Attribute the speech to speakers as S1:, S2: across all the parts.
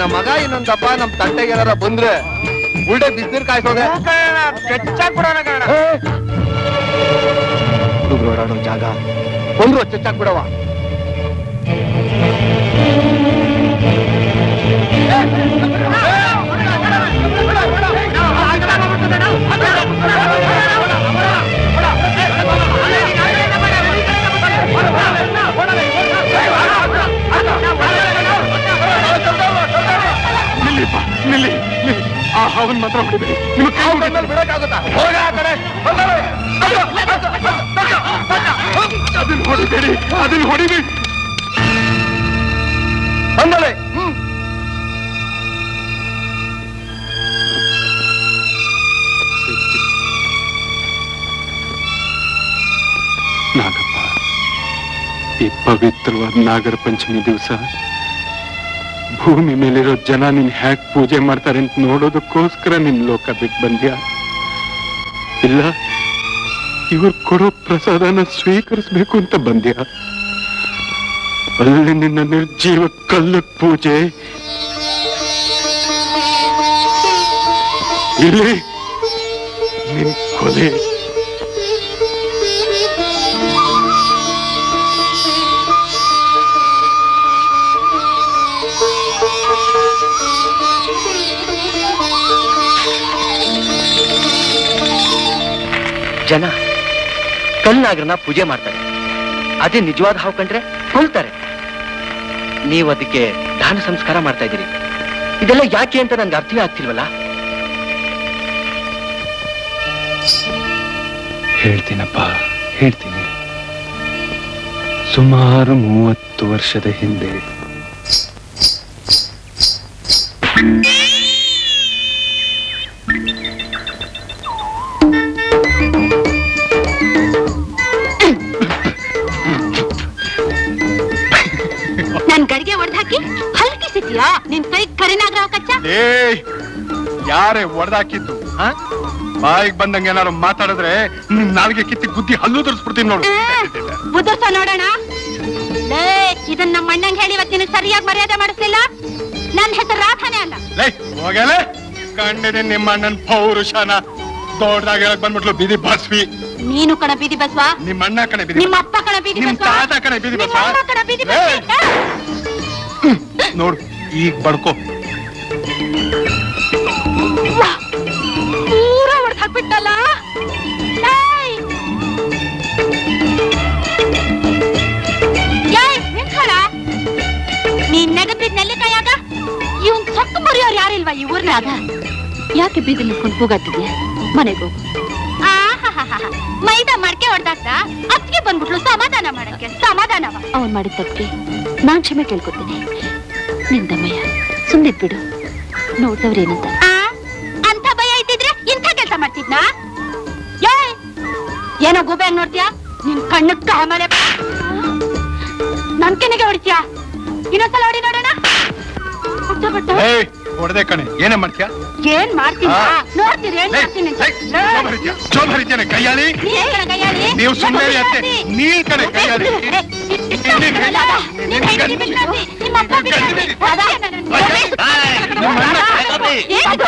S1: ನನ್ನ ಮಗ ಇನ್ನೊಂದಪ್ಪ ನಮ್ ತಂಟೆಗೆ ಏನಾರ ಬಂದ್ರೆ ಉಲ್ಟೆ ಬಿಸಿನೀರ್ ಕಾಯ್ಸೋದೆ ಹುಡುಗರು ಓಡಾಡೋ ಜಾಗ ಕೊಂದ್ರು ಚೆಚ್ಚಾಕ್ ಬಿಡವ
S2: ನಿಲ್ಲಿಪ್ಪ ನಿಲ್ಲಿ ನಿಲ್ಲಿ. ಆ ಹಾವನ್ ಮಾತ್ರ ಹೊಡಿಬೇಡಿ ನಿಮ್ಮ ಕೈ ಮುಗಿತೀನಿ.
S1: ಬಿಡಕ್ಕಾಗುತ್ತಾ ಹೋಗ ಆ ಕಡೆ ಬಂದವೆ.
S2: ಅದನ್ನ ಹೊಡಿಬೇಡಿ ಅದನ್ನ ಹೊಡಿಬೇಡಿ
S1: ಬಂದಳೆ ಹ್ಮ್
S2: ನಾಗಪ್ಪ ಈ ಪವಿತ್ರವಾದ ನಾಗರ ಪಂಚಮಿ ದಿವಸ ಭೂಮಿ ಮೇಲಿರೋ ಜನ ನಿನ್ ಹ್ಯಾಕ್ ಪೂಜೆ ಮಾಡ್ತಾರೆ ಅಂತ ನೋಡೋದಕ್ಕೋಸ್ಕರ ನಿನ್ ಲೋಕ ಬಿಟ್ಟು ಬಂದ್ಯಾ ಇಲ್ಲ ಇವ್ರು ಕೊಡೋ ಪ್ರಸಾದನ ಸ್ವೀಕರಿಸ್ಬೇಕು ಅಂತ ಬಂದ್ಯಾ ಅಲ್ಲಿ ನಿನ್ನ ನಿರ್ಜೀವ ಕಲ್ಲು ಪೂಜೆ ಇಲ್ಲಿ ನಿನ್ ಕೊಲೆ
S3: ಜನ ಕಲ್ನಾಗರನ್ನ ಪೂಜೆ ಮಾಡ್ತಾರೆ ಅದೇ ನಿಜವಾದ ಹಾವು ಕಂಡ್ರೆ ಕೊಲ್ತಾರೆ ನೀವು ಅದಕ್ಕೆ ದಾನ ಸಂಸ್ಕಾರ ಮಾಡ್ತಾ ಇದ್ದೀರಿ ಇದೆಲ್ಲ ಯಾಕೆ ಅಂತ ನನ್ಗೆ ಅರ್ಥವೇ ಆಗ್ತಿಲ್ವಲ್ಲ
S2: ಹೇಳ್ತೀನಪ್ಪ ಹೇಳ್ತೀನಿ ಸುಮಾರು ಮೂವತ್ತು ವರ್ಷದ ಹಿಂದೆ
S4: ನನ್ ಗಡಿಗೆ ಹೊಡೆದ್ ಹಾಕಿ ಹಲ್ಕಿಸಿದ್ಯಾ ನಿನ್ ಕೈ ಕರಿನಾಗ್ರಹ ಕಚ್ಚ
S2: ಏಯ್ ಯಾರೇ ಹೊಡೆದಾಕಿದ್ದು ಬಾಯಿಗೆ ಬಂದಂಗೆ ಏನಾರು ಮಾತಾಡಿದ್ರೆ ನಿಮ್ ನಾಲ್ಗೆ ಕಿತ್ತಿ ಗುದ್ದಿ ಹಲ್ಲು ತರಿಸ್ಬಿಡ್ತೀನಿ ನೋಡು
S4: ಬುದ್ಧರ್ಸ ನೋಡೋಣ ಲೇ ಇದನ್ನ ನಮ್ಮ ಅಣ್ಣಂಗ್ ಹೇಳಿ ಇವತ್ತಿನ ಸರಿಯಾಗಿ ಮರ್ಯಾದೆ ಮಾಡಿಸ್ಲಿಲ್ಲ ನನ್ ಹೆಸರು ರಾಧಾನೆ ಅಲ್ಲ
S2: ಲೇ ಹೋಗಲೇ ಕಂಡಿದೆ ನಿಮ್ಮ ಅಣ್ಣನ್ ಪೌರುಷನ ದೊಡ್ಡದಾಗ ಹೇಳಕ್ ಬಂದ್ಬಿಟ್ಲು ಬಿದಿ ಬಾಸ್ವಿ
S4: ನೀನು ಕಣ ಬೀದಿ ಬಸ್ವ
S2: ನಿಮ್ಮ ಅಣ್ಣ ಕಣೆ ಬಿದಿ
S4: ನಿಮ್ಮ ಅಪ್ಪ ಕಣ ಬೀದಿ
S2: ನಿಮ್
S4: ಬಸ್ವ
S2: ತಾತ ಕಣೆ ಬೀದಿ
S4: ನಿಮ್ಮ
S2: ಬಸ್ವ
S4: ಅಮ್ಮ ಕಣ ಬೀದಿ
S2: ಏಯ್!
S4: ಬಸ್ವ
S2: ನೋಡು ಈಗ ಬಡ್ಕೋ
S4: ಪೂರ ಹೊಡೆದ್ ಹಾಕ್ಬಿಟ್ಟಲ್ಲ ಏಯ್! ಏಯ್, ನಿಂತ್ಕೊಳ. ನೀನ್ ನೆಗದಿದ್ ನೆಲ್ಲಿಕಾಯಾಗ ಇವನ್ ಸೊಕ್ಕು ಮುರಿಯೋರು ಯಾರಿಲ್ವಾ ಈ ಊರ್ನಾಗ ಯಾಕೆ ಬೀದಿ ನಿಂತ್ಕೊಂಡು ಕೂಗಾತಿದ್ಯಾ ಮನೆಗೆ ಹೋಗು ಆಹಾಹಾಹಾ. ಮೈದಾ ಮಡ್ಕೆ ಹೊಡ್ದಾಕ್ದ ಅತ್ತಿಗೆ ಬಂದ್ಬಿಟ್ಲು ಸಮಾಧಾನ ಮಾಡಕ್ಕೆ ಸಮಾಧಾನವ ಅವನ್ ಮಾಡಿದ ತಪ್ಪಿಗೆ ನಾನ್ ಕ್ಷಮೆ ಕೇಳ್ಕೊತೀನಿ ನಿಂದಮ್ಮಯ್ಯ ಸುಮ್ನಿದ್ ಬಿಡು ನೋಡ್ದವ್ರೇನಂತ ಅಂತ ಭಯ ಇದ್ದಿದ್ರೆ ಇಂಥ ಕೆಲಸ ಮಾಡ್ತಿದ್ನಾ ಏಯ್ ಏನೋ ಗೂಬೆ ಹಂಗ್ ನೋಡ್ತೀಯಾ ನಿನ್ ಕಣ್ಣು ಕಾಮಲೆ ನನ್ ಕೆನೆಗೆ ಹೊಡಿತೀಯಾ ಇನ್ನೊಂದ್ಸಲ ಹೊಡಿ ನೋಡೋಣ ಹುಟ್ಟು ಬಿಟ್ಟು
S2: ಏಯ್ ಹೊಡೆದೆ ಕಣೆ ಏನೇ ಮಾಡ್ತೀಯಾ
S4: ಏನ್ ಮಾಡ್ತೀನಿ
S2: ಆ.
S4: ನೋಡ್ತೀರಿ ಏನ್ ಮಾಡ್ತೀನಿ ಅಂತ.
S2: ಚೋಲ್ ಹರಿತ್ಯಾ? ಚೋಲ್ ಹರಿತ್ಯಾನೆ ಕೈಯಾಳಿ
S4: ನೀ ಏನ್ ಕಣ ಕೈಯಾಳಿ?
S2: ನೀವು ಸುಮ್ಮನೆ
S4: ಯಾಕೆ
S2: ಅತ್ತೆ
S4: ಬಿಟ್ಟಾಡ್ತಿ?
S2: ನೀ ಕಣೆ ಕೈಯಾಳಿ
S4: ಏ, ಇಷ್ಟ ಬಿಡಲ್ಲ. ನಿನ್ ಹೆಂಡ್ತಿ ಬಿಟ್ಟಾಡ್ತಿ, ನಿಮ್ಮ ಅಪ್ಪ ಬಿಟ್ಟಾಡ್ತಿ. ರಾಧಾ, ನನ್ನ- ಏನಿದು?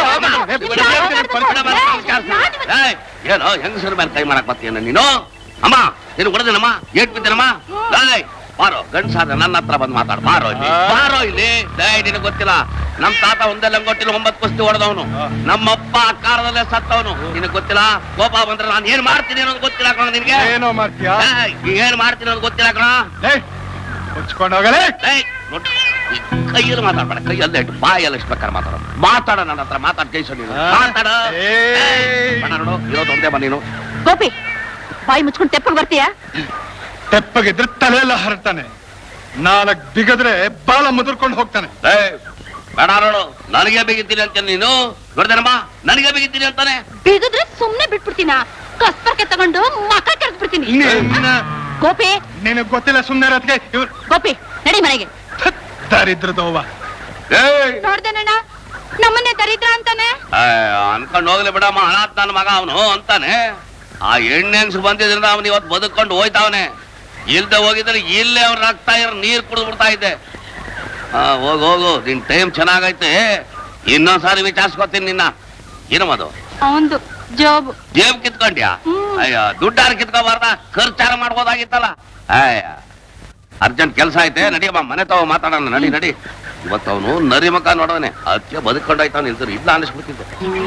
S5: ಏಯ್, ಏನೋ ಹೆಂಗಸರ ಮೇಲೆ ಕೈ ಮಾಡಕ್ ಬರ್ತೀಯ ನೀನು ಅಮ್ಮ ನೀನು ಹೊಡೆದೇನಮ್ಮ ಏಟ್ ಬಿದ್ದೇನಮ್ಮ ಏಯ್ ಬಾರೋ ಗಂಡಸಾದ ನನ್ನ ಹತ್ರ ಬಂದು ಮಾತಾಡು ಬಾರೋ ಇಲ್ಲಿ ಬಾರೋ ಇಲ್ಲಿ ಏಯ್ ನಿನಗೆ ಗೊತ್ತಿಲ್ಲ ನಮ್ ತಾತ ಒಂದೇ ಲಂಗೋಟಿಲಿ ಒಂಬತ್ತು ಕುಸ್ತಿ ಹೊಡೆದವನು ನಮ್ಮಪ್ಪ ಅಕಾರದಲ್ಲೇ ಸತ್ತವನು ನಿನಗೆ ಗೊತ್ತಿಲ್ಲ ಕೋಪ ಬಂದ್ರೆ ನಾನು ಏನ್ ಮಾಡ್ತೀನಿ ಅನ್ನೋದು ಗೊತ್ತಿಲ್ಲ ಕಣ ನಿನ್ಗೆ
S2: ಏನೋ ಮಾಡ್ತೀಯಾ
S5: ಏಯ್, ಏನ್ ಮಾಡ್ತೀನಿ ಅನ್ನೋದು ಗೊತ್ತಿಲ್ಲ ಕಣ
S2: ಏಯ್ ಮುಚ್ಕೊಂಡು ಹೋಗಲೇ
S5: ಏಯ್ ನೋಡು, ಈ ಕೈಯಲ್ಲಿ ಮಾತಾಡ್ಬೇಡ ಕೈಯಲ್ಲೇ ಇಟ್ಟು ಬಾಯಲ್ಲಿ ಎಷ್ಟು ಬೇಕಾದ್ರೆ ಮಾತಾಡೋ ಮಾತಾಡ ನನ್ನ ಹತ್ರ ಮಾತಾಡ್ ಜೈಸು ನೀನು ಮಾತಾಡ
S2: ಏಯ್.
S5: ಬಣ್ಣ ನೋಡು ಇರೋದು ಒಂದೇ ಬನ್ನಿ ನೀನು
S4: ಗೋಪಿ ಬಾಯಿ ಮುಚ್ಕೊಂಡು ತೆಪ್ಪಗ್ ಬರ್ತೀಯಾ
S2: ತೆಪ್ಪಗಿದ್ರೆ ತಲೆ ಎಲ್ಲ ಹರಡ್ತಾನೆ ನಾಲ್ಕ್ ಬಿಗದ್ರೆ ಬಾಲ ಮುದುರ್ಕೊಂಡು ಹೋಗ್ತಾನೆ
S5: ಏಯ್, ಬೇಡ ನೋಡು ನನಗೆ ಬಿಗಿತೀನಿ ಅಂತ ನೀನು ನೋಡ್ದೇನಮ್ಮ ನನಗೆ ಬಿಗಿತೀನಿ ಅಂತಾನೆ
S4: ಬಿಗಿದ್ರೆ ಸುಮ್ನೆ ಬಿಟ್ಬಿಡ್ತೀನ ಕಸ್ಪರ್ಕೆ ತಗೊಂಡು ಮಕ ಕೆಲ್ಸ್ಬಿಡ್ತೀನಿ
S2: ನಿನ್ನ
S4: ಗೋಪಿ
S2: ನಿನಗ್ ಗೊತ್ತಿಲ್ಲ ಸುಮ್ಮನೆ ಇರೋದ್ಗೆ ಇವ್ರು
S4: ಗೋಪಿ ನಡಿ ಮನೆಗೆ
S2: ದರಿದ್ರದವ್ವ
S5: ಏಯ್
S4: ನೋಡ್ದೇನಣ್ಣ ನಮ್ಮನ್ನೇ ದರಿದ್ರ ಅಂತಾನೆ
S5: ಏಯ್, ಅನ್ಕೊಂಡು ಹೋಗ್ಲಿ ಬಿಡಮ್ಮ ಅನಾಥ್ ನನ್ನ ಮಗ ಅವನು ಅಂತಾನೆ ಆ ಎಣ್ಣೆನ್ಸ್ ಬಂದಿದ್ರಿಂದ ಅವನು ಇವತ್ತು ಬದುಕೊಂಡು ಹೋಯ್ತಾವನೆ ಇಲ್ದೆ ಹೋಗಿದ್ರೆ ಇಲ್ಲೇ ಅವ್ನ ರಕ್ತ ಇರೋ ನೀರ್ ಕುಡಿದು ಬಿಡ್ತಾ ಇದ್ದೆ ಆ, ಹೋಗು ಹೋಗು ನಿನ್ ಟೈಮ್ ಚೆನ್ನಾಗೈತೆ ಇನ್ನೊಂದ್ಸಾರಿ ವಿಚಾರಿಸ್ಕೊತೀನಿ ನಿನ್ನ ಏನಮ್ಮದು
S4: ಅವಂದು ಜಾಬ್
S5: ಜೇಬ್ ಕಿತ್ಕೊಂಡ್ಯಾ
S4: ಹ್ಮ್.
S5: ಅಯ್ಯ ದುಡ್ಡಾರು ಕಿತ್ಕೋಬಾರ್ದ ಖರ್ಚಾರ ಮಾಡ್ಬೋದಾಗಿತ್ತಲ್ಲ ಅಯ್ಯ ಅರ್ಜೆಂಟ್ ಕೆಲಸ ಐತೆ ನಡಿಯಮ್ಮ ಮನೆ ತಗೋ ಮಾತಾಡೋಣ ನಡಿ ನಡಿ ಇವತ್ತವನು ನರಿ ಮಕ ನೋಡೋನೆ ಅದಕ್ಕೆ ಬದುಕೊಂಡಾಯ್ತಾವ ಇಲ್ದ್ರು ಇಲ್ಲ ಅನಿಸ್ಬಿಟ್ಟಿದ್ದೆ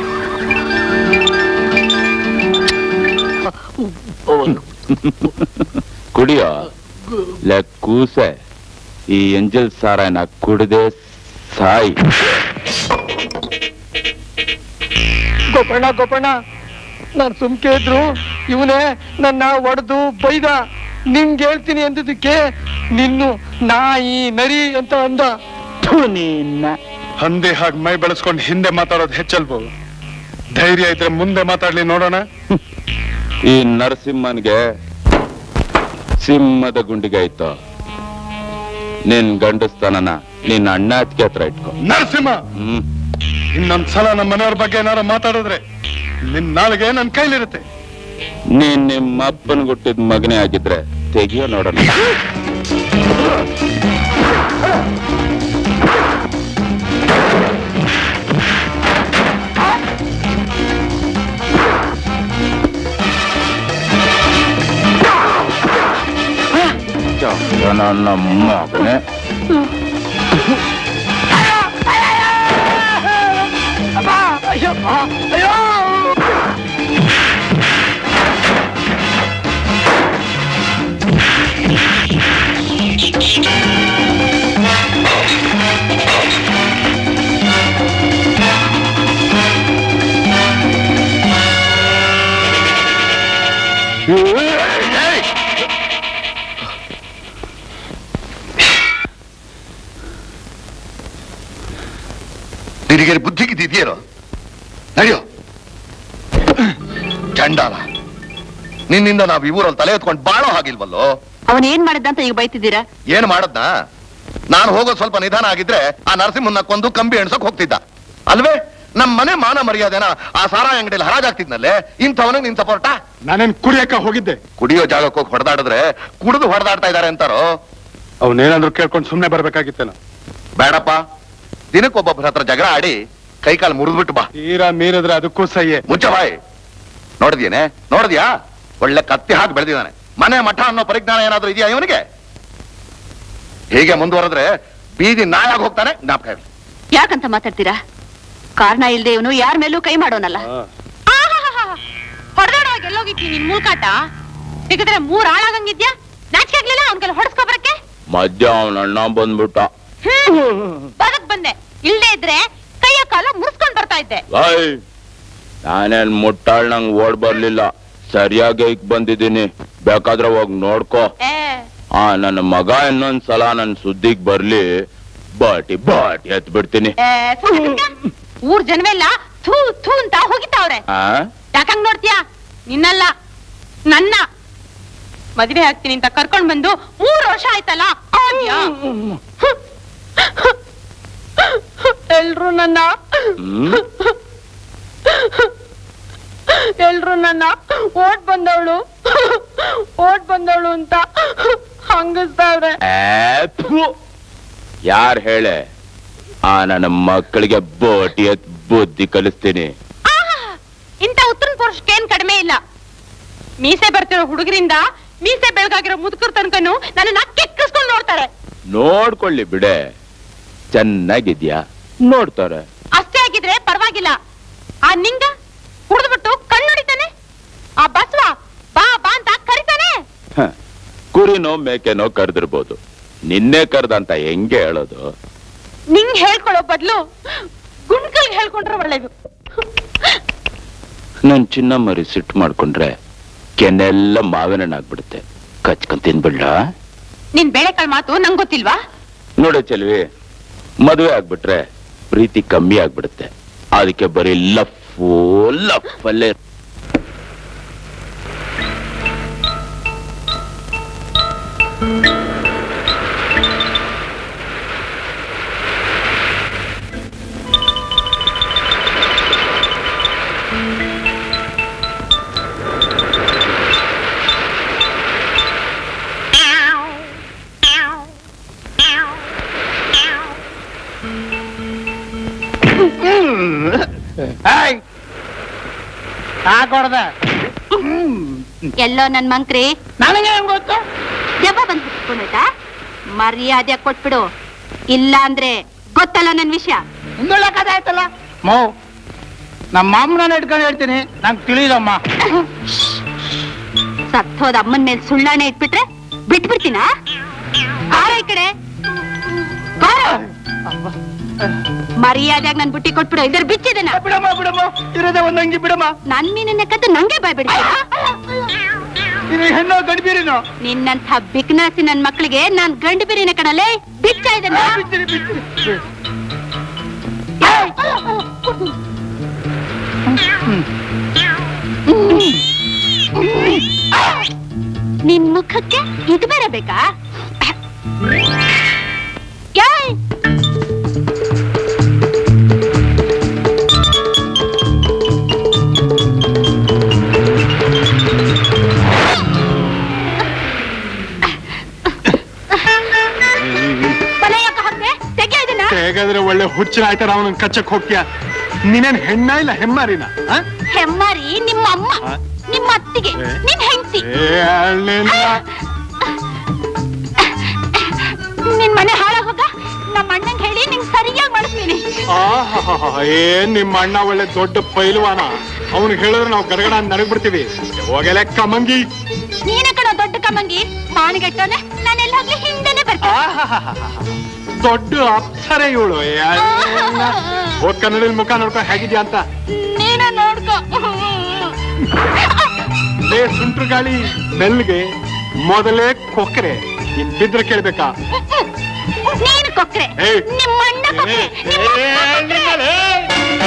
S6: ಕುಡಿಯೋ ಲೆ ಕೂಸೆ ಈ ಎಂಜಲ್ ಸಾರಾಯನ ಕುಡ್ದೆ ಸಾಯಿ
S1: ಗೋಪಣ್ಣ ಗೋಪಣ್ಣ ನಾನು ಸುಮ್ಕೆ ಇದ್ರು ಇವನೇ ನನ್ನ ಒಡೆದು ಬೈದ ನಿಂಗೆ ಹೇಳ್ತೀನಿ ಅಂದಿದ್ದಕ್ಕೆ ನಿನ್ನು ನಾಯಿ ನರಿ ಅಂತ ಅಂದ
S2: ಹಂದಿ ಹಾಗೆ ಮೈ ಬೆಳೆಸ್ಕೊಂಡು ಹಿಂದೆ ಮಾತಾಡೋದು ಹೆಚ್ಚಲ್ಬೋ ಧೈರ್ಯ ಇದ್ರೆ ಮುಂದೆ ಮಾತಾಡ್ಲಿ ನೋಡೋಣ
S6: ಈ ನರಸಿಂಹನ್ಗೆ ಸಿಂಹದ ಗುಂಡಿಗೆ ಆಯ್ತು ನಿನ್ ಗಂಡಸ್ತನನ ನಿನ್ನ ಅಣ್ಣ ಅತ್ತಿಗೆ ಹತ್ರ ಇಟ್ಕೊ
S2: ನರಸಿಂಹ
S6: ಹ್ಮ್
S2: ಇನ್ನೊಂದ್ಸಲ ನಮ್ಮ ಮನೆಯವ್ರ ಬಗ್ಗೆ ಏನಾರು ಮಾತಾಡಿದ್ರೆ ನಿನ್ ನಾಳೆಗೆ ನನ್ ಕೈಲಿರುತ್ತೆ
S6: ನೀನ್ ನಿಮ್ಮ ಅಪ್ಪನ್ ಹುಟ್ಟಿದ ಮಗನೇ ಆಗಿದ್ರೆ ತೆಗಿಯೋ ನೋಡೋಣ ನನ್ನ ಮಗನೇ
S1: ನಿನಗೆ ಬುದ್ಧಿಗಿದೆಯೇನೋ ನಡೆಯೋ ಚಂಡಾಲ ನಿನ್ನಿಂದ ನಾವು ಈ ಊರಲ್ಲಿ ತಲೆ ಎತ್ಕೊಂಡು ಬಾಳೋ ಹಾಗಿಲ್ವಲ್ಲೋ
S4: ಅವನ್ ಏನ್ ಮಾಡಿದ್ದ ಅಂತ ಈಗ ಬೈತಿದ್ದೀರಾ
S1: ಏನ್ ಮಾಡದ್ನ ನಾನು ಹೋಗೋದು ಸ್ವಲ್ಪ ನಿಧಾನ ಆಗಿದ್ರೆ ಆ ನರಸಿಂಹನ್ನ ಕೊಂದು ಕಂಬಿ ಎಣ್ಸಕ್ ಹೋಗ್ತಿದ್ದ ಅಲ್ವೇ ನಮ್ ಮನೆ ಮಾನ ಮರ್ಯಾದೆನ ಆ ಸಾರಾ ಅಂಗಡಿಯಲ್ಲಿ ಹರಾಜಾಗ್ತಿದ್ನಲ್ಲೇ ಇಂಥವನಿಗೆ ನಿನ್ ಸಪೋರ್ಟ
S2: ನಾನೇನ್ ಕುಡಿಯಕ್ಕ ಹೋಗಿದ್ದೆ
S1: ಕುಡಿಯೋ ಜಾಗಕ್ಕೆ ಹೋಗಿ ಹೊಡೆದಾಡಿದ್ರೆ ಕುಡಿದು ಹೊಡೆದಾಡ್ತಾ ಇದಾರೆ ಅಂತಾರೋ
S2: ಅವನೇನಾದ್ರೂ ಕೇಳ್ಕೊಂಡು ಸುಮ್ನೆ ಬರ್ಬೇಕಾಗಿತ್ತೇನೋ
S1: ಬೇಡಪ್ಪ ದಿನಕ್ಕೊಬ್ಬೊಬ್ಬರ ಹತ್ರ ಜಗಳ ಆಡಿ ಕೈಕಾಲು ಮುರಿದ್ಬಿಟ್ಟು ಬಾ
S2: ತೀರಾ ಮೀರಿದ್ರೆ ಅದಕ್ಕೂ ಸಹಿಯೇ
S1: ಮುಚ್ಚ ಬಾಯಿ ನೋಡಿದ್ಯೇನೆ ನೋಡಿದ್ಯಾ ಒಳ್ಳೆ ಕತ್ತಿ ಹಾಕಿ ಬೆಳೆದಿದ್ದಾನೆ ಮನೆ ಮಠ ಅನ್ನೋ ಪರಿಜ್ಞಾನ ಏನಾದ್ರೂ ಇದೆಯಾ ಇವನಿಗೆ ಹೀಗೆ ಮುಂದುವರೆದ್ರೆ ಬೀದಿ ನಾಯಾಗಿ ಹೋಗ್ತಾನೆ ಜ್ಞಾಪಕ ಇರ್ಲಿ
S4: ಯಾಕಂತ ಮಾತಾಡ್ತೀರಾ ಕಾರಣ ಇಲ್ದೆ ಇವನು ಯಾರ ಮೇಲೂ ಕೈ ಮಾಡೋನಲ್ಲ ಹೊಡೆದಾಡುವಾಗ ಎಲ್ಲೋಗಿತ್ತಿ ನಿನ್ ಮೂಲ್ಕಾಟ ಸಿಗದ್ರೆ ಮೂರ್ ಹಾಳಾಗಂಗಿದ್ಯಾ ನಾಚಿಕೆ ಆಗ್ಲಿಲ್ಲ ಅವ್ನ ಕೈಲಿ ಹೊಡ್ಸ್ಕೊ ಬರಕ್ಕೆ
S6: ಮಧ್ಯ ಅವನ ಅಣ್ಣ ಬಂದ್ಬಿಟ್ಟ
S4: ಬದಕ್ ಬಂದೆ ಇಲ್ದೇ ಇದ್ರೆ ಕೈಯ ಕಾಲ ಮುರ್ಸ್ಕೊಂಡ್ ಬರ್ತಾ ಇದ್ದೆ
S6: ಐ ನಾನೇನ್ ಮುಟ್ಟಾಳ್ ನಂಗ್ ಓಡ್ ಬರ್ಲಿಲ್ಲ ಸರಿಯಾಗಿ ಈಗ ಬಂದಿದ್ದೀನಿ ಬೇಕಾದ್ರೆ ಹೋಗ್ ನೋಡ್ಕೋ
S4: ಏ
S6: ಆ ನನ್ನ ಮಗ ಇನ್ನೊಂದ್ ಸಲ ನನ್ ಸುದ್ದಿಗ್ ಬರ್ಲಿ ಬಾಟಿ ಬಾಟಿ ಎತ್ ಬಿಡ್ತೀನಿ
S4: ಏ, ಸುಮ್ನೆ ಬಿದ್ಕ. ಊರ್ ಜನವೆಲ್ಲ ಥೂ ಥೂ ಅಂತ ಹೋಗಿತ್ತಾವ್ರೆ
S6: ಆ
S4: ಯಾಕಂಗ್ ನೋಡ್ತೀಯಾ ನಿನ್ನಲ್ಲ ನನ್ನ ಮದ್ವೆ ಆಗ್ತೀನಿ ಅಂತ ಕರ್ಕೊಂಡ್ ಬಂದು ಮೂರ್ ವರ್ಷ ಆಯ್ತಲ್ಲ ಆದ್ಯಾ? ಎಲ್ರು ನನ್ನ
S6: ಹ್ಮ್
S4: ಎಲ್ರು ನನ್ನ ಓಟ್ ಬಂದವಳು ಓಟ್ ಬಂದವಳು ಅಂತ ಹಂಗಿಸ್ತಾವ್ರೆ
S6: ಯಾರ್ ಹೇಳೆ ಆ ನನ್ನ ಮಕ್ಕಳಿಗೆ ಬೋಟಿ ಎತ್ ಬುದ್ಧಿ ಕಲಿಸ್ತೀನಿ
S4: ಆಹಾ! ಇಂಥ ಉತ್ತರ ಪುರುಷಕ್ಕೆ ಏನ್ ಕಡಿಮೆ ಇಲ್ಲ ಮೀಸೆ ಬರ್ತಿರೋ ಹುಡುಗರಿಂದ ಮೀಸೆ ಬೆಳಗಾಗಿರೋ ಮುದುಕರ ತನಕನು ನನ್ನ ಕೆಕ್ಕಿಸ್ಕೊಂಡ್ ನೋಡ್ತಾರೆ
S6: ನೋಡ್ಕೊಳ್ಳಿ ಬಿಡೆ ಚೆನ್ನಾಗಿದ್ಯಾ ನೋಡ್ತಾರೆ
S4: ಅಷ್ಟೇ ಆಗಿದ್ರೆ ಪರವಾಗಿಲ್ಲ ಆ ನಿಂಗ ಕುಡಿದ್ಬಿಟ್ಟು ಕಣ್ಣು ಹೊಡಿತಾನೆ ಆ ಬಸವ ಬಾ ಬಾ ಅಂತ ಕರಿತಾನೆ
S6: ಹ, ಕುರಿನೋ ಮೇಕೆನೋ ಕರೆದಿರ್ಬೋದು ನಿನ್ನೆ ಕರ್ದಂತ ಹೆಂಗೆ ಹೇಳೋದು
S4: ನಿಂಗ್ ಹೇಳ್ಕೊಳ್ಳೋ ಬದ್ಲು ಗುಂಡ್ಕಲ್ಗೆ ಹೇಳ್ಕೊಂಡ್ರೆ ಒಳ್ಳೇದು
S6: ನನ್ ಚಿನ್ನ ಮರಿ ಸಿಟ್ಟು ಮಾಡ್ಕೊಂಡ್ರೆ ಕೆನ್ನೆಲ್ಲ ಮಾವಿನ ಹಣ್ಣಾಗ್ಬಿಡುತ್ತೆ ಕಚ್ಕೊಂಡ್ ತಿನ್ಬಿಡ್ಲ
S4: ನಿನ್ ಬೇಳೆಕಾಳ್ ಮಾತು ನಂಗ್ ಗೊತ್ತಿಲ್ವಾ
S6: ನೋಡು ಚೆಲ್ವಿ ಮದುವೆ ಆಗ್ಬಿಟ್ರೆ ಪ್ರೀತಿ ಕಮ್ಮಿ ಆಗ್ಬಿಡುತ್ತೆ ಅದಕ್ಕೆ ಬರೀ ಲಫ್ ಲಫ್ ಅಲ್ಲೇ
S1: ಹಾಕೊಡ್ದೆ
S4: ಎಲ್ಲೋ ನನ್ ಮಂಕ್ರಿ
S1: ನನಗೆ ಹೆಂಗ್ ಗೊತ್ತು
S4: ದೆವ್ವ ಬಂದ್ ಕುತ್ಕೊಂಡೈತಾ ಮರ್ಯಾದೆ ಕೊಟ್ಬಿಡು ಇಲ್ಲ ಅಂದ್ರೆ ಗೊತ್ತಲ್ಲ ನನ್ ವಿಷಯ
S1: ಹಿಂದೊಳ್ಳೆ ಕಥೆ ಆಯ್ತಲ್ಲ ಮೋ ನಮ್ಮ ಅಮ್ಮನ ಇಟ್ಕೊಂಡು ಹೇಳ್ತೀನಿ ನಂಗೆ ತಿಳಿದಮ್ಮ
S4: ಸತ್ತೋದ ಅಮ್ಮನ್ ಮೇಲೆ ಸುಳ್ಳಾಣೆ ಇಟ್ಬಿಟ್ರೆ ಬಿಟ್ಬಿಡ್ತೀನಾ ಬಾರ ಈ ಕಡೆ ಬಾರ. ಮರ್ಯಾದೆಯಾಗಿ ನನ್ ಬುಟ್ಟಿ ಕೊಟ್ಬಿಡು ಇದ್ರ ಬಿಚ್ಚಿದನ
S1: ಬಿಡಮ್ಮ ಬಿಡಮ್ಮ ಇರೋದೇ ಒಂದ್ ಅಂಗಿ ಬಿಡಮ್ಮ
S4: ನನ್ ಮೀನನ್ನ ಕದ್ದು ನಂಗೆ ಬಾಯ್ಬಿಡ್ತೀರಾ
S1: ಇದು ಹೆಣ್ಣು ಗಡಿಬೀರಿನೋ
S4: ನಿನ್ನಂಥ ಬಿಕ್ನಾಸಿ ನನ್ ಮಕ್ಳಿಗೆ ನಾನ್ ಗಂಡು ಬಿರಿನ ಕಣಲೆ ಬಿಚ್ಚ ಇದನ್ನ
S1: ಬಿಚ್ಚಿರಿ ಬಿಚ್ಚಿರಿ
S4: ನಿನ್ ಮುಖಕ್ಕೆ ಇದು ಬೇರೆ ಬೇಕಾ ಏಯ್! ಬಲೆ ಯಾಕೆ ಹಾಕ್ದೆ? ತೆಗೆ ಇದನ್ನ.
S2: ಹೇಗಾದ್ರೆ ಒಳ್ಳೆ ಹುಚ್ಚಿನ ಆಯ್ತಾರ ಅವನ ಕಚ್ಚಕ್ ಹೋಗ್ತೀಯ ನೀನೇನ್ ಹೆಣ್ಣ ಇಲ್ಲ ಹೆಮ್ಮಾರಿನ ಆ?
S4: ಹೆಮ್ಮಾರಿ ನಿಮ್ಮ ಅಮ್ಮ
S2: ಆ?
S4: ನಿಮ್ಮ ಅತ್ತಿಗೆ
S2: ಏ?
S4: ನಿನ್ ಹೆಂಡತಿ
S2: ಏ, ಅಲ್ಲೇನ?
S4: ನಿನ್ ಮನೆ ಹಾಳಾಗೋಗ ನಮ್ಮ ಅಣ್ಣಂಗ್ ಹೇಳಿ ನಿಂಗ್ ಸರಿಯಾಗಿ ಮಾಡಿಸ್ತೀನಿ
S2: ಆಹಾಹಾಹಾ, ಏನ್ ನಿಮ್ಮ ಅಣ್ಣ ಒಳ್ಳೆ ದೊಡ್ಡ ಪೈಲ್ವಾನ ಅವ್ನಿಗೆ ಹೇಳಿದ್ರೆ ನಾವು ಗರಗಡ ನಡಗ್ ಬಿಡ್ತೀವಿ ಹೋಗಲೆ ಕಮಂಗಿ
S4: ನೀನೇ ಕಣ ದೊಡ್ಡ ಕಮ್ಮಂಗಿ ಮಾನಗಟ್ಟೋನೆ ನಾನೆಲ್ಲ ಹೋಗ್ಲಿ ಹಿಂದೆನೆ ಬರ್ತೀನಿ
S2: ಆಹಾಹಾಹಾಹಾ. ದೊಡ್ಡ ಅಪ್ಸರೆ ಇವಳು ಹೋಗ್ ಕನ್ನಡದಲ್ಲಿ ಮುಖ ನೋಡ್ಕೊ ಹೇಗಿದ್ಯಾ ಅಂತ
S4: ನೀನೇ ನೋಡ್ಕೋ
S2: ಲೇ ಸುಂಟ್ರು ಗಾಳಿ ಮೆಲ್ಗೆ ಮೊದಲೇ ಕೊಕ್ರೆ ಇನ್ ಬಿದ್ರೆ ಕೇಳ್ಬೇಕಾ
S4: ನೀನು ಕೊಕ್ರೆ
S2: ಏಯ್.
S4: ನಿಮ್ಮ ಅಣ್ಣ ಕೊಕ್ರೆ ನಿಮ್ಮ ಅಪ್ಪ ಕೊಕ್ರೆ.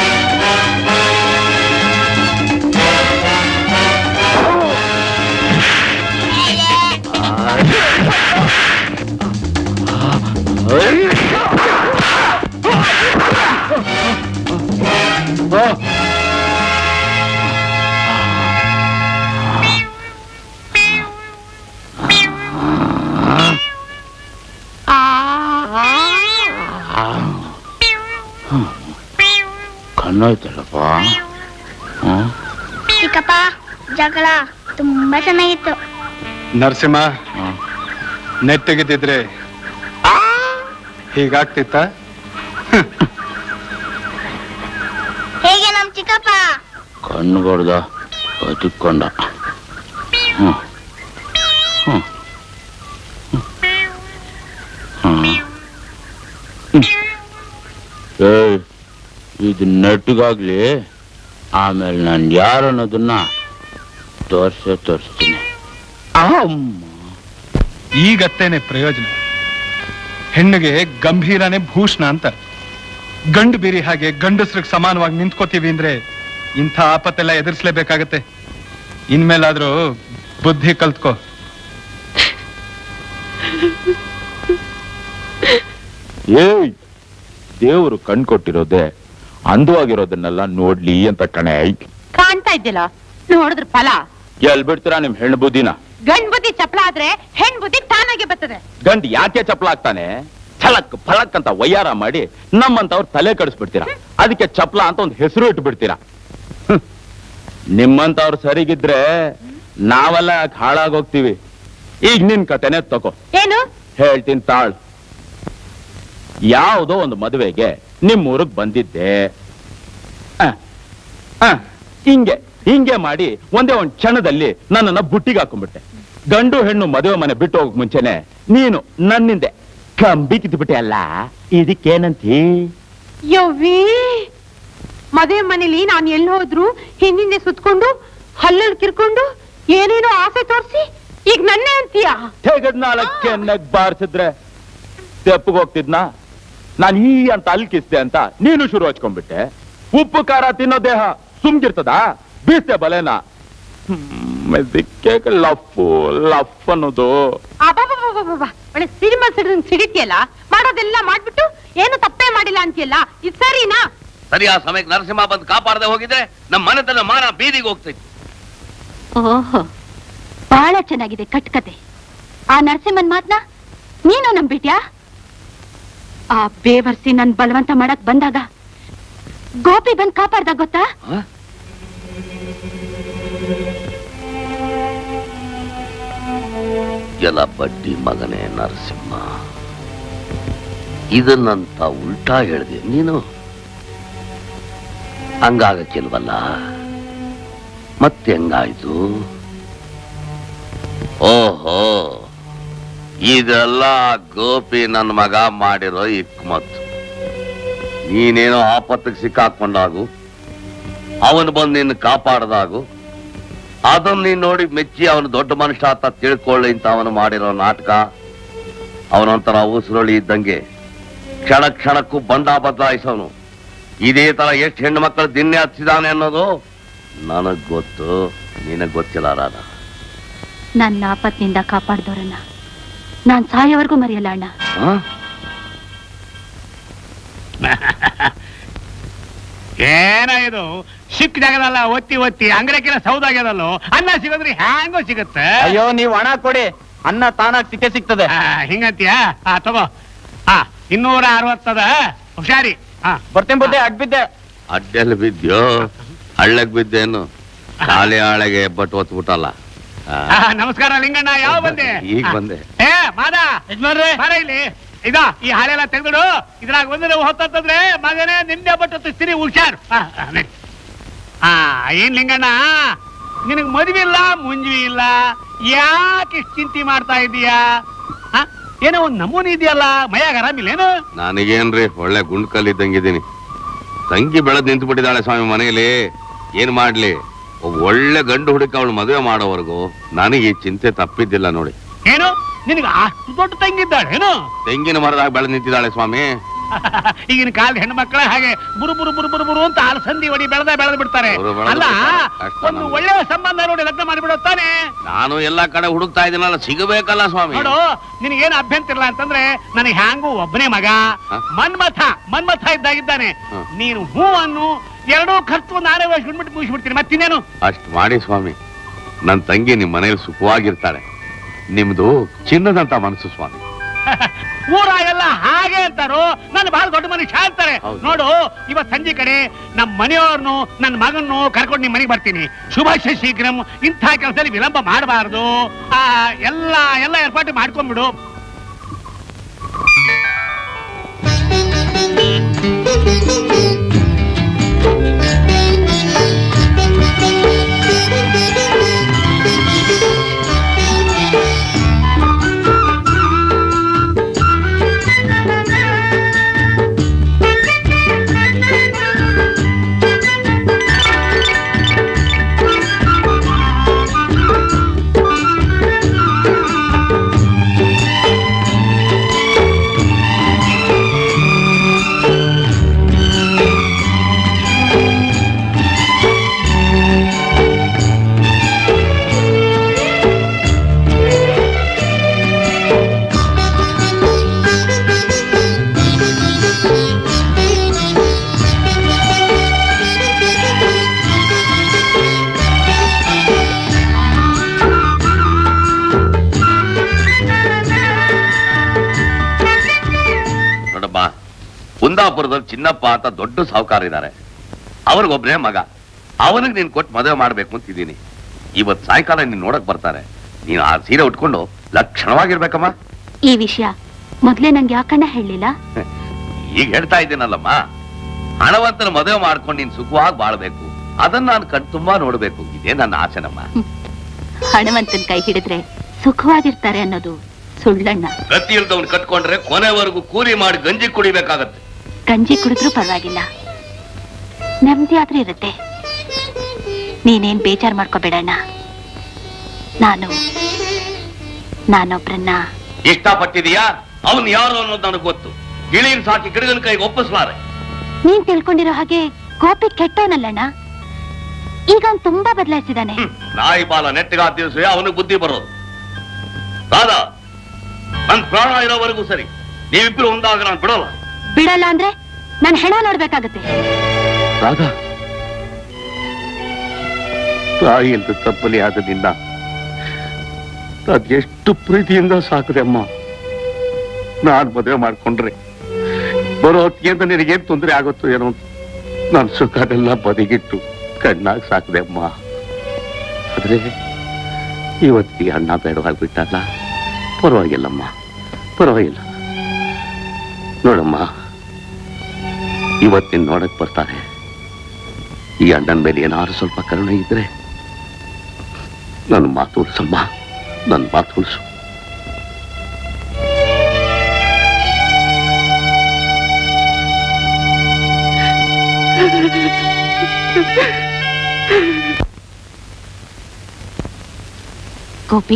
S6: ಕಣ್ಣೋಯ್ತಲ್ಲಪ್ಪ ಹ್ಮ್
S7: ಚಿಕ್ಕಪ್ಪ ಜಗಳ ತುಂಬಾ ಚೆನ್ನಾಗಿತ್ತು
S2: ನರಸಿಂಹ
S6: ಹ್ಮ್.
S2: ನೆಟ್ಟಗಿದ್ದಿದ್ರೆ ಹೀಗಾಗ್ತಿತ್ತ
S7: ಹೇಗೆ ನಮ್ ಚಿಕ್ಕಪ್ಪ
S6: ಕಣ್ಣು ಬಡ್ದ ಬದುಕೊಂಡ ಹ್ಮ್ ಹ್ಮ್ ಹ್ಮ್ ಏಯ್ ಇದು ನೆಟ್ಟಿಗಾಗ್ಲಿ ಆಮೇಲೆ ನಾನು ಯಾರು ಅನ್ನೋದನ್ನ ತೋರ್ಸೇ ತೋರಿಸ್ತೀನಿ ಅಮ್ಮ
S2: ಈಗತ್ತೇನೆ ಪ್ರಯೋಜನ ಹೆಣ್ಣಿಗೆ ಗಂಭೀರನೇ ಭೂಷಣ ಅಂತ ಗಂಡು ಬೀರಿ ಹಾಗೆ ಗಂಡಸ್ರಿಗೆ ಸಮಾನವಾಗಿ ನಿಂತ್ಕೋತೀವಿ ಅಂದ್ರೆ ಇಂಥ ಆಪತ್ತೆಲ್ಲ ಎದುರಿಸ್ಲೇಬೇಕಾಗತ್ತೆ ಇನ್ಮೇಲಾದ್ರೂ ಬುದ್ಧಿ ಕಲ್ತ್ಕೋ
S6: ಏಯ್ ದೇವರು ಕಣ್ ಕೊಟ್ಟಿರೋದೆ ಅಂದವಾಗಿರೋದನ್ನೆಲ್ಲ ನೋಡ್ಲಿ ಅಂತ ಕಣೆ
S4: ಕಾಣ್ತಾ ಇದ್ದಿಲ್ಲ ನೋಡಿದ್ರ ಫಲ
S6: ಎಲ್ ಬಿಡ್ತೀರಾ ನಿಮ್ ಹೆಣ್ಣು ಬುದ್ಧಿನ
S4: ಗಂಡ್ ಬುದ್ಧಿ ಚಪ್ಲ ಆದ್ರೆ ಹೆಣ್ ಬುದ್ಧಿ ತಾನಾಗೆ ಬರ್ತದೆ
S6: ಗಂಡ್ ಯಾಕೆ ಚಪ್ಲ ಆಗ್ತಾನೆ ಛಲಕ್ ಫಲಕ್ ಅಂತ ವಯ್ಯಾರ ಮಾಡಿ ನಮ್ಮಂತವ್ರ ತಲೆ ಕಡಿಸ್ಬಿಡ್ತೀರಾ ಅದಕ್ಕೆ ಚಪ್ಲ ಅಂತ ಒಂದು ಹೆಸರು ಇಟ್ಬಿಡ್ತೀರಾ ಹ್ಮ್. ನಿಮ್ಮಂತವ್ರು ಸರಿಗಿದ್ರೆ ನಾವೆಲ್ಲ ಯಾಕೆ ಹಾಳಾಗೋಗ್ತೀವಿ ಈಗ ನಿನ್ ಕತೆನೆ ತಗೋ
S4: ಏನು
S6: ಹೇಳ್ತೀನಿ ತಾಳ್ ಯಾವುದೋ ಒಂದು ಮದುವೆಗೆ ನಿಮ್ ಊರಿಗೆ ಬಂದಿದ್ದೆ ಆ, ಆ, ಹಿಂಗೆ ಹಿಂಗೆ ಮಾಡಿ ಒಂದೇ ಒಂದ್ ಕ್ಷಣದಲ್ಲಿ ನನ್ನನ್ನ ಬುಟ್ಟಿಗೆ ಹಾಕೊಂಡ್ಬಿಟ್ಟೆ ಗಂಡು ಹೆಣ್ಣು ಮದುವೆ ಮನೆ ಬಿಟ್ಟು ಹೋಗಕ್ ಮುಂಚೆನೆ ನೀನು ನನ್ನಿಂದೆ ಕಂಬಿ ಕಿತ್ಬಿಟ್ಟೆ ಅಲ್ಲ ಇದಕ್ಕೇನಂತೀ
S4: ಯವ್ವಿ ಮದುವೆ ಮನೇಲಿ ನಾನು ಎಲ್ಲಿ ಹೋದ್ರು ಹಿಂದಿಂದೆ ಸುತ್ಕೊಂಡು ಹಲ್ಲಲ್ಲಿ ಕಿರ್ಕೊಂಡು ಏನೇನೋ ಆಸೆ ತೋರಿಸಿ ಈಗ ನನ್ನೇ ಅಂತೀಯ
S6: ತೆಗದ್ ನಾಲ್ಕೆ ನೆಗ್ ಬಾರಿಸಿದ್ರೆ ತೆಪ್ಪಗ್ ಹೋಗ್ತಿದ್ನಾ ನಾನು ಈ ಅಂತ ಅಲ್ಕಿಸ್ತೆ ಅಂತ ನೀನು ಶುರು ಹಚ್ಕೊಂಡ್ಬಿಟ್ಟೆ ಉಪ್ಪು ಖಾರ ತಿನ್ನೋ ದೇಹ ಸುಮ್ಗಿರ್ತದ ಬೀಸ್ತೆ ಬಲೆನ ಹ್ಮ್, ಇದಕ್ಕೆ ಲಫು ಲಫ್ ಅನ್ನೋದು
S4: ಅಬ್ಬಬ್ಬಬ್ಬಬ್ಬಬ್ಬ. ಒಳ್ಳೆ ಸಿನಿಮಾ ಸಿಡಿದಂಗ್ ಸಿಡಿತಿಯಲ್ಲ ಮಾಡೋದೆಲ್ಲ ಮಾಡ್ಬಿಟ್ಟು ಏನು ತಪ್ಪೇ ಮಾಡಿಲ್ಲ ಅಂತೀಯಲ್ಲ ಇದು ಸರಿನಾ
S5: ಸರಿ ಆ ಸಮಯಕ್ಕೆ ನರಸಿಂಹ ಬಂದು ಕಾಪಾಡದೆ ಹೋಗಿದ್ರೆ ನಮ್ಮ ಮನೆತನ ಮಾನ ಬೀದಿಗೆ ಹೋಗ್ತೈತಿ
S4: ಓಹೋ ಬಹಳ ಚೆನ್ನಾಗಿದೆ ಕಟ್ಕತೆ ಆ ನರಸಿಂಹನ್ ಮಾತ್ನ ನೀನು ನಂಬಿಟ್ಯಾ ಆ ಬೇವರ್ಸಿ ನನ್ ಬಲವಂತ ಮಾಡಕ್ ಬಂದಾಗ ಗೋಪಿ ಬಂದ್ ಕಾಪಾಡ್ದ ಗೊತ್ತಾ
S5: ಎಲ್ಲ ಬಡ್ಡಿ ಮಗನೇ ನರಸಿಂಹ ಇದನ್ನಂತ ಉಲ್ಟಾ ಹೇಳಿದೆ ನೀನು ಹಂಗಾಗಕ್ಕಿಲ್ವಲ್ಲ ಮತ್ತೆ ಹೆಂಗಾಯ್ತು ಓಹೋ ಇದೆಲ್ಲ ಗೋಪಿ ನನ್ನ ಮಗ ಮಾಡಿರೋ ಇಕ್ಮತ್ ನೀನೇನೋ ಆಪತ್ತಿಗೆ ಸಿಕ್ಕಾಕೊಂಡಾಗು ಅವನು ಬಂದು ನಿನ್ನ ಕಾಪಾಡ್ದಾಗು ಅದನ್ನ ನೀನ್ ನೋಡಿ ಮೆಚ್ಚಿ ಅವನು ದೊಡ್ಡ ಮನುಷ್ಯ ಅಂತ ತಿಳ್ಕೊಳ್ಳಿ ಅಂತ ಅವನು ಮಾಡಿರೋ ನಾಟಕ ಅವನೊಂಥರ ಉಸಿರೊಳಿ ಇದ್ದಂಗೆ ಕ್ಷಣ ಕ್ಷಣಕ್ಕೂ ಬಂಡ ಬದಲಾಯಿಸೋನು ಇದೇ ತರ ಎಷ್ಟು ಹೆಣ್ಣು ಮಕ್ಕಳು ದಿನ್ನೆ ಹಚ್ಚಿದಾನೆ ಅನ್ನೋದು ನನಗ್ ಗೊತ್ತು ನಿನಗ್ ಗೊತ್ತಿಲ್ಲ ರಾಧ
S4: ನನ್ನ ಆಪತ್ನಿಂದ ಕಾಪಾಡ್ದವ್ರನ್ನ ನಾನ್ ಸಾಯೋವರೆಗೂ ಮರೆಯಲ್ಲ ಅಣ್ಣ
S5: ಹ?
S8: ಏನ ಇದು ಸಿಕ್ಕ ಜಾಗದಲ್ಲ ಒತ್ತಿ ಒತ್ತಿ ಅಂಗಡಿಕೆಲ್ಲ ಸೌದಾಗ್ಯದಲ್ಲೋ ಅನ್ನ ಸಿಗೋದ್ರಿ ಹ್ಯಾಂಗೋ ಸಿಗುತ್ತೆ
S3: ಅಯ್ಯೋ ನೀವ್ ಹಣ ಕೊಡಿ ಅನ್ನ ತಾನಾಗ್ ಸಿಕ್ಕೇ ಸಿಗ್ತದೆ
S8: ಆ, ಹಿಂಗಂತೀಯ ಆ ತಗೋ ಹಾ ಇನ್ನೂರ ಅರವತ್ತದ ಹುಷಾರಿ ಹಾ
S3: ಬರ್ತೀನಿ ಬುದ್ಧಿ ಅಡ್ ಬಿದ್ದೆ
S5: ಅಡ್ಡೆಲ್ಲಿ ಬಿದ್ದ್ಯೋ ಹಳ್ಳಕ್ ಬಿದ್ದೇನು ಖಾಲಿ ಆಳೆಗೆ ಬಟ್ ಒತ್ಬಿಟ್ಟಲ್ಲ ಆ,
S8: ಆ, ನಮಸ್ಕಾರ ಲಿಂಗಣ್ಣ ಯಾವ ಬಂದೆ
S5: ಈಗ ಬಂದೆ.
S8: ಏ ಮಾದ ಬಾರ ಇಲ್ಲಿ ಇದ ಈ ಹಾಳೆಲ್ಲ ತೆಗೆದು ಇದ್ರಾಗ ಒಂದಿನ ಹೊತ್ತಂತಂದ್ರೆ ಮಗನೇ ನಿಂದೆ ಬಟ್ಟು ತಿಸ್ತೀನಿ ಹುಷಾರ್ ಆ, ಆ, ನಡಿ. ಆ ಏನ್ ಲಿಂಗಣ್ಣ ನಿನಗ್ ಮದ್ವೆ ಇಲ್ಲ ಮುಂಜಿ ಇಲ್ಲ ಯಾಕೆ ಇಷ್ಟು ಚಿಂತೆ ಮಾಡ್ತಾ ಇದೀಯಾ ಆ, ಏನೋ ಒಂದ್ ನಮೂನಿ ಇದೆಯಲ್ಲ ಮೈಯಾಗ ಆರಾಮಿಲ್ಲೇನು
S5: ನನಗೇನ್ರಿ ಒಳ್ಳೆ ಗುಂಡ್ಕಲ್ ಇದ್ದಂಗಿದ್ದೀನಿ ತಂಗಿ ಬೆಳೆದ್ ನಿಂತು ಬಿಟ್ಟಿದ್ದಾಳೆ ಸ್ವಾಮಿ ಮನೆಯಲ್ಲಿ ಏನ್ ಮಾಡ್ಲಿ ಒಬ್ಬ ಒಳ್ಳೆ ಗಂಡು ಹುಡುಕ ಅವಳು ಮದುವೆ ಮಾಡೋವರೆಗೂ ನನಗೆ ಈ ಚಿಂತೆ ತಪ್ಪಿದ್ದಿಲ್ಲ ನೋಡಿ
S8: ಏನು ನಿನಗೆ ಅಷ್ಟು ದೊಡ್ಡ ತಂಗಿದ್ದಾಳೆ ಏನು
S5: ತೆಂಗಿನ ಮರದಾಗ ಬೆಳೆದ್ ನಿಂತಿದ್ದಾಳೆ ಸ್ವಾಮಿ
S8: ಈಗಿನ ಕಾಲದ ಹೆಣ್ಮಕ್ಳ ಹಾಗೆ ಬುರು ಬುರು ಬುರು ಬುರು ಬುರು ಅಂತ ಅಲಸಂದಿ ಹೊಡಿ ಬೆಳೆದ ಬೆಳೆದು ಬಿಡ್ತಾರೆ
S5: ಅವ್ರು ಬೆಳ್ದು
S8: ಅಲ್ಲ
S5: ಬಿಡ್ತಾರೆ. ಕಷ್ಟ
S8: ಒಂದು
S5: ನಮ್ಗೆ.
S8: ಒಳ್ಳೆಯ ಸಂಬಂಧ ನೋಡಿ ಲಗ್ನ ಮಾಡಿಬಿಡುತ್ತಾನೆ
S5: ನಾನು ಎಲ್ಲಾ ಕಡೆ ಹುಡುಕ್ತಾ ಇದ್ದೀನಲ್ಲ ಸಿಗಬೇಕಲ್ಲ ಸ್ವಾಮಿ
S8: ನೋಡು ನಿನಗೇನು ಅಭ್ಯಂತರ ಇಲ್ಲ ಅಂತಂದ್ರೆ ನನಗೆ ಹ್ಯಾಂಗು ಒಬ್ಬನೇ ಮಗ
S5: ಹ?
S8: ಮನ್ಮಥ ಮನ್ಮಥ ಇದ್ದಾಗಿದ್ದಾನೆ
S5: ಹ.
S8: ನೀನು ಹೂ ಅನ್ನು ಎರಡೂ ಖರ್ಚು ನಾನೇ ವಹಿಸ್ಬಿಟ್ಬಿಟ್ಟು ಮುಗಿಸ್ಬಿಡ್ತೀನಿ ಮತ್ತಿನ್ನೇನು
S5: ಅಷ್ಟ್ ಮಾಡಿ ಸ್ವಾಮಿ ನನ್ ತಂಗಿ ನಿಮ್ ಮನೇಲಿ ಸುಖವಾಗಿರ್ತಾಳೆ ನಿಮ್ದು ಚಿನ್ನದಂತ ಮನಸ್ಸು ಸ್ವಾಮಿ
S8: ಊರ ಎಲ್ಲ ಹಾಗೆ ಅಂತಾರೋ ನನ್ನ ಬಹಳ ದೊಡ್ಡ ಮನುಷ್ಯ ಅಂತಾರೆ
S5: ಹೌದು.
S8: ನೋಡು ಇವತ್ ಸಂಜೆ ಕಡೆ ನಮ್ಮ ಮನೆಯವ್ರನ್ನು ನನ್ನ ಮಗನ್ನು ಕರ್ಕೊಂಡು ನಿಮ್ಮ ಮನೆಗೆ ಬರ್ತೀನಿ ಶುಭಾಶಯ ಶೀಘ್ರಂ ಇಂಥ ಕೆಲಸದಲ್ಲಿ ವಿಳಂಬ ಮಾಡಬಾರದು ಆ ಎಲ್ಲ ಎಲ್ಲ ಏರ್ಪಾಟು ಮಾಡ್ಕೊಂಡ್ಬಿಡು
S5: ನೋಡಪ್ಪ ಕುಂದಾಪುರದಲ್ಲಿ ಚಿನ್ನಪ್ಪ ಅಂತ ದೊಡ್ಡ ಸಾಹುಕಾರ ಇದ್ದಾರೆ ಅವ್ರಿಗೊಬ್ನೇ ಮಗ ಅವನಿಗೆ ನೀನ್ ಕೊಟ್ಟು ಮದುವೆ ಮಾಡ್ಬೇಕು ಅಂತಿದ್ದೀನಿ ಇವತ್ ಸಾಯಂಕಾಲ ನೀನ್ ನೋಡಕ್ ಬರ್ತಾರೆ ನೀನು ಆ ಸೀರೆ ಉಟ್ಕೊಂಡು ಲಕ್ಷಣವಾಗಿರ್ಬೇಕಮ್ಮ
S4: ಈ ವಿಷಯ ಮೊದ್ಲೇ ನಂಗೆ ಯಾಕಣ್ಣ ಹೇಳಿಲ್ಲ
S5: ಈಗ ಹೇಳ್ತಾ ಇದ್ದೀನಲ್ಲಮ್ಮ ಹಣವಂತನ ಮದುವೆ ಮಾಡ್ಕೊಂಡು ನೀನ್ ಸುಖವಾಗಿ ಬಾಳ್ಬೇಕು ಅದನ್ನ ನಾನು ಕಣ್ ತುಂಬಾ ನೋಡ್ಬೇಕು ಇದೇ ನನ್ನ ಆಸೆನಮ್ಮ
S4: ಹಣವಂತನ್ ಕೈ ಹಿಡಿದ್ರೆ ಸುಖವಾಗಿರ್ತಾರೆ ಅನ್ನೋದು ಸುಳ್ಳಣ್ಣ
S5: ಗತಿ ಇಲ್ದವ್ನು ಕಟ್ಕೊಂಡ್ರೆ ಕೊನೆವರೆಗೂ ಕೂಲಿ ಮಾಡಿ ಗಂಜಿ ಕುಡಿಬೇಕಾಗತ್ತೆ
S4: ಗಂಜಿ ಕುಡಿದ್ರೂ ಪರವಾಗಿಲ್ಲ ನೆಮ್ಮದಿ ಆದ್ರೂ ಇರುತ್ತೆ ನೀನೇನ್ ಬೇಜಾರ್ ಮಾಡ್ಕೋಬೇಡಣ್ಣ ನಾನು ನಾನೊಬ್ರನ್ನ
S5: ಇಷ್ಟಪಟ್ಟಿದೀಯಾ ಅವನ್ ಯಾರು ಅನ್ನೋದು ನನಗೆ ಗೊತ್ತು ಗಿಳಿನ್ ಸಾಕಿ ಗಿಡಗನ ಕೈಗೆ ಒಪ್ಪಿಸ್ಲಾರೆ
S4: ನೀನ್ ತಿಳ್ಕೊಂಡಿರೋ ಹಾಗೆ ಗೋಪಿ ಕೆಟ್ಟವನಲ್ಲಣ್ಣ ಈಗ ಅವ್ನ್ ತುಂಬಾ ಬದಲಾಯಿಸಿದಾನೆ
S5: ಹ್ಮ್. ನಾಯಿ ಬಾಲ ನೆಟ್ಟಿಗ ದಿವಸ ಅವನಿಗೆ ಬುದ್ಧಿ ಬರೋದು ರಾಧಾ ನನ್ ಪ್ರಾಣ ಇರೋವರೆಗೂ ಸರಿ ನೀವಿಬ್ರು ಒಂದಾಗ ನಾನು ಬಿಡೋಲ್ಲ
S4: ಬಿಡಲ್ಲ ಅಂದ್ರೆ ನನ್ ಹೆಣ ನೋಡ್ಬೇಕಾಗತ್ತೆ
S5: ರಾಧಾ ತಾಯಿ ಅಂತ ತಪ್ಪಲಿ ಆದದಿಂದ ಅದೆಷ್ಟು ಪ್ರೀತಿಯಿಂದ ಸಾಕಿದೆ ಅಮ್ಮ ನಾನ್ ಮದುವೆ ಮಾಡ್ಕೊಂಡ್ರೆ ಬರೋ ಹೊತ್ತಿಗೆ ಅಂತ ನಿನಗೇನ್ ತೊಂದರೆ ಆಗುತ್ತೋ ಏನೋ ಅಂತ ನನ್ ಸುಖನೆಲ್ಲ ಬದಿಗಿಟ್ಟು ಕಣ್ಣಾಗ್ ಸಾಕಿದೆ ಅಮ್ಮ ಆದ್ರೆ ಇವತ್ತಿಗೆ ಅಣ್ಣ ಬೇಡವಾಗ್ಬಿಟ್ಟಲ್ಲ ಪರವಾಗಿಲ್ಲಮ್ಮ ಪರವಾಗಿಲ್ಲ ನೋಡಮ್ಮ ಇವತ್ತಿನ ನೋಡಕ್ ಬರ್ತಾರೆ ಈ ಅಣ್ಣನ ಮೇಲೆ ಏನಾದ್ರು ಸ್ವಲ್ಪ ಕರುಣೆ ಇದ್ರೆ ನನ್ನ ಮಾತು ಉಳಿಸಮ್ಮ ನನ್ನ ಮಾತು ಉಳಿಸು
S4: ಗೋಪಿ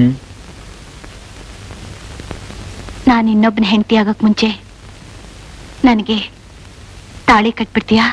S4: ನಾನು ಇನ್ನೊಬ್ಬನ ಹೆಂಡತಿ ಆಗಕ್ ಮುಂಚೆ ನನಗೆ ತಾಳಿ ಕಟ್ಬಿಡ್ತೀಯಾ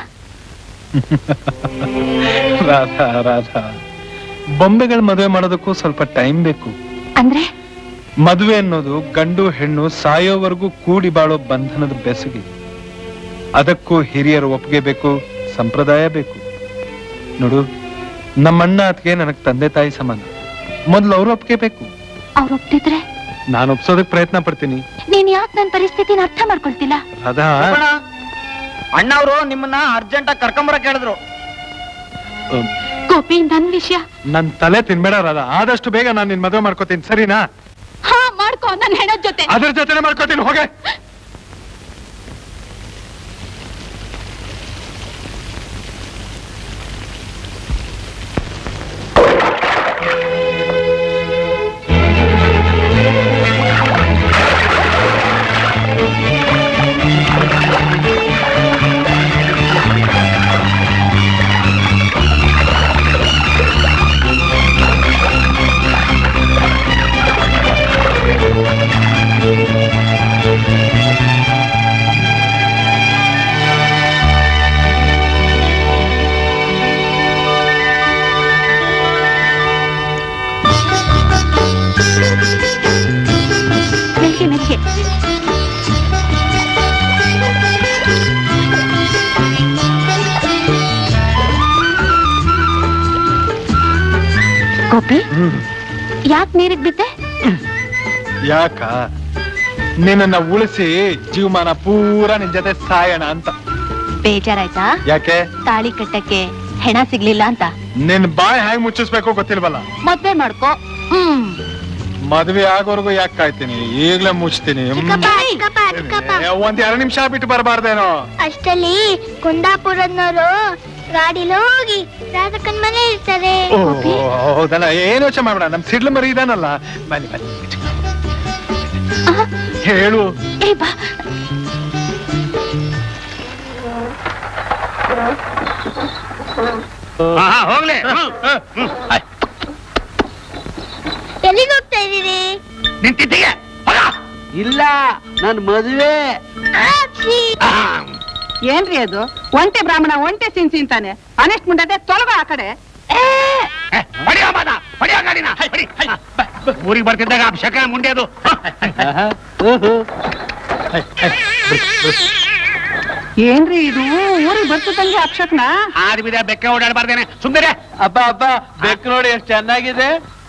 S9: ರಾಧಾ ರಾಧಾ ಬೊಂಬೆಗಳ ಮದುವೆ ಮಾಡೋದಕ್ಕೂ ಸ್ವಲ್ಪ ಟೈಮ್ ಬೇಕು
S4: ಅಂದ್ರೆ
S9: ಮದುವೆ ಅನ್ನೋದು ಗಂಡು ಹೆಣ್ಣು ಸಾಯೋವರೆಗೂ ಕೂಡಿ ಬಾಳೋ ಬಂಧನದ ಬೆಸುಗೆ ಅದಕ್ಕೂ ಹಿರಿಯರ ಒಪ್ಪಿಗೆ ಬೇಕು ಸಂಪ್ರದಾಯ ಬೇಕು ನೋಡು ನಮ್ಮಣ್ಣ ಅತ್ಗೆ ನನಗ್ ತಂದೆ ತಾಯಿ ಸಮಾನ ಮೊದ್ಲು ಅವ್ರು ಒಪ್ಪಿಗೆ ಬೇಕು
S4: ಅವ್ರು ಒಪ್ತಿದ್ರೆ
S9: ನಾನು ಒಪ್ಸೋದಕ್ ಪ್ರಯತ್ನ ಪಡ್ತೀನಿ
S4: ನೀನ್ ಯಾಕೆ ನನ್ನ ಪರಿಸ್ಥಿತಿನ ಅರ್ಥ ಮಾಡ್ಕೊಳ್ತಿಲ್ಲ
S9: ರಾಧಾ
S3: ಅಣ್ಣವ್ರು ನಿಮ್ಮನ್ನ ಅರ್ಜೆಂಟ್ ಆಗಿ ಕರ್ಕೊಂಬರಕ್ ಹೇಳಿದ್ರು
S4: ಗೋಪಿ ನನ್ ವಿಷಯ
S9: ನನ್ ತಲೆ ತಿನ್ಬೇಡ ರಾಧಾ ಆದಷ್ಟು ಬೇಗ ನಾನು ನಿನ್ ಮದುವೆ ಮಾಡ್ಕೋತೀನಿ ಸರಿನಾ
S4: ಹಾ ಮಾಡ್ಕೋ ನನ್ ಹೆಣದ ಜೊತೆ
S9: ಅದ್ರ ಜೊತೆ ಮಾಡ್ಕೋತೀನಿ ಹೋಗೆ
S4: ಮೆಲ್ಗೆ ಮೆಲ್ಗೆ ಗೋಪಿ ಯಾಕೆ ನೀರಿಗೆ ಬಿದ್ದೆ
S9: ಯಾಕ ನಿನ್ನನ್ನ ಉಳಿಸಿ ಜೀವಮಾನ ಪೂರ ನಿನ್ ಜೊತೆ ಸಾಯೋಣ ಅಂತ
S4: ಬೇಜಾರಾಯ್ತಾ
S9: ಯಾಕೆ
S4: ತಾಳಿ ಕಟ್ಟಕ್ಕೆ ಹೆಣ ಸಿಗ್ಲಿಲ್ಲ ಅಂತ
S9: ನಿನ್ ಬಾಯ್ ಹ್ಯಾಂಗ್ ಮುಚ್ಚಿಸ್ಬೇಕು ಗೊತ್ತಿಲ್ವಲ್ಲ
S4: ಮದ್ವೆ ಮಾಡ್ಕೋ ಹ್ಮ್
S9: ಮದ್ವೆ ಆಗೋರ್ಗು ಯಾಕೆ ಕಾಯ್ತೀನಿ ಈಗ್ಲೇ ಮುಚ್ತೀನಿ ಹ್ಮ್.
S7: ಚಿಕ್ಕಪ್ಪ ಚಿಕ್ಕಪ್ಪ ಚಿಕ್ಕಪ್ಪ
S9: ಏ, ಒಂದ್ ಎರಡು ನಿಮಿಷ ಬಿಟ್ಟು ಬರಬಾರ್ದೇನೋ
S7: ಅಷ್ಟಲ್ಲಿ ಕುಂದಾಪುರದನವರು ಗಾಡಿಲಿ ಹೋಗಿ ರಾಧಕನ್ ಮನೆ ಇರ್ತಾರೆ
S9: ಓ ಹೌದಲ್ಲ ಏನು ಯೋಚನೆ ಮಾಡ್ಬೇಡ ನಮ್ ಸಿಡ್ಲು ಮರಿ ಇದಾನಲ್ಲ ಬನ್ನಿ ಬನ್ನಿ ಹೇಳು
S4: ಏ ಬಾ
S8: ಹೋಗ್ಲಿ
S7: ಎಲ್ಲಿಗೆ ಹೋಗ್ತಾ ಇದೀರಿ
S8: ನಿಂತಿದ್ದೀಯ
S3: ಇಲ್ಲ ನನ್ ಮದುವೆ
S7: ಆಪ್ಸಿ.
S10: ಏನ್ರಿ ಅದು ಒಂಟೆ ಬ್ರಾಹ್ಮಣ ಒಂಟೆ ಸಿನ್ ಸಿಂತಾನೆ ಅನೆಸ್ಟ್ ಮುಂಡದೆ ತೊಲಗ ಆ ಕಡೆ
S8: ಹೊಡಿಯೋ ಮಾದ ಹೊಡಿಯೋ ಗಾಡಿನ ಹೊಡಿ ಊರಿಗೆ ಬರ್ತಿದ್ದಾಗ ಅಭಿಷೇಕ ಮುಂಡೆ ಅದು
S10: ಏನ್ರಿ ಇದು ಊರಿಗೆ ಬರ್ತದಂಗೆ ಅಕ್ಷಕ್ನ
S8: ಆದ ಬಿದ ಬೆಕ್ಕ ಓಡಾಡಬಾರ್ದೇನೆ ಸುಂದರ
S3: ಅಬ್ಬ ಅಬ್ಬ ಬೆಕ್ಕು ನೋಡಿ ಎಷ್ಟು ಚೆನ್ನಾಗಿದೆ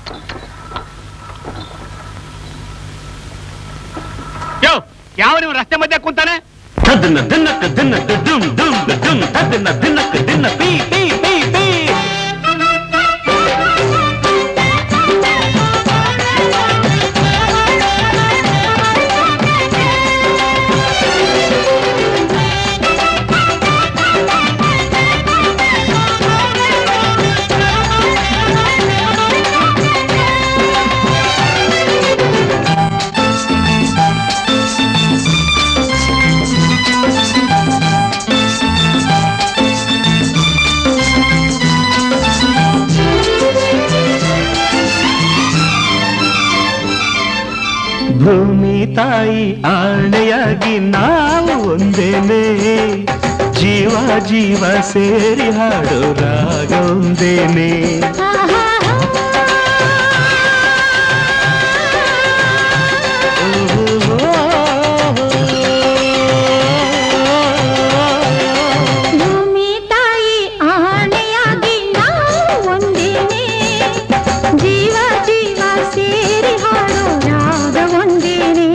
S8: ಯೋ ಯಾವ ನೀವು ರಸ್ತೆ ಮಧ್ಯೆ ಕೂತಾನೆ
S6: ತದನ ದಿನಕ ದಿನ ಡುಮ್ ಡುಮ್ ಡುಮ್ ತದನ ದಿನಕ ದಿನ ಪೀ ಪೀ ಪೀ ಪೀ ಭೂಮಿ ತಾಯಿ ಆಣೆಯಾಗಿ ನಾವು ಒಂದೇನೆ ಜೀವ ಜೀವ ಸೇರಿ ಹಾಡೋ ರಾಗ ಒಂದೇನೆ
S4: ಭೂಮಿ ತಾಯಿ ಆಣೆಯಾಗಿ ನಾವು ಒಂದೇನೆ ಜೀವ ಜೀವ ಸೇರಿ ಹಾಡೋ ರಾಗ ಒಂದೇನೆ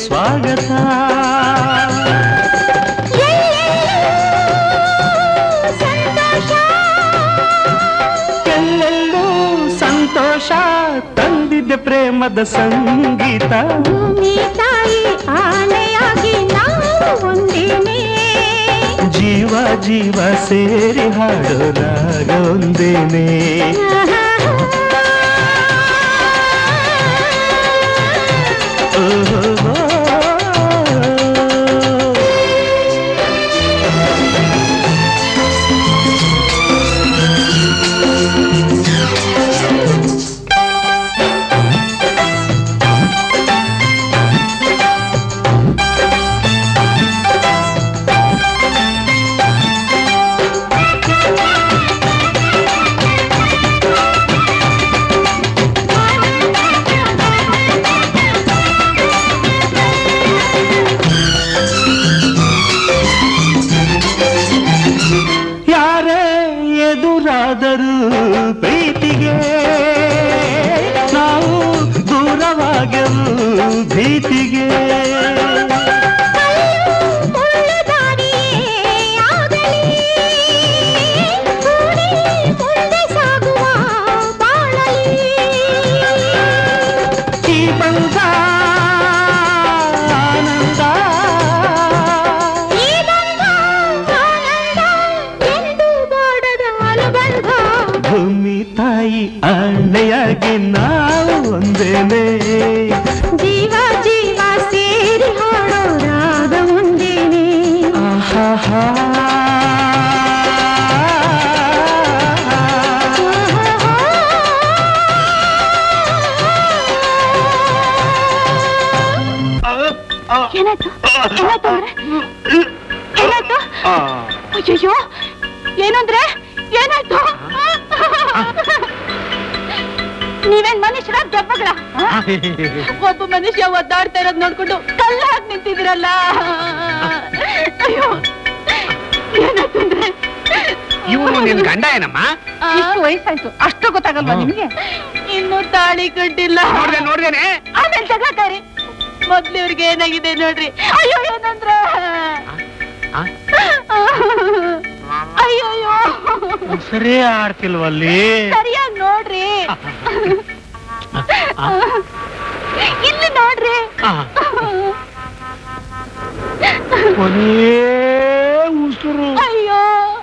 S11: ಸ್ವಾಗತ ಎಲ್ಲೆಲ್ಲೂ ಸಂತೋಷ ತಂದಿದ್ದೆ ಪ್ರೇಮದ ಸಂಗೀತ
S7: ಭೂಮಿ ತಾಯಿ ಆನೆಯಾಗಿ ನಾವು ಒಂದೇನೆ
S11: ಜೀವ ಜೀವ ಸೇರಿ ಹಾಡೋ ರಾಗ ಒಂದೇನೆ ಯಾರೇ ಎದುರಾದರೂ ಪ್ರೀತಿಗೆ ನಾವು ದೂರವಾಗೆವು ಭೀತಿಗೆ ಈ ಬಂಧ ಆನಂದ ಭೂಮಿ ತಾಯಿ ಅಣ್ಣೆಯಾಗಿ ನಾವು ಒಂದೇನೆ
S7: ಜೀವ ಜೀವ ಸೇರಿ ಹಾಡೋ ರಾಗ ಒಂದೇನೆ
S11: ಆಹಾಹಾ.
S4: ಏನಾಯ್ತು ಏನಾಯ್ತು ಅಂದ್ರೆ ಏನಾಯ್ತು ಅಯ್ಯಯ್ಯೋ ಏನಂದ್ರೆ ಏನಾಯ್ತು ನೀವೇನ್ ಮನುಷ್ಯರ ದೆಬ್ಬಗಳ ಒಬ್ಬ ಮನುಷ್ಯ ಒದ್ದಾಡ್ತಾ ಇರೋದ್ ನೋಡ್ಕೊಂಡು ಕಲ್ಲ ಹಾಕಿ ನಿಂತಿದ್ದೀರಲ್ಲ ಅಯ್ಯೋ ಏನಾಯ್ತು ಅಂದ್ರೆ
S8: ಇವನು ನಿನ್ ಗಂಡ ಏನಮ್ಮ
S10: ಇಷ್ಟು ವಯಸ್ಸಾಯ್ತು ಅಷ್ಟು ಗೊತ್ತಾಗಲ್ವಾ ನಿಮ್ಗೆ
S4: ಇನ್ನು ತಾಳಿ ಕಟ್ಟಿಲ್ಲ
S8: ನೋಡ್ದೆ ನೋಡ್ದೇನೆ
S4: ಆಮೇಲೆ ತಗಕಾರಿ ಮೊದ್ಲು ಇವ್ರಿಗೆ ಏನಾಗಿದೆ ನೋಡ್ರಿ ಅಯ್ಯೋ ಏನಂದ್ರೆ ಅಯ್ಯೋಯ್ಯೋ
S8: ಸರಿ ಆಡ್ತಿಲ್ವಲ್ಲಿ
S4: ಸರಿಯಾಗಿ ನೋಡ್ರಿ ಇಲ್ಲಿ ನೋಡ್ರಿ
S8: ಕೊನೇ ಉಸಿರು
S4: ಅಯ್ಯೋ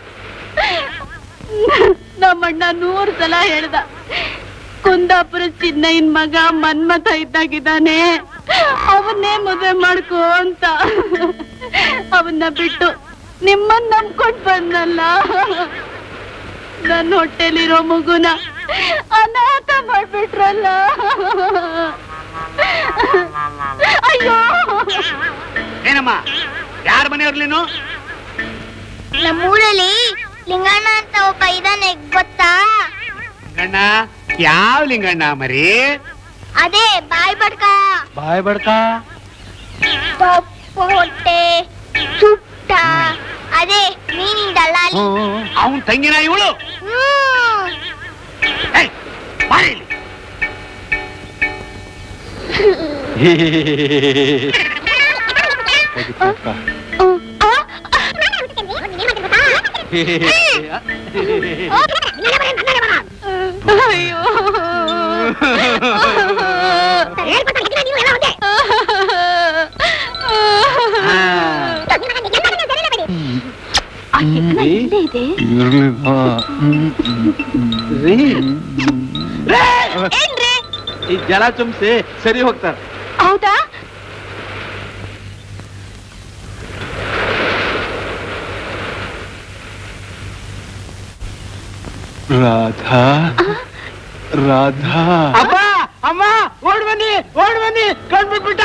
S4: ನಮ್ಮಣ್ಣ ನೂರ್ ಸಲ ಹೇಳ್ದ ಕುಂದಾಪುರ ಚಿನ್ನಯ್ಯನ್ ಮಗ ಮನ್ಮಥ ಇದ್ದಾಗಿದ್ದಾನೆ ಅವನ್ನೇ ಮದುವೆ ಮಾಡ್ಕೋ ಅಂತ ಅವನ್ನ ಬಿಟ್ಟು ನಿಮ್ಮನ್ ನಂಬ್ಕೊಂಡ್ ಬಂದಲ್ಲ ನನ್ನ ಹೊಟ್ಟೆಲಿರೋ ಮಗುನ ಅನಾಥ ಮಾಡ್ಬಿಟ್ರಲ್ಲ ಅಯ್ಯೋ
S8: ಏನಮ್ಮ ಯಾರ ಮನೆಯವ್ರು ನೀನು
S7: ನಮ್ಮೂರಲ್ಲಿ ಲಿಂಗಣ್ಣ ಅಂತ ಒಬ್ಬ ಇದಾನೆ ಗೊತ್ತಾ
S8: ಗಣ್ಣ ಯಾವ ಲಿಂಗಣ್ಣ ಮರಿ
S7: ಅದೇ ಬಾಯ್ ಬಡ್ಕ
S8: ಬಾಯ್ ಬಡ್ಕ
S7: ಕಪ್ಪು ಹೊಟ್ಟೆ ಸುಟ್ಟ ಅದೇ ಮೀನಿನ ದಲ್ಲಾಳಿ
S8: ಅವನ್ ತಂಗಿನ ಇವಳು
S7: ಹ್ಮ್.
S8: ಬಾರಿ ಇಲ್ಲಿ.
S4: ಅಯ್ಯೋ ಇದೆ ಏನ್ರಿ
S3: ಈ ಜಲ ಚುಮ್ಸಿ ಸರಿ ಹೋಗ್ತಾರೆ
S4: ಹೌದಾ
S9: ರಾಧಾ ರಾಧಾ
S1: ಅಪ್ಪ ಅಮ್ಮ ಓಡ್ ಬನ್ನಿ ಓಡ್ ಬನ್ನಿ ಕಂಡ್ಬಿಟ್ಬಿಟ್ಟ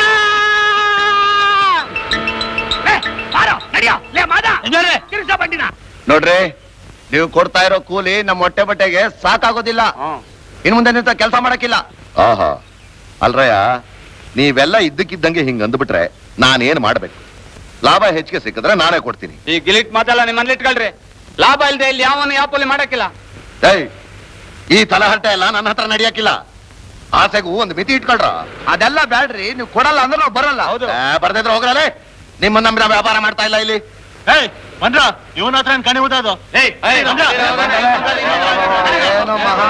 S8: ಬಾರೋ ನಡಿಯೋ ಲೇ ಮಾದ ತಿರ್ಸ ಬಂಡಿನ
S5: ನೋಡ್ರಿ ನೀವು ಕೊಡ್ತಾ ಇರೋ ಕೂಲಿ ನಮ್ಮ ಹೊಟ್ಟೆ ಬಟ್ಟೆಗೆ ಸಾಕಾಗೋದಿಲ್ಲ ಇನ್ ಮುಂದೆ ನಿಂತ ಕೆಲಸ ಮಾಡಕ್ಕಿಲ್ಲ ಆಹಾ ಅಲ್ರಯ್ಯ ನೀವೆಲ್ಲ ಇದ್ದಕ್ಕಿದ್ದಂಗೆ ಹಿಂಗ್ ಅಂದ್ಬಿಟ್ರೆ ನಾನೇನ್ ಮಾಡ್ಬೇಕು ಲಾಭ ಹೆಚ್ಚಿಗೆ ಸಿಕ್ಕಿದ್ರೆ ನಾನೇ ಕೊಡ್ತೀನಿ
S3: ಈ ಗಿಲಿಟ್ ಮಾತೆಲ್ಲ ನಿಮ್ಮಲ್ಲಿ ಇಟ್ಕೊಳ್ರಿ ಲಾಭ ಇಲ್ದೆ ಇಲ್ಲಿ ಯಾವನು ಯಾವ ಪೋಲಿ ಮಾಡಕ್ಕಿಲ್ಲ
S5: ಏಯ್ ಈ ತಲಹಂಟೆ ಎಲ್ಲ ನನ್ನ ಹತ್ರ ನಡೆಯಕ್ಕಿಲ್ಲ
S12: ಆಸೆಗೂ ಒಂದು ಮಿತಿ ಇಟ್ಕೊಳ್ರ ಅದೆಲ್ಲ ಬ್ಯಾಡ್ರಿ ನೀವು ಕೊಡಲ್ಲ ಅಂದ್ರೆ ನಾವು ಬರಲ್ಲ ಹೌದು ಬರ್ದಿದ್ರೆ ಹೋಗ್ರಲ್ಲೇ ನಿಮ್ಮ ನಂಬಿ ನಾವು ವ್ಯಾಪಾರ ಮಾಡ್ತಾ ಇಲ್ಲ ಇಲ್ಲಿ
S8: ಏಯ್ ಬಂದ್ರ ಇವನ ಹತ್ರ ಕಣಿ ಊಟದು ಏಯ್ ಏಯ್, ಬಂದ್ರ?
S12: ಏನೋ ಮಹಾ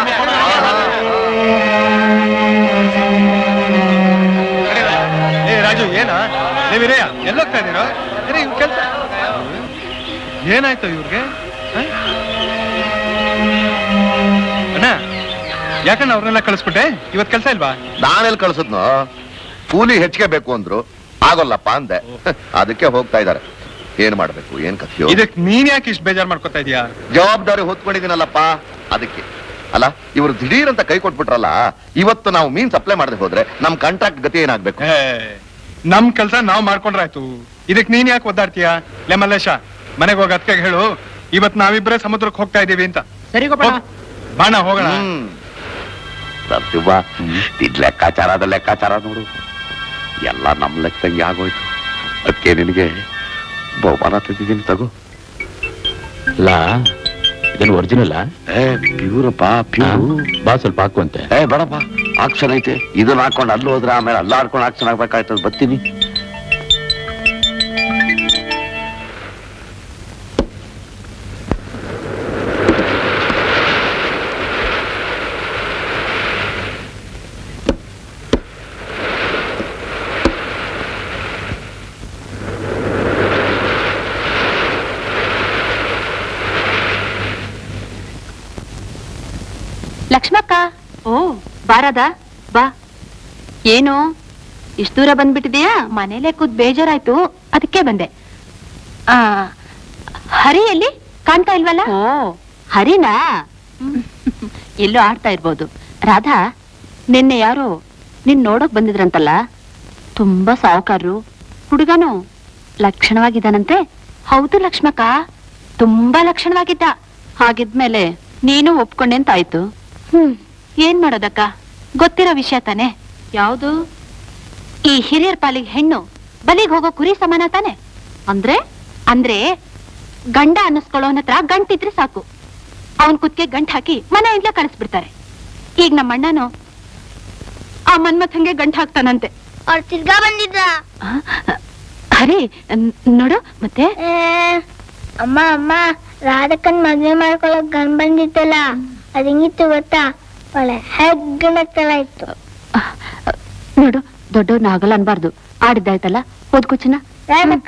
S9: ಏ ರಾಜು ಏನ ನೀವಿರೇ ಎಲ್ಲೋಗ್ತಾ ಇದೀರೋ ಅರೆ ಇವ್ ಕೆಲ್ಸ ಏನಾಯ್ತು ಇವ್ರಿಗೆ ಹ? ಅಣ್ಣ ಯಾಕಣ್ಣ ಅವ್ರನ್ನೆಲ್ಲ ಕಳಿಸ್ಬಿಟ್ಟೆ ಇವತ್ ಕೆಲ್ಸ ಇಲ್ವಾ
S12: ನಾನೆಲ್ಲಿ ಕಳ್ಸದ್ನೋ ಕೂಲಿ ಹೆಚ್ಚಿಗೆ ಬೇಕು ಅಂದ್ರು ಆಗೋಲ್ಲಪ್ಪ ಅಂದೆ ಅದಕ್ಕೆ ಹೋಗ್ತಾ ಇದಾರೆ ಏನ್ ಮಾಡ್ಬೇಕು ಏನ್ ಕಥೆಯೋ
S9: ಇದಕ್ ನೀನ್ ಯಾಕೆ ಇಷ್ಟು ಬೇಜಾರ್ ಮಾಡ್ಕೊತಾ ಇದೀಯಾ
S12: ಜವಾಬ್ದಾರಿ ಹೊತ್ಕೊಂಡಿದ್ದೀನಲ್ಲಪ್ಪ ಅದಕ್ಕೆ ಅಲ್ಲ ಇವರು ದಿಢೀರ್ ಅಂತ ಕೈ ಕೊಟ್ಬಿಟ್ರಲ್ಲ ಇವತ್ತು ನಾವು ಮೀನ್ ಸಪ್ಲೈ ಮಾಡದೆ ಹೋದ್ರೆ ನಮ್ ಕಾಂಟ್ರಾಕ್ಟ್ ಗತಿ ಏನಾಗ್ಬೇಕು
S9: ಏ, ನಮ್ ಕೆಲ್ಸ ನಾವ್ ಮಾಡ್ಕೊಂಡ್ರಾಯ್ತು ಇದಕ್ ನೀನ್ ಯಾಕೆ ಒದ್ದಾಡ್ತೀಯ ಲೇ ಮಲ್ಲೇಶ ಮನೆಗೆ ಹೋಗಿ ಅದಕ್ಕೆ ಹೇಳು ಇವತ್ ನಾವಿಬ್ರೇ ಸಮುದ್ರಕ್ಕೆ ಹೋಗ್ತಾ ಇದೀವಿ ಅಂತ
S1: ಸರಿ
S9: ಹೋಗ್. ಬಾಣ ಹೋಗೋಣ
S12: ಹ್ಮ್
S5: ನರಸಿಂಹ ಇದ್ ಲೆಕ್ಕಾಚಾರದ ಲೆಕ್ಕಾಚಾರ ನೋಡು ಎಲ್ಲ ನಮ್ ಲೆಕ್ಕದಂಗೆ ಆಗೋಯ್ತು ಅದಕ್ಕೆ ನಿನಗೆ ಬಹುಮಾನ ತೆಗಿದ್ದೀನಿ ತಗೋ
S6: ಅಲ್ಲ ಇದನ್ನು ಒರಿಜಿನಲ್
S5: ಏ ಪ್ಯೂರಪ್ಪ ಪ್ಯೂರು
S6: ಬಾ ಸ್ವಲ್ಪ ಹಾಕುವಂತೆ
S5: ಏ ಬೇಡಪ್ಪ ಆಕ್ಷನ್ ಐತೆ ಇದನ್ನ ಹಾಕೊಂಡು ಅಲ್ಲಿ ಹೋದ್ರೆ ಆಮೇಲೆ ಅಲ್ಲ ಹಾಕೊಂಡು ಆಕ್ಷನ್ ಆಗ್ಬೇಕಾಯ್ತದ ಬರ್ತೀನಿ
S4: ಲಕ್ಷ್ಮಕ್ಕ ಓ ಬಾರದ ಬಾ ಏನು ಇಷ್ಟು ದೂರ ಬಂದ್ಬಿಟ್ಟಿದೀಯಾ ಮನೇಲೆ ಕೂತ್ ಬೇಜಾರಾಯ್ತು ಅದಕ್ಕೆ ಬಂದೆ ಆ ಹರಿ ಎಲ್ಲಿ ಕಾಣ್ತಾ ಇಲ್ವಲ್ಲ ಓ ಹರಿನಾ ಎಲ್ಲೋ ಆಡ್ತಾ ಇರ್ಬೋದು ರಾಧಾ ನಿನ್ನೆ ಯಾರೋ ನಿನ್ ನೋಡೋಕ್ ಬಂದಿದ್ರಂತಲ್ಲ ತುಂಬಾ ಸಾವುಕಾರರು ಹುಡುಗನು ಲಕ್ಷಣವಾಗಿದ್ದಾನಂತೆ ಹೌದು ಲಕ್ಷ್ಮಕ್ಕ ತುಂಬಾ ಲಕ್ಷಣವಾಗಿದ್ದ ಹಾಗಿದ್ಮೇಲೆ ನೀನು ಒಪ್ಕೊಂಡೆ ಅಂತ ಆಯ್ತು ಹ್ಮ್ ಏನ್ ಮಾಡೋದಕ್ಕ ಗೊತ್ತಿರೋ ವಿಷಯ ತಾನೆ ಯಾವುದು ಈ ಹಿರಿಯರ ಪಾಲಿಗೆ ಹೆಣ್ಣು ಬಲಿಗೆ ಹೋಗೋ ಕುರಿ ಸಮಾನ ತಾನೆ ಅಂದ್ರೆ ಅಂದ್ರೆ ಗಂಡ ಅನ್ನಿಸ್ಕೊಳ್ಳೋನ್ ಹತ್ರ ಗಂಟಿದ್ರೆ ಸಾಕು ಅವನ್ ಕುತ್ತಿಗೆ ಗಂಟ್ ಹಾಕಿ ಮನೆಯಿಂದಲೇ ಕಳಿಸ್ಬಿಡ್ತಾರೆ ಈಗ ನಮ್ಮ ಅಣ್ಣನು ಆ ಮನ್ಮಥ್ ಹಂಗೆ ಗಂಟ್ ಹಾಕ್ತಾನಂತೆ
S7: ಅವ್ರು ತಿರ್ಗಾ ಬಂದಿದ್ರ
S4: ಹರಿ ನ್- ನೋಡು ಮತ್ತೆ
S7: ಏ, ಅಮ್ಮ ಅಮ್ಮ ರಾಧಕ್ಕನ್ ಮದ್ವೆ ಮಾಡ್ಕೊಳಕ್ ಗಂಡ್ ಬಂದಿತ್ತಲ್ಲ ಅದ್ ಹೆಂಗಿತ್ತು ಗೊತ್ತಾ ಒಳ್ಳೆ ಹೆಗ್ಗಣ ತರ ಇತ್ತು
S4: ನೋಡು ದೊಡ್ಡವ್ರನ್ನ ಆಗಲ್ಲ ಅನ್ಬಾರ್ದು ಆಡಿದ್ದಾಯ್ತಲ್ಲ ಓದ್ಕೋಚಿನ
S7: ರಾಧಕ್ಕ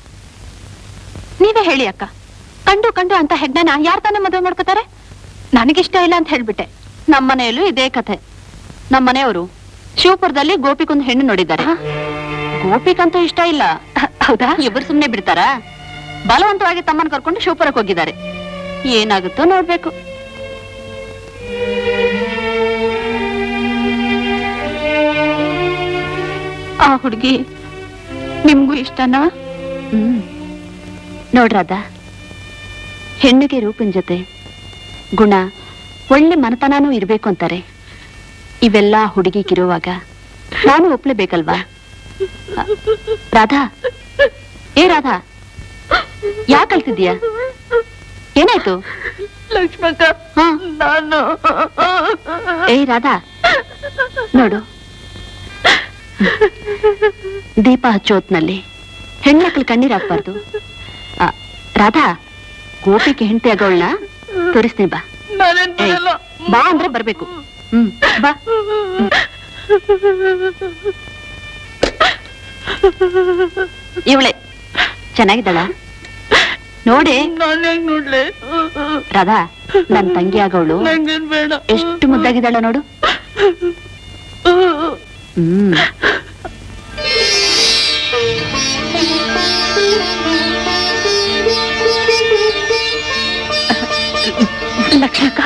S4: ನೀವೇ ಹೇಳಿ ಅಕ್ಕ ಕಂಡು ಕಂಡು ಅಂತ ಹೆಗ್ಡನ ಯಾರ್ ತಾನೇ ಮದುವೆ ಮಾಡ್ಕೋತಾರೆ ನನಗಿಷ್ಟ ಇಲ್ಲ ಅಂತ ಹೇಳ್ಬಿಟ್ಟೆ ನಮ್ಮ ಮನೆಯಲ್ಲೂ ಇದೇ ಕಥೆ ನಮ್ಮ ಮನೆಯವರು ಶಿವಪುರದಲ್ಲಿ ಗೋಪಿಗೊಂದು ಹೆಣ್ಣು ನೋಡಿದ್ದಾರೆ ಗೋಪಿಗಂತೂ ಇಷ್ಟ ಇಲ್ಲ ಹೌದಾ ಇಬ್ಬರು ಸುಮ್ನೆ ಬಿಡ್ತಾರಾ ಬಲವಂತವಾಗಿ ತಮ್ಮನ್ ಕರ್ಕೊಂಡು ಶಿವಪುರಕ್ಕೆ ಹೋಗಿದ್ದಾರೆ ಏನಾಗುತ್ತೋ ನೋಡ್ಬೇಕು ಆ ಹುಡುಗಿ ನಿಮ್ಗೂ ಇಷ್ಟನಾ ಹ್ಮ್ ನೋಡ್ರಾದ ಹೆಣ್ಣಿಗೆ ರೂಪಿನ ಜೊತೆ ಗುಣ ಒಳ್ಳೆ ಮನತನನೂ ಇರ್ಬೇಕು ಅಂತಾರೆ ಇವೆಲ್ಲ ಹುಡುಗಿಗಿರುವಾಗ ನಾನು ಒಪ್ಲೇಬೇಕಲ್ವಾ ಅ, ರಾಧಾ ಏ ರಾಧಾ ಯಾಕೆ ಅಳ್ತಿದ್ಯಾ ಏನಾಯ್ತು
S10: ಲಕ್ಷ್ಮಕ್ಕ
S4: ಹಾ
S10: ನಾನು
S4: ಏ ರಾಧಾ ನೋಡು ದೀಪ ಹಚ್ಚೋತ್ನಲ್ಲಿ ಹೆಣ್ಮಕ್ಳು ಕಣ್ಣೀರ್ ಹಾಕ್ಬಾರ್ದು ಆ, ರಾಧಾ ಗೋಪಿಗೆ ಹೆಂಡತಿ ಆಗೋಳ್ನ ತೋರಿಸ್ತೀನಿ ಬಾ
S10: ನಾನೇನ್
S4: ಏಯ್,
S10: ಬರಲ್ಲ
S4: ಬಾ ಅಂದ್ರೆ ಬರ್ಬೇಕು ಹ್ಮ್ ಬಾ ಇವಳೆ ಚೆನ್ನಾಗಿದ್ದಾಳ ನೋಡಿ
S10: ನಾನು ಹೆಂಗ್ ನೋಡ್ಲೆ
S4: ರಾಧಾ ನನ್ ತಂಗಿ ಆಗೋಳು
S10: ನಂಗೇನ್ ಬೇಡ
S4: ಎಷ್ಟು ಮುದ್ದಾಗಿದ್ದಾಳ ನೋಡು ಹ್ಮ್ ಲಕ್ಷಕ್ಕ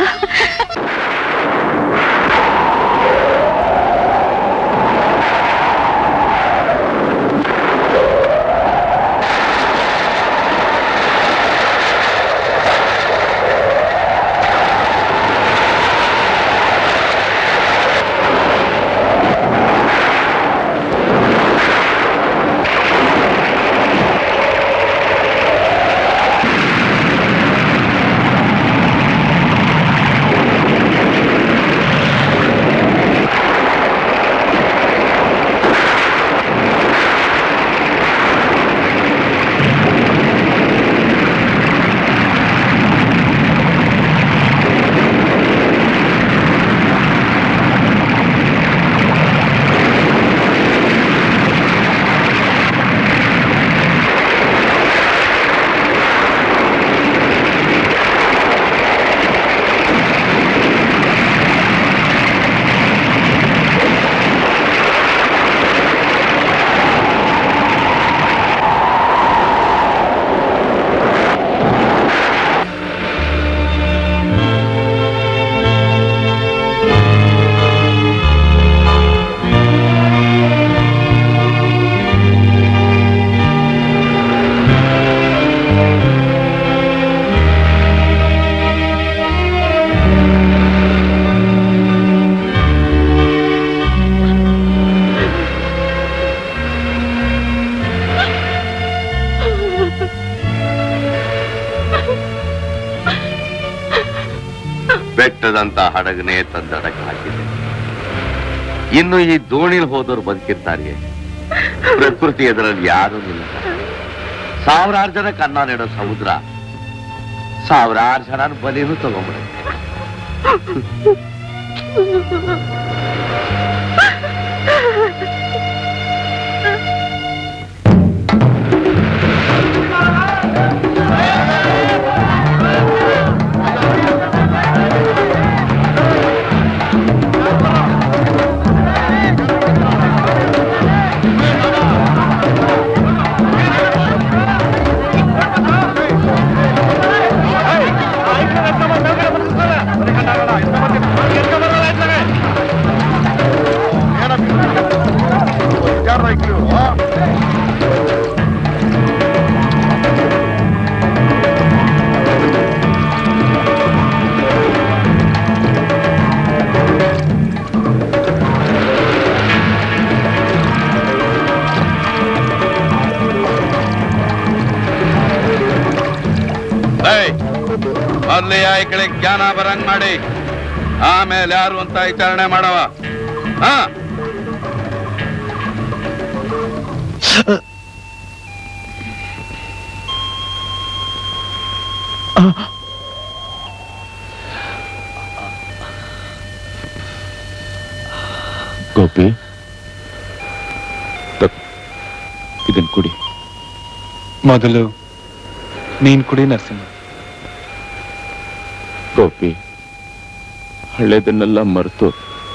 S5: ಇಲ್ಲದಂತ ಹಡಗನೆ ತಂದಡಕ್ಕೆ ಹಾಕಿದೆ ಇನ್ನು ಈ ದೋಣಿಲ್ ಹೋದವ್ರು ಬದುಕಿರ್ತಾರೆ ಪ್ರಕೃತಿ ಎದುರಲ್ಲಿ ಯಾರೂ ಇಲ್ಲ ಸಾವಿರಾರು ಜನಕ್ಕೆ ಅನ್ನ ನೀಡೋ ಸಮುದ್ರ ಸಾವಿರಾರು ಜನ ಬಲಿನೂ ತಗೊಂಡ್ಬಿಡುತ್ತೆ ಮೊದ್ಲು ಈ ಕಡೆ ಜ್ಞಾನ ಬರಂಗ್ ಮಾಡಿ ಆಮೇಲೆ ಯಾರು ಅಂತ ವಿಚಾರಣೆ ಮಾಡವ ಹಾ
S6: ಗೋಪಿ ತಗೋ. ಇದನ್ ಕುಡಿ
S9: ಮೊದಲು ನೀನ್ ಕುಡಿ ನರಸಿಂಹ
S6: ಗೋಪಿ ಹಳೆದನ್ನೆಲ್ಲ ಮರೆತು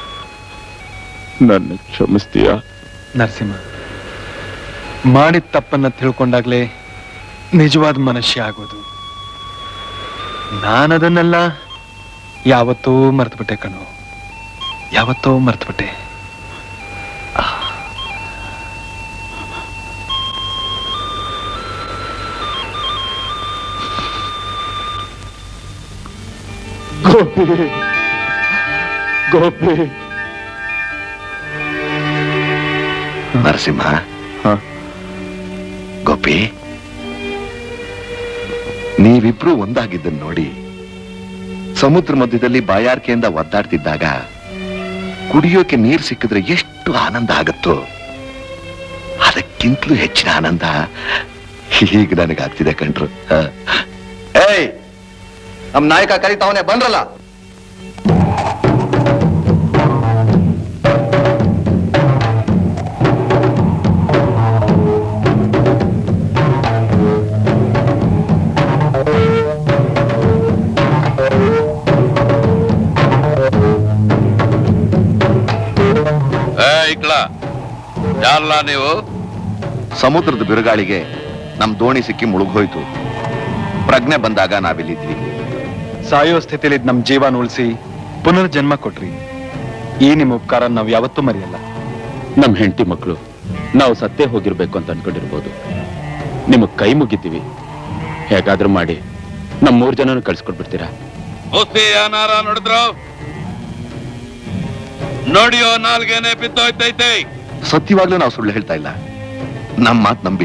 S6: ನನ್ನ ಕ್ಷಮಿಸ್ತೀಯಾ
S9: ನರಸಿಂಹ ಮಾಡಿದ ತಪ್ಪನ್ನ ತಿಳ್ಕೊಂಡಾಗ್ಲೇ ನಿಜವಾದ ಮನುಷ್ಯ ಆಗೋದು ನಾನದನ್ನೆಲ್ಲ ಯಾವತ್ತೋ ಮರ್ತ್ಬಿಟ್ಟೆ ಕಣು ಯಾವತ್ತೋ ಮರ್ತ್ಬಿಟ್ಟೆ
S6: ಗೋಪಿ ಗೋಪಿ
S12: ನರಸಿಂಹ ಗೋಪಿ ನೀವಿಬ್ರು ಒಂದಾಗಿದ್ದನ್ನು ನೋಡಿ ಸಮುದ್ರ ಮಧ್ಯದಲ್ಲಿ ಬಾಯಾರಿಕೆಯಿಂದ ಒದ್ದಾಡ್ತಿದ್ದಾಗ ಕುಡಿಯೋಕೆ ನೀರು ಸಿಕ್ಕಿದ್ರೆ ಎಷ್ಟು ಆನಂದ ಆಗುತ್ತೋ ಅದಕ್ಕಿಂತಲೂ ಹೆಚ್ಚಿನ ಆನಂದ ಈಗ ನನಗಾಗ್ತಿದೆ ಕಣ್ರು ಹ. ಏಯ್ ನಮ್ ನಾಯಕ ಕರಿತಾವನೆ ಬಂದ್ರಲ್ಲ
S5: ಏ ಇಕ್ಳ ಯಾರಲ್ಲ ನೀವು
S12: ಸಮುದ್ರದ ಬಿರುಗಾಳಿಗೆ ನಮ್ ದೋಣಿ ಸಿಕ್ಕಿ ಮುಳುಗೋಯ್ತು ಪ್ರಜ್ಞೆ ಬಂದಾಗ ನಾವಿಲ್ಲಿದ್ವಿ
S9: ಸಾಯೋ ಸ್ಥಿತಿಲಿ ನಮ್ ಜೀವನ ಉಳಿಸಿ ಪುನರ್ಜನ್ಮ ಕೊಟ್ರಿ ಈ ನಿಮ್ ಉಪಕಾರ ನಾವ್ ಯಾವತ್ತೂ ಮರೆಯಲ್ಲ
S6: ನಮ್ ಹೆಂಡತಿ ಮಕ್ಕಳು ನಾವು ಸತ್ತೇ ಹೋಗಿರ್ಬೇಕು ಅಂತ ಅನ್ಕೊಂಡಿರ್ಬೋದು ನಿಮಗ್ ಕೈ ಮುಗಿತೀವಿ ಹೇಗಾದ್ರೂ ಮಾಡಿ ನಮ್ ಮೂರ್ ಜನನು ಕಳ್ಸ್ಕೊಟ್ಬಿಡ್ತೀರಾ
S5: ಬುದ್ಧಿ ಏನಾರ ನೋಡಿದ್ರು ನೋಡಿಯೋ ನಾಲ್ಗೇನೆ ಬಿದ್ದೋಯ್ತೈತೆ
S12: ಸತ್ಯವಾಗ್ಲೂ ನಾವು ಸುಳ್ಳು ಹೇಳ್ತಾ ಇಲ್ಲ ನಮ್ ಮಾತ್ ನಂಬಿ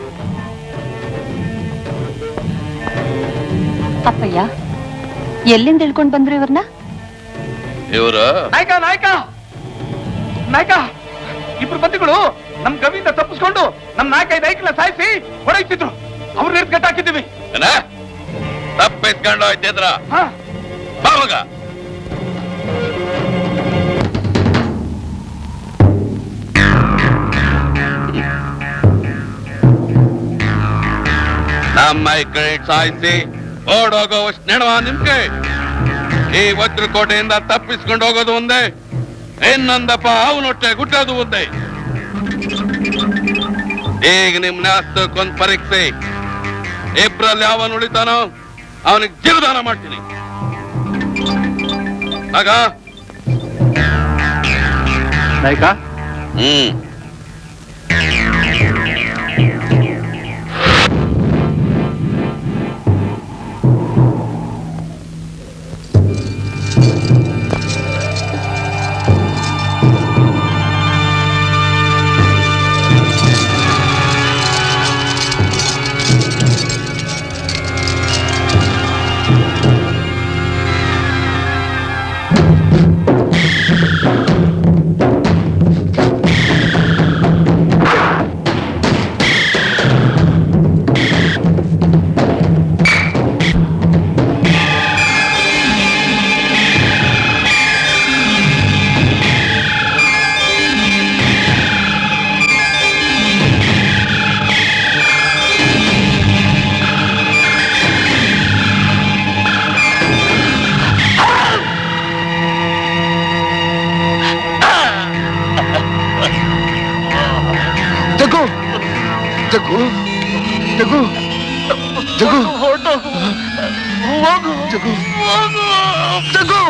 S4: ಅಪ್ಪಯ್ಯ ಎಲ್ಲಿಂದ ಇಳ್ಕೊಂಡ್ ಬಂದ್ರು ಇವ್ರನ್ನ
S5: ಇವರು
S1: ನಾಯಕ ನಾಯಕ ನಾಯಕ ಇಬ್ರು ಬಂದಿಗಳು ನಮ್ ಗವಿಯಿಂದ ತಪ್ಪಿಸ್ಕೊಂಡು ನಮ್ ನಾಯಕ ನಾಯಕನ ಸಾಯಿಸಿ ಹೊರೈತಿದ್ರು ಅವ್ರನ್ನ ಎತ್ ಗಟ್ಟ ಹಾಕಿದ್ದೀವಿ
S5: ಏನ ತಪ್ಪಿಸ್ಕೊಂಡು ಹೋಯ್ತಿದ್ರ ಬಾವಾಗ ನಮ್ಮ ಈ ಕಡೆ ಸಾಯಿಸಿ ಓಡೋಗೋವಷ್ಟು ನೆಡವ ನಿಮ್ಗೆ ಈ ವಜ್ರಕೋಟೆಯಿಂದ ತಪ್ಪಿಸ್ಕೊಂಡು ಹೋಗೋದು ಒಂದೇ ಇನ್ನೊಂದಪ್ಪ ಅವನೊಟ್ಟೆ ಗುಟ್ಟೋದು ಒಂದೇ ಈಗ ನಿಮ್ನ ಹಸ್ತಕ್ಕೊಂದ್ ಪರೀಕ್ಷೆ ಇಬ್ರಲ್ಲಿ ಯಾವನ್ ಉಳಿತಾನೋ ಅವನಿಗೆ ಜೀವದಾನ ಮಾಡ್ತೀನಿ ಆಗ
S9: ನಾಯಕ
S5: ಹ್ಮ್
S12: ಜಗ್ಗು ಜಗ್ಗು ಜಗ್ಗು
S1: ಹೊರಟು ಹೋಗು
S12: ಜಗ್ಗು
S1: ಜಗ್ಗು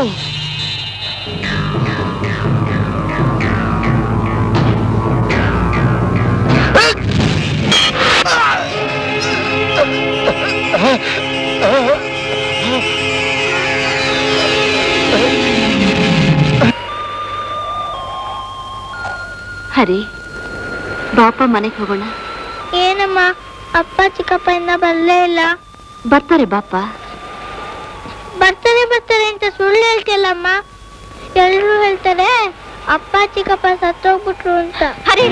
S4: ಹರಿ ಬಾಪ ಮನೆಗೆ ಹೋಗೋಣ
S7: ಏನಮ್ಮ ಅಪ್ಪ ಚಿಕ್ಕಪ್ಪ ಇನ್ನ ಬರ್ಲೇ ಇಲ್ಲ
S4: ಬರ್ತಾರೆ ಬಾಪ
S7: ಬರ್ತಾರೆ ಬರ್ತಾರೆ ಅಂತ ಸುಳ್ಳು ಹೇಳ್ತಿಲ್ಲಮ್ಮ ಎಲ್ರು ಹೇಳ್ತಾರೆ ಅಪ್ಪ ಚಿಕ್ಕಪ್ಪ ಸತ್ತೋಗ್ಬಿಟ್ರು ಅಂತ
S4: ಹರಿ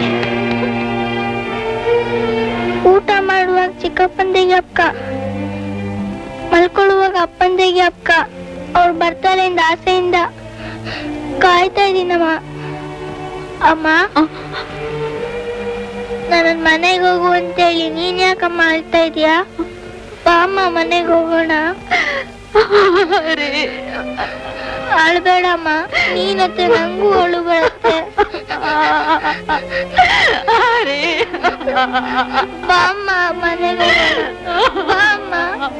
S7: ಊಟ ಮಾಡುವಾಗ ಚಿಕ್ಕಪ್ಪಂದಿಗೆ ಅಪ್ಪ ಮಲ್ಕೊಳ್ಳುವಾಗ ಅಪ್ಪಂದಿಗೆ ಅಪ್ಪ ಅವ್ರು ಬರ್ತಾರೆ ಇಂದ ಆಸೆಯಿಂದ ಕಾಯ್ತಾ ಇದೀನಮ್ಮ ಅಮ್ಮ ನನ್ನ ಮನೆಗೆ ಹೋಗು ಅಂತೇಳಿ ನೀನ್ ಯಾಕಮ್ಮ ಅಳ್ತಾ ಇದೀಯಾ ಬಾ ಅಮ್ಮ ಮನೆಗೆ ಹೋಗೋಣ ಅಳ್ಬೇಡಮ್ಮ ನೀನತ್ತೆ ನಂಗೂ ಅಳು ಬರುತ್ತೆ ಬಾ ಅಮ್ಮ ಮನೆಗೆ ಹೋಗೋಣ ಬಾ ಅಮ್ಮ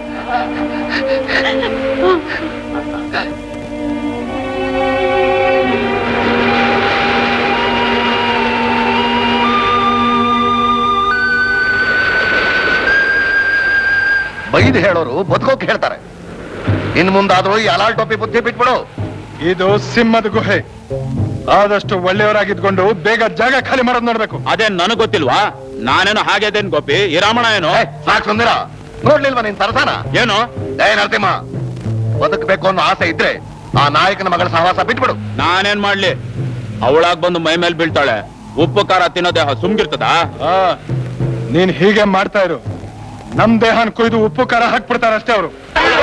S12: ಬೈದು ಹೇಳೋರು ಬದುಕೋಕ್ ಹೇಳ್ತಾರೆ ಇನ್ ಮುಂದಾದ್ರೂ ಈ ಅಲಾಲ್ ಟೋಪಿ ಬುದ್ಧಿ ಬಿಟ್ಬಿಡು
S2: ಇದು ಸಿಂಹದ ಗುಹೆ ಆದಷ್ಟು ಒಳ್ಳೆಯವರಾಗಿದ್ಕೊಂಡು ಬೇಗ ಜಾಗ ಖಾಲಿ ಮಾಡೋದ್ ನೋಡ್ಬೇಕು
S6: ಅದೇ ನನಗ್ ಗೊತ್ತಿಲ್ವಾ ನಾನೇನು ಹಾಗೆದೇನ್ ಗೋಪಿ ಈ ರಾಮಣ ಏನು
S12: ಸಾಕ್ ಸುಂದರ ನೋಡ್ಲಿಲ್ವಾ ನಿನ್ ಸರಸಾನ
S6: ಏನು
S12: ಏ ನರಸಿಂಹ ಬದುಕಬೇಕು ಅನ್ನೋ ಆಸೆ ಇದ್ರೆ ಆ ನಾಯಕನ ಮಗಳ ಸಹವಾಸ ಬಿಟ್ಬಿಡು
S6: ನಾನೇನ್ ಮಾಡ್ಲಿ ಅವಳಾಗ್ ಬಂದು ಮೈ ಮೇಲೆ ಬೀಳ್ತಾಳೆ ಉಪ್ಪು ಖಾರ ತಿನ್ನೋ ದೇಹ ಸುಮ್ಗಿರ್ತದಾ
S2: ಆ, ನೀನ್ ಹೀಗೆ ಮಾಡ್ತಾ ಇರು ನಮ್ ದೇಹನ್ ಕೊಯ್ದು ಉಪ್ಪು ಖಾರ ಹಾಕ್ಬಿಡ್ತಾರ ಅಷ್ಟೇ ಅವರು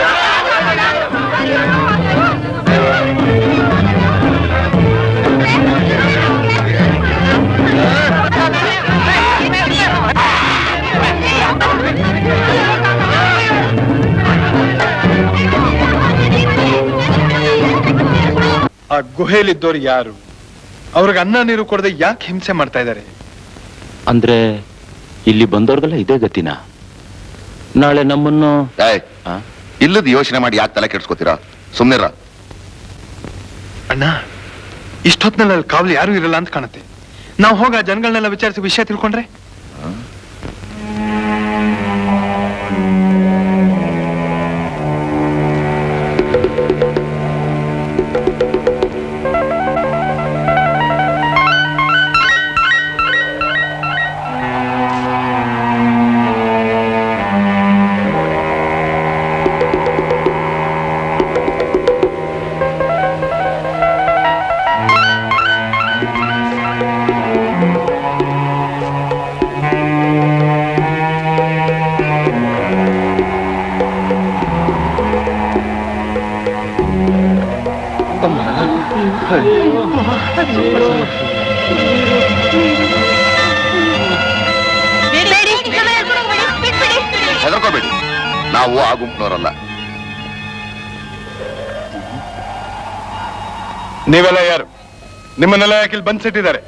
S2: ಆ ಗುಹೆಯಲ್ಲಿದ್ದವ್ರು ಯಾರು ಅವ್ರಿಗೆ ಅನ್ನ ನೀರು ಕೊಡದೆ ಯಾಕೆ ಹಿಂಸೆ ಮಾಡ್ತಾ ಇದ್ದಾರೆ
S6: ಅಂದ್ರೆ ಇಲ್ಲಿ ಬಂದವ್ರಿಗೆಲ್ಲ ಇದೇ ಗತಿನ ನಾಳೆ ನಮ್ಮನ್ನು
S12: ಏಯ್ ಇಲ್ಲದ ಯೋಚನೆ ಮಾಡಿ ಯಾಕೆ ತಲೆ ಕೆಡ್ಸ್ಕೊತೀರಾ ಸುಮ್ನಿರ
S9: ಅಣ್ಣ ಇಷ್ಟೊತ್ನಲ್ಲಿ ಅಲ್ಲಿ ಕಾವಲು ಯಾರು ಇರಲ್ಲ ಅಂತ ಕಾಣುತ್ತೆ ನಾವು ಹೋಗ ಜನಗಳನ್ನೆಲ್ಲ ವಿಚಾರಿಸಿ ವಿಷಯ ತಿಳ್ಕೊಂಡ್ರೆ
S12: ಹೆದರ್ಕೋಬೇಡಿ ನಾವು ಆ ಗುಂಪಿನವರಲ್ಲ
S2: ನೀವೆಲ್ಲ ಯಾರು ನಿಮ್ಮನ್ನೆಲ್ಲ ಯಾಕೆ ಇಲ್ಲಿ ಬಂದ್ಸಿಟ್ಟಿದ್ದಾರೆ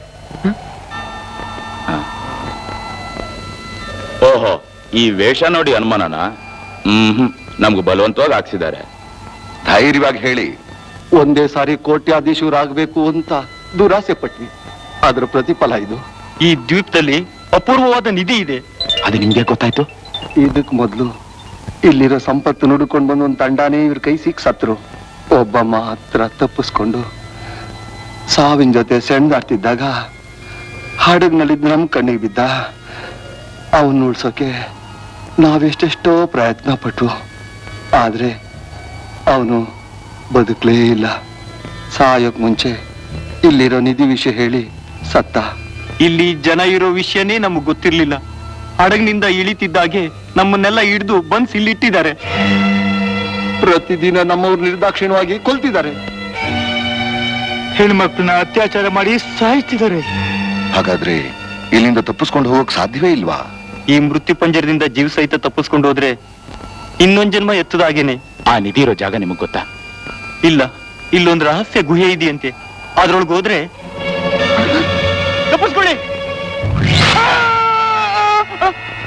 S6: ಓಹೋ ಈ ವೇಷ ನೋಡಿ ಅನುಮಾನನ ಹ್ಮ್ ಹ್ಮ್ ನಮ್ಗೆ ಬಲವಂತವಾಗಿ ಹಾಕ್ಸಿದ್ದಾರೆ
S12: ಧೈರ್ಯವಾಗಿ ಹೇಳಿ
S13: ಒಂದೇ ಸಾರಿ ಕೋಟ್ಯಾಧೀಶರಾಗಬೇಕು ಅಂತ ದುರಾಸೆ ಪಟ್ವಿ ಅದರ ಪ್ರತಿಫಲ ಇದು
S3: ಈ ದ್ವೀಪದಲ್ಲಿ ಅಪೂರ್ವವಾದ ನಿಧಿ ಇದೆ
S6: ಅದು ನಿಮ್ಗೆ ಗೊತ್ತಾಯ್ತು
S13: ಇದಕ್ ಮೊದ್ಲು ಇಲ್ಲಿರೋ ಸಂಪತ್ತು ನುಡ್ಕೊಂಡು ಬಂದ ಒಂದ್ ತಂಡಾನೇ ಇವ್ರ ಕೈ ಸಿಕ್ ಸತ್ರು ಒಬ್ಬ ಮಾತ್ರ ತಪ್ಪಿಸ್ಕೊಂಡು ಸಾವಿನ ಜೊತೆ ಸೆಣ್ದಾಡ್ತಿದ್ದಾಗ ಹಡಗ್ನಲ್ಲಿದ್ದ ನಮ್ ಕಣ್ಣಿಗೆ ಬಿದ್ದ ಅವನ್ ಉಳ್ಸೋಕೆ ನಾವೆಷ್ಟೆಷ್ಟೋ ಪ್ರಯತ್ನ ಪಟ್ವು ಆದ್ರೆ ಅವನು ಬದುಕ್ಲೇ ಇಲ್ಲ ಸಾಯೋಕ್ ಮುಂಚೆ ಇಲ್ಲಿರೋ ನಿಧಿ ವಿಷಯ ಹೇಳಿ ಸತ್ತ
S3: ಇಲ್ಲಿ ಜನ ಇರೋ ವಿಷಯನೇ ನಮಗ್ ಗೊತ್ತಿರ್ಲಿಲ್ಲ ಹಡಗ್ನಿಂದ ಇಳಿತಿದ್ದಾಗೆ ನಮ್ಮನ್ನೆಲ್ಲ ಹಿಡಿದು ಬಂದ್ಸ್ ಇಲ್ಲಿಟ್ಟಿದ್ದಾರೆ
S13: ಪ್ರತಿದಿನ ನಮ್ಮವ್ರು ನಿರ್ದಾಕ್ಷಿಣ್ಯವಾಗಿ ಕೊಲ್ತಿದ್ದಾರೆ
S3: ಹೆಣ್ಮಕ್ಳನ್ನ ಅತ್ಯಾಚಾರ ಮಾಡಿ ಸಾಯಿಸ್ತಿದ್ದಾರೆ
S12: ಹಾಗಾದ್ರೆ ಇಲ್ಲಿಂದ ತಪ್ಪಿಸ್ಕೊಂಡು ಹೋಗಕ್ ಸಾಧ್ಯವೇ ಇಲ್ವಾ
S3: ಈ ಮೃತ್ಯು ಪಂಜರದಿಂದ ಜೀವ ಸಹಿತ ತಪ್ಪಿಸ್ಕೊಂಡು ಹೋದ್ರೆ ಇನ್ನೊಂದ್ ಜನ್ಮ ಎತ್ತದಾಗೇನೆ
S6: ಆ ನಿಧಿ ಇರೋ ಜಾಗ ನಿಮಗ್ ಗೊತ್ತಾ
S3: ಇಲ್ಲ ಇಲ್ಲೊಂದ್ ರಹಸ್ಯ ಗುಹೆ ಇದೆಯಂತೆ ಅದ್ರೊಳಗೆ ಹೋದ್ರೆ ತಪ್ಪಿಸ್ಕೊಳ್ಳಿ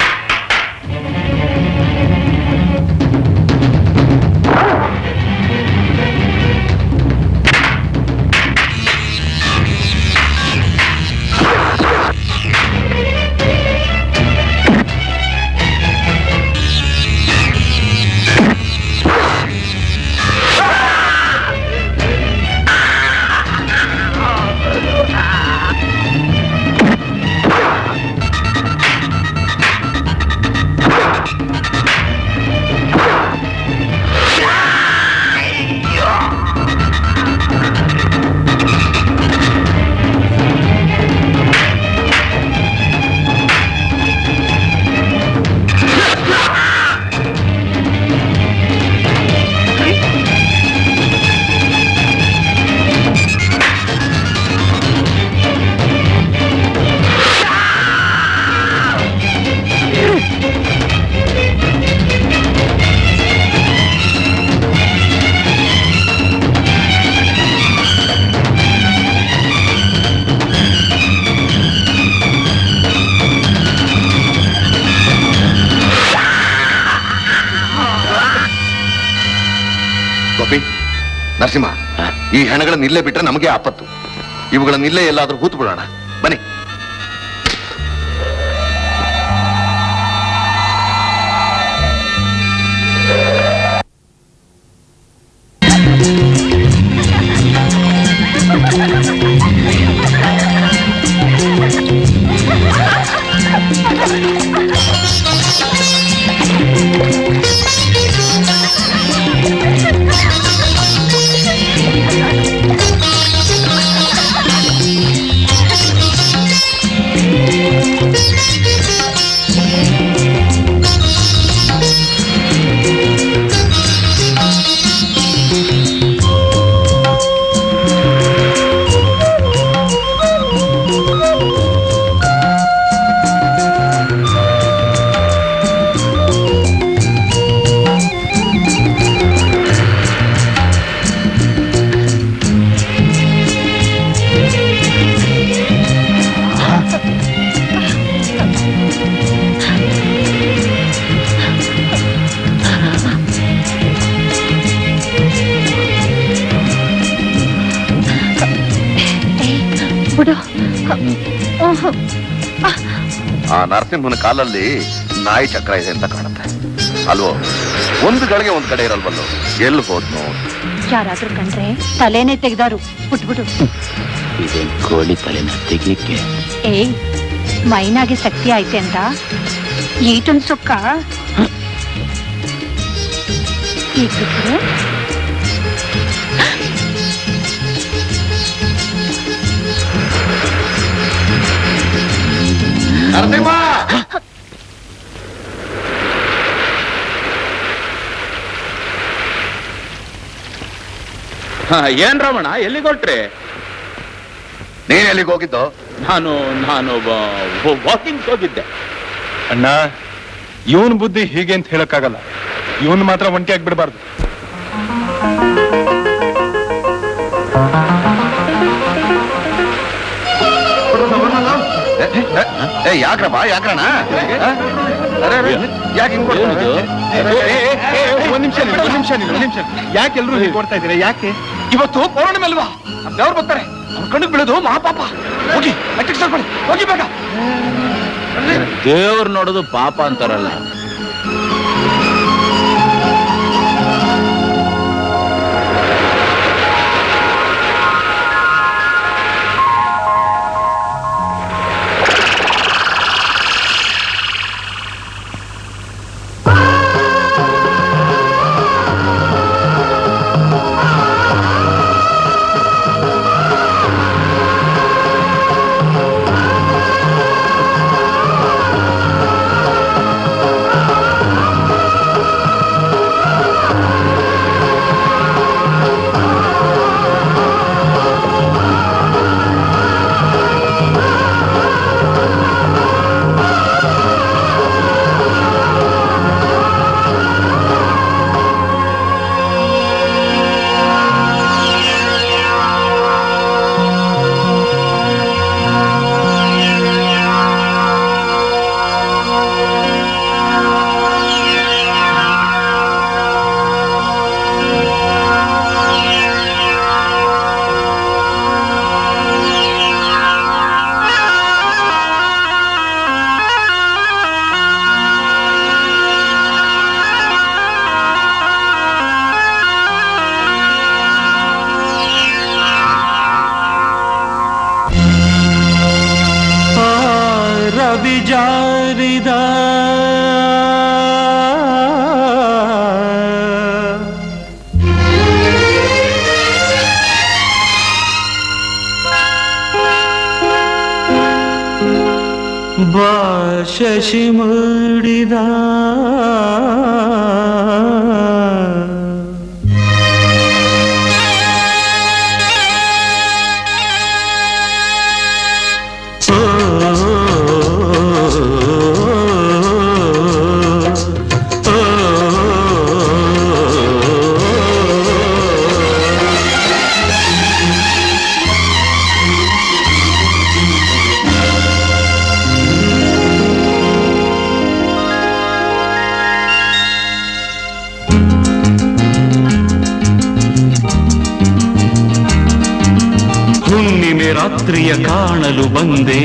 S12: ನರಸಿಂಹ ಈ ಹೆಣಗಳನ್ನ ಇಲ್ಲೇ ಬಿಟ್ರೆ ನಮಗೆ ಆಪತ್ತು ಇವುಗಳನ್ನ ಇಲ್ಲೇ ಎಲ್ಲಾದ್ರೂ ಹೂತು ಬಿಡೋಣ ಬನ್ನಿ
S4: ಬಿಡು
S12: ಆ ನರಸಿಂಹನ ಕಾಲಲ್ಲಿ ನಾಯಿ ಚಕ್ರ ಇದೆ ಅಂತ ಕಾಣುತ್ತೆ ಅಲ್ವೋ ಒಂದು ಗಳಿಗೆ ಒಂದ್ ಕಡೆ ಇರಲ್ವಲ್ಲೋ ಎಲ್ಲಿ ಹೋದ್ನು
S4: ಯಾರಾದ್ರೂ ಕಂಡ್ರೆ ತಲೆನೇ ತೆಗ್ದಾರು ಬಿಟ್ಬಿಡು
S3: ಇದೇನ್ ಕೋಳಿ ತಲೆನ ತೆಗಿಯಕ್ಕೆ
S4: ಏಯ್ ಮೈನಾಗೆ ಶಕ್ತಿ ಐತೆ ಅಂತ ಈಟೊಂದ್ ಸುಕ್ಕ ಈಗ ಬಿಟ್ಬಿಡು
S12: ನರಸಿಂಹ
S6: ಏನ್ ರಮಣ ಎಲ್ಲಿಗೆ ಹೊಟ್ರಿ
S12: ನೀನ್ ಎಲ್ಲಿಗೆ ಹೋಗಿದ್ದು
S6: ನಾನು ನಾನು ವಾಕಿಂಗ್ ಹೋಗಿದ್ದೆ
S9: ಅಣ್ಣ ಇವನ್ ಬುದ್ಧಿ ಹೀಗೆ ಅಂತ ಹೇಳಕ್ಕಾಗಲ್ಲ ಇವನ್ ಮಾತ್ರ ಒಂಟಿ ಆಗ್ಬಿಡ್ಬಾರ್ದು
S12: ಏ, ಏ, ಏ ಯಾಕ್ರಪ್ಪ ಯಾಕ್ರಣ ಯಾಕೆ ಹಿಂಗ್ ಕೊಡ್ತಾರೆ?
S9: ಒಂದ್ ನಿಮಿಷ ಒಂದ್ ನಿಮಿಷ ಒಂದ್ ನಿಮಿಷ ಯಾಕೆ ಎಲ್ರು ಹೀಗೆ ಕೊಡ್ತಾ ಇದೀರಾ ಯಾಕೆ
S1: ಇವತ್ತು ಪೌರ್ಣಮಿ ಅಲ್ವಾ ದೇವ್ರು ಬರ್ತಾರೆ ಅವ್ರ ಕಣ್ಣಿಗೆ ಬೀಳೋದು ಮಹಾಪಾಪ ಹೋಗಿ ಅಟ್ಟಿಗೆ ಸೇರ್ಕೊಳ್ಳಿ ಹೋಗಿ ಬೇಗ
S6: ದೇವ್ರು ನೋಡೋದು ಪಾಪ ಅಂತಾರಲ್ಲ
S11: ಆ ರವಿ ಜಾರಿದ ಬಾ ಶಶಿ ಮೂಡಿದ ರಾತ್ರಿಯ ಕಾಣಲು ಬಂದೆ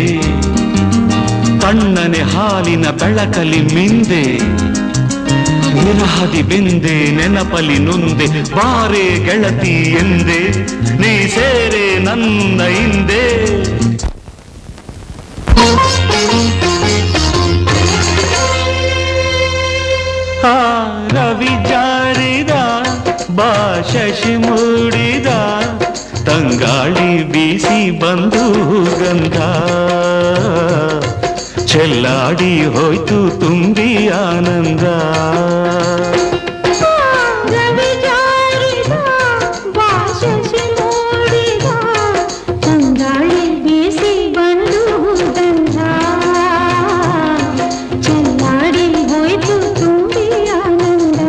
S11: ತಣ್ಣನೆ ಹಾಲಿನ ಬೆಳಕಲಿ ಮಿಂದೆ ವಿರಹದಿ ಬೆಂದೆ ನೆನಪಲಿ ನೊಂದೆ ಬಾರೆ ಗೆಳತಿ ಎಂದೆ ನೀ ಸೇರೆ ನನ್ನ ಹಿಂದೆ ಆ ರವಿ ಜಾರಿದ ಬಾ ಶಶಿ ಮೂಡಿದ ತಂಗಾಳಿ ಬೀಸಿ ಬಂದು ಗಂಧ ಚೆಲ್ಲಾಡಿ ಹೋಯ್ತು ತುಂಬಿ ಆನಂದ
S14: ತಂಗಾಳಿ ಬೀಸಿ ಬಂದು ಗಂಧ ಚೆಲ್ಲಾಡಿ ಹೋಯ್ತು ತುಂಬಿ ಆನಂದ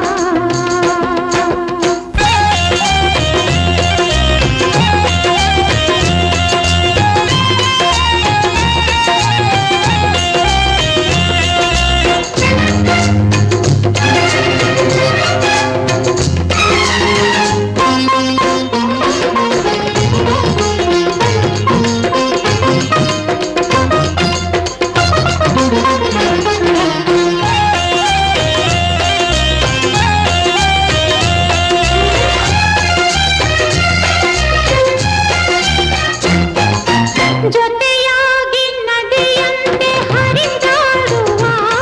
S14: ಜೊತೆಯಾಗಿ ನದಿಯಂತೆ ಹರಿದಾಡುವ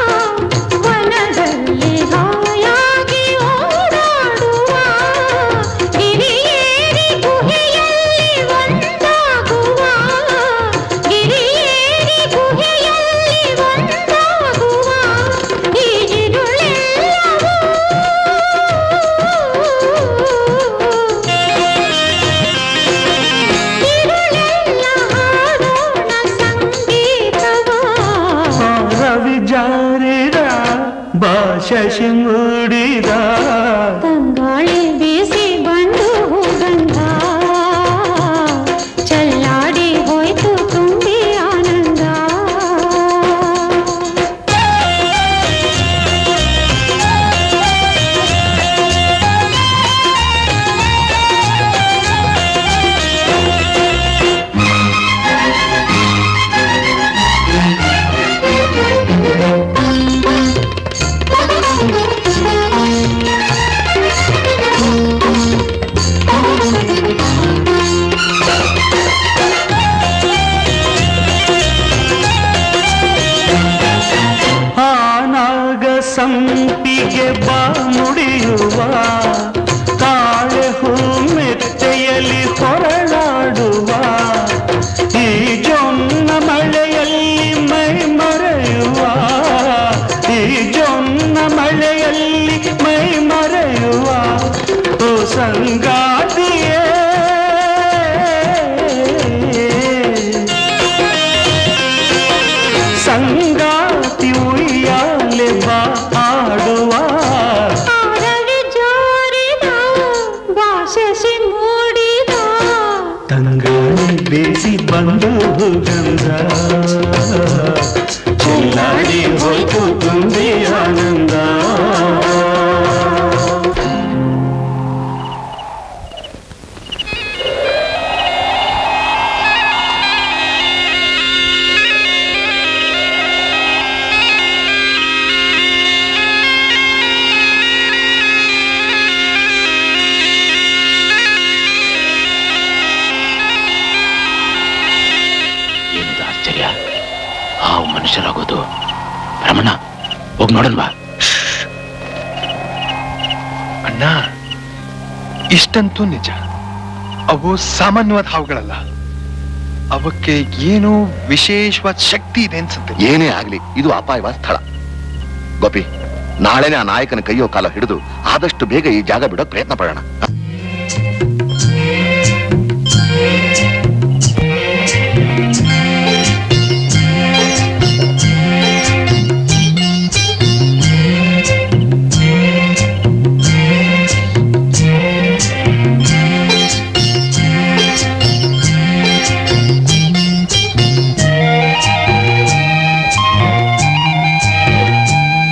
S14: ವನದಲ್ಲಿ ಹಾಯಾಗಿ ಓಡಾಡುವ ಗಿರಿಯೇರಿ ಗುಹೆಯಲ್ಲಿ ಒಂದಾಗುವ ಗಿರಿಯೇರಿ ಗುಹೆಯಲ್ಲಿ ಒಂದಾಗುವ ಈ ഇരുಳೆಲ್ಲವೂ
S11: ರವಿ ಜಾರಿದ ಬಾ ಶಶಿ ಮೂಡಿದ
S14: ತಂಗಾಳಿ ಬೀಸಿ ಬಂದು ಗಂಧ ಚೆಲ್ಲಾಡಿ ಹೋಯ್ತು ತುಂಬಿ ಆನಂದ
S11: ಆನಾಗ ಸಂಪಿಗೆ ಬಾ ಮುಡಿಯುವ ತಾಳೆ ಹೂ ಮೆತ್ತೆಯಲ್ಲಿ ಹೊರಳಾಡುವ ಈ ಜೊನ್ನ ಮಳೆಯಲ್ಲಿ ಮೈ ಮರೆಯುವ ಈ ಜೊನ್ನ ಮಳೆಯಲ್ಲಿ ಮೈ ಮರೆಯುವ ಓ ಸಂಗಾತಿಯೇ ಸಂಗಾತಿ ಉಯ್ಯಾಲೆ ಬಾ ಆಡುವ
S14: ರವಿ ಜೋರಿದ ವಾಶಸಿ ಮೂಡಿದ
S11: ತಂಗಾಳಿ ಬೇಸಿ ಬಂದು ಗಂಧ ಚೆಲ್ಲಾಡಿ ಹೋಯ್ತು ತುಂಬಿ ಆನಂದ
S6: ಏನಿದು ಆಶ್ಚರ್ಯ ಹಾವು ಮನುಷ್ಯರಾಗೋದು ರಮಣ ಹೋಗ್ ನೋಡಲ್ವಾ
S9: ಅಣ್ಣ ಇಷ್ಟಂತೂ ನಿಜ ಅವು ಸಾಮಾನ್ಯವಾದ ಹಾವುಗಳಲ್ಲ ಅವಕ್ಕೆ ಏನೋ ವಿಶೇಷವಾದ ಶಕ್ತಿ ಇದೆ ಅನ್ಸುತ್ತೆ
S12: ಏನೇ ಆಗ್ಲಿ ಇದು ಅಪಾಯವಾದ ಸ್ಥಳ ಗೋಪಿ ನಾಳೆನೆ ಆ ನಾಯಕನ ಕೈಯೋ ಕಾಲ ಹಿಡಿದು ಆದಷ್ಟು ಬೇಗ ಈ ಜಾಗ ಬಿಡೋಕ್ ಪ್ರಯತ್ನ ಪಡೋಣ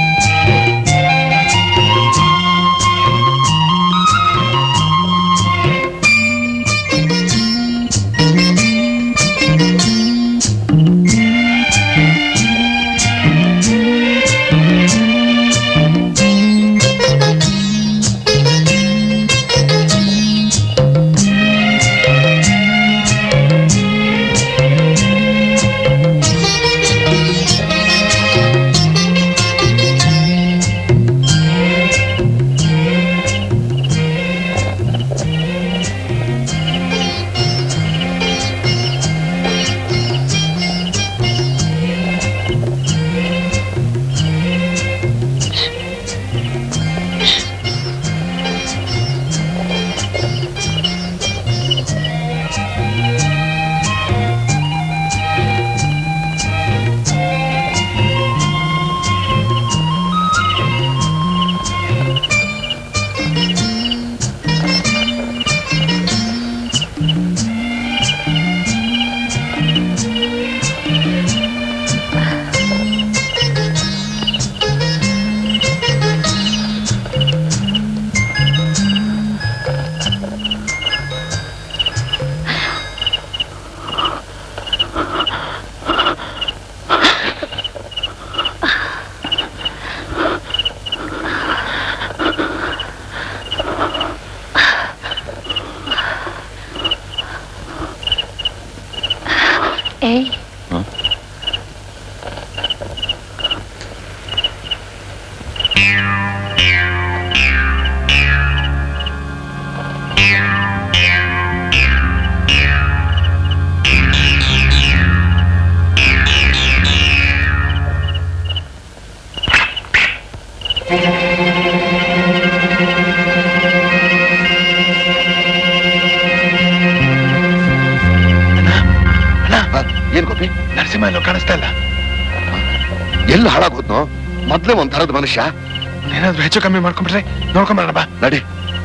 S14: ಆ
S2: ನರಸಿಂಹ ಎಲ್ಲೋ ಕಾಣಿಸ್ತಾ ಇಲ್ಲ
S12: ಎಲ್ಲಿ ಹಾಳಾಗೋದ್ನೋ ಮೊದ್ಲೇ ಒಂದ್ ಥರದ ಮನುಷ್ಯ
S2: ಏನಾದ್ರೂ ಹೆಚ್ಚು ಕಮ್ಮಿ ಮಾಡ್ಕೊಂಡ್ಬಿಟ್ರೆ ನೋಡ್ಕೊಂಬರೋಣ ಬಾ
S12: ನಡಿ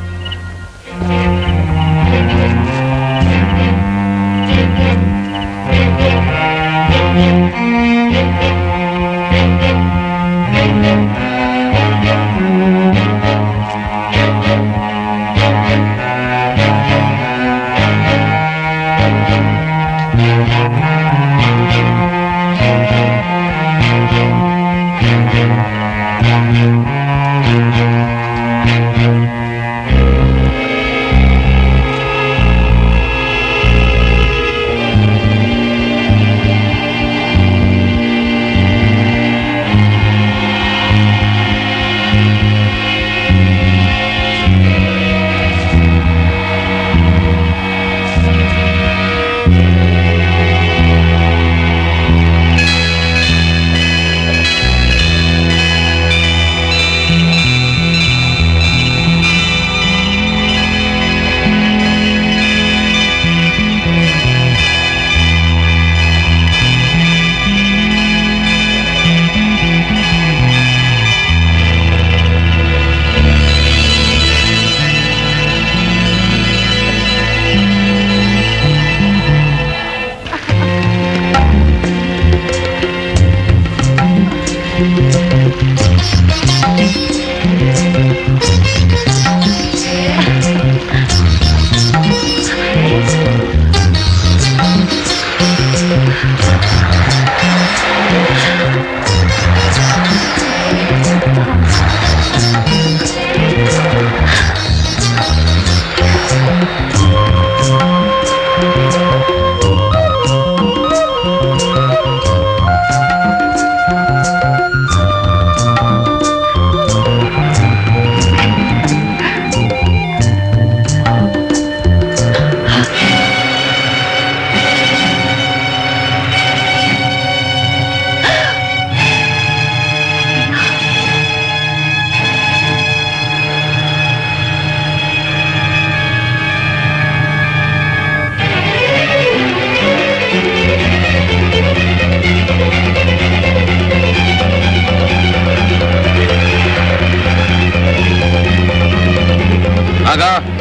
S5: ಆಗ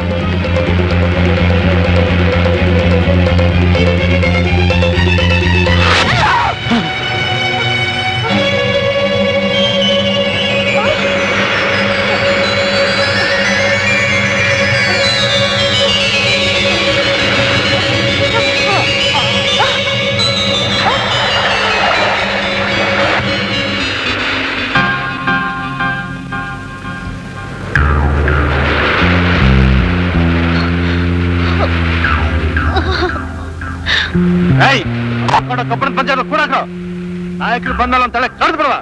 S3: ಏಯ್ ಕಬ್ಬಣ ಪಂಚಾಯತ್ ಕೂಡಾಕ ನಾಯಕರು ಬಂದಲ್ಲ ಅಂತೇಳಿ ಕಳೆದು ಬಿಡುವ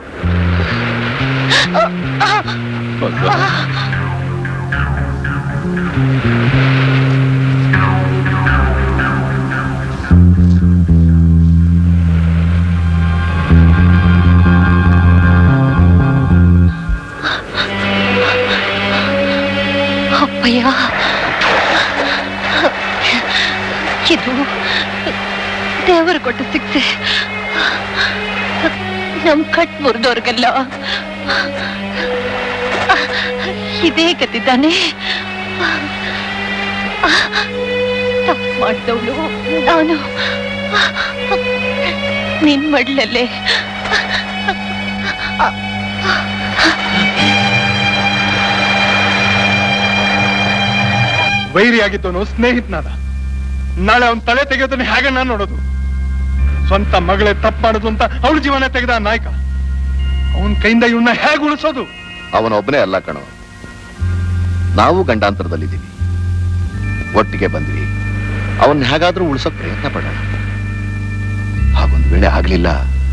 S4: ಅಪ್ಪಯ್ಯ ಇದು ದೇವರು ಕೊಟ್ಟ ಶಿಕ್ಷೆ ನಮ್ ಕಟ್ ಮುರಿದವ್ರಿಗೆಲ್ಲ ಇದೇ ಗತಿದ್ದಾನೆ ತಪ್ಪು ಮಾಡಿದವಳು ನಾನು ನಿನ್ ಮಡ್ಲಲ್ಲೇ
S2: ವೈರಿ ಆಗಿದ್ದವನು ಸ್ನೇಹಿತನಾದ ನಾಳೆ ಅವನ್ ತಲೆ ತೆಗೆಯೋದನ್ನ ಹೇಗೆ ನಾನು ನೋಡೋದು ಸ್ವಂತ ಮಗಳೇ ತಪ್ಪು ಮಾಡುದು ಅಂತ ಅವಳ ಜೀವನ ತೆಗೆದ ಆ ನಾಯಕ ಅವನ್ ಕೈಯಿಂದ ಇವನ್ನ ಹೇಗೆ ಉಳಿಸೋದು
S12: ಅವನೊಬ್ಬನೇ ಅಲ್ಲ ಕಣೋ ನಾವು ಗಂಡಾಂತರದಲ್ಲಿದ್ದೀವಿ ಒಟ್ಟಿಗೆ ಬಂದ್ವಿ ಅವನ್ ಹೇಗಾದ್ರೂ ಉಳಿಸೋಕ್ ಪ್ರಯತ್ನ ಪಡೋಣ ಹಾಗೊಂದ್ ವೇಳೆ ಆಗ್ಲಿಲ್ಲ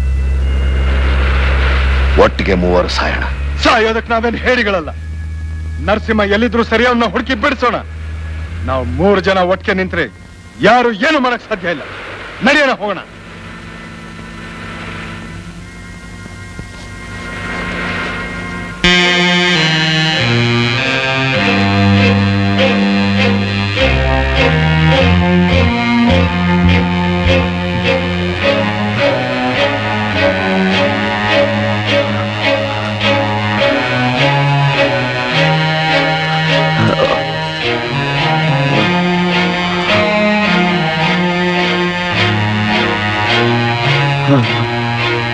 S12: ಒಟ್ಟಿಗೆ ಮೂವರು ಸಾಯೋಣ
S2: ಸಾಯೋದಕ್ ನಾವೇನ್ ಹೇಳಿಗಳಲ್ಲ ನರಸಿಂಹ ಎಲ್ಲಿದ್ರು ಸರಿ ಅವನ್ನ ಹುಡುಕಿ ಬಿಡಿಸೋಣ ನಾವು ಮೂರು ಜನ ಒಟ್ಟಿಗೆ ನಿಂತ್ರೆ ಯಾರು ಏನು ಮಾಡಕ್ ಸಾಧ್ಯ ಇಲ್ಲ ನಡೆಯೋಣ ಹೋಗೋಣ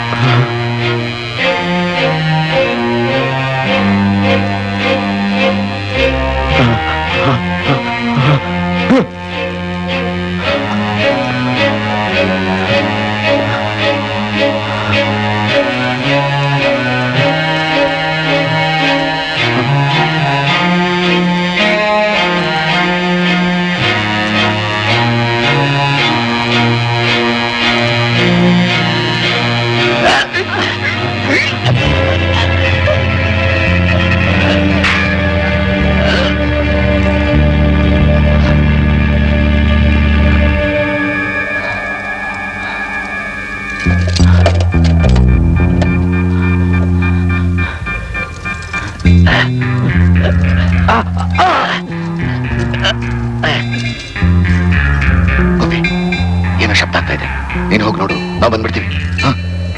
S12: ಗೋಪಿ ಏನೋ ಶಬ್ದ ಆಗ್ತಾ ಇದೆ ನೀನು ಹೋಗಿ ನೋಡು ನಾವು ಬಂದ್ಬಿಡ್ತೀವಿ ಹ?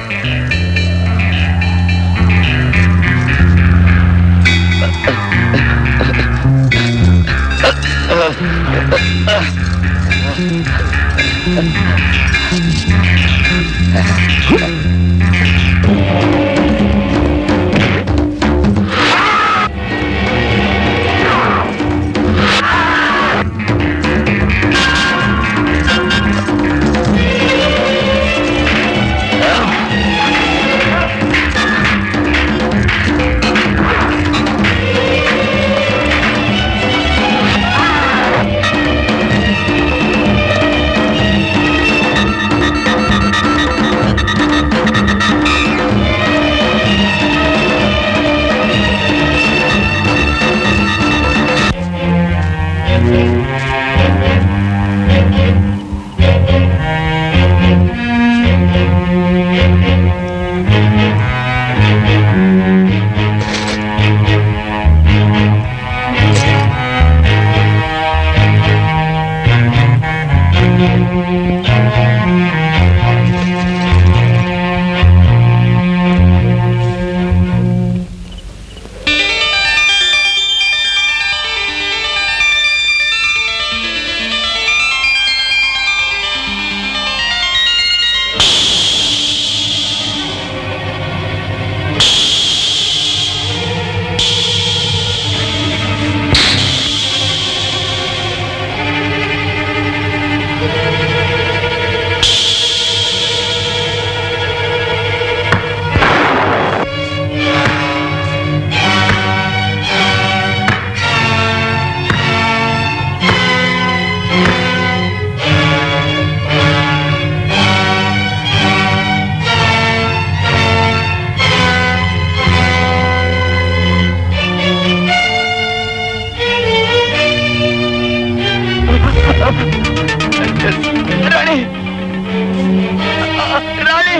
S1: ರಾಣಿ ರಾಣಿ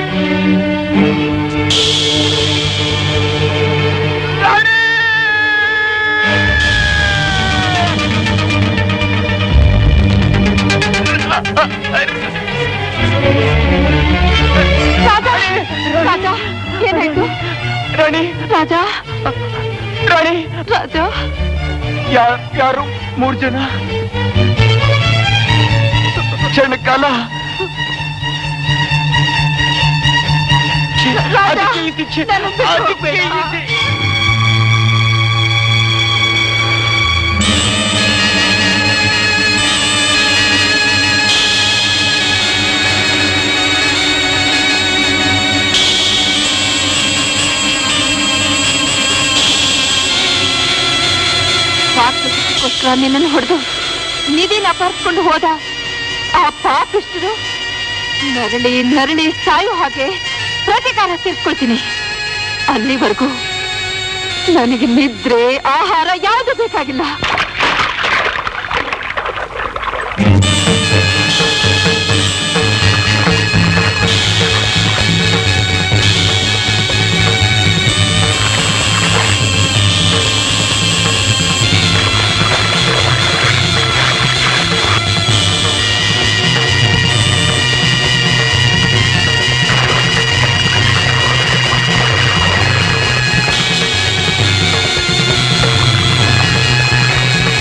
S4: ರಾಜ ರಾಜ ಏನಾಯ್ತು
S1: ರಾಣಿ
S4: ರಾಜ
S1: ರಾಣಿ
S4: ರಾಜ
S1: ಯಾ- ಯಾರು ಮೂರ್ ಜನ ಕ್ಷಣ ಕಾಲ ಅದಕ್ಕೆ ಈ ಶಿಕ್ಷೆ ಅದಕ್ಕೆ ಈ ಶಿಕ್ಷೆ.
S4: ಸ್ವಾರ್ಥಕ್ಕೋಸ್ಕರ ನಿನ್ನನ್ನು ಹೊಡೆದು ನಿಧಿನ ಅಪಹರಿಸ್ಕೊಂಡು ಹೋದ ಆ ಪಾಪಿಷ್ಟರು ನರಳಿ ನರಳಿ ಸಾಯೋ ಹಾಗೆ ಪ್ರತಿಕಾರ ತೀರ್ಸ್ಕೊಳ್ತೀನಿ ಅಲ್ಲಿವರೆಗೂ ನನಗೆ ನಿದ್ರೆ ಆಹಾರ ಯಾವುದು ಬೇಕಾಗಿಲ್ಲ
S14: ಆ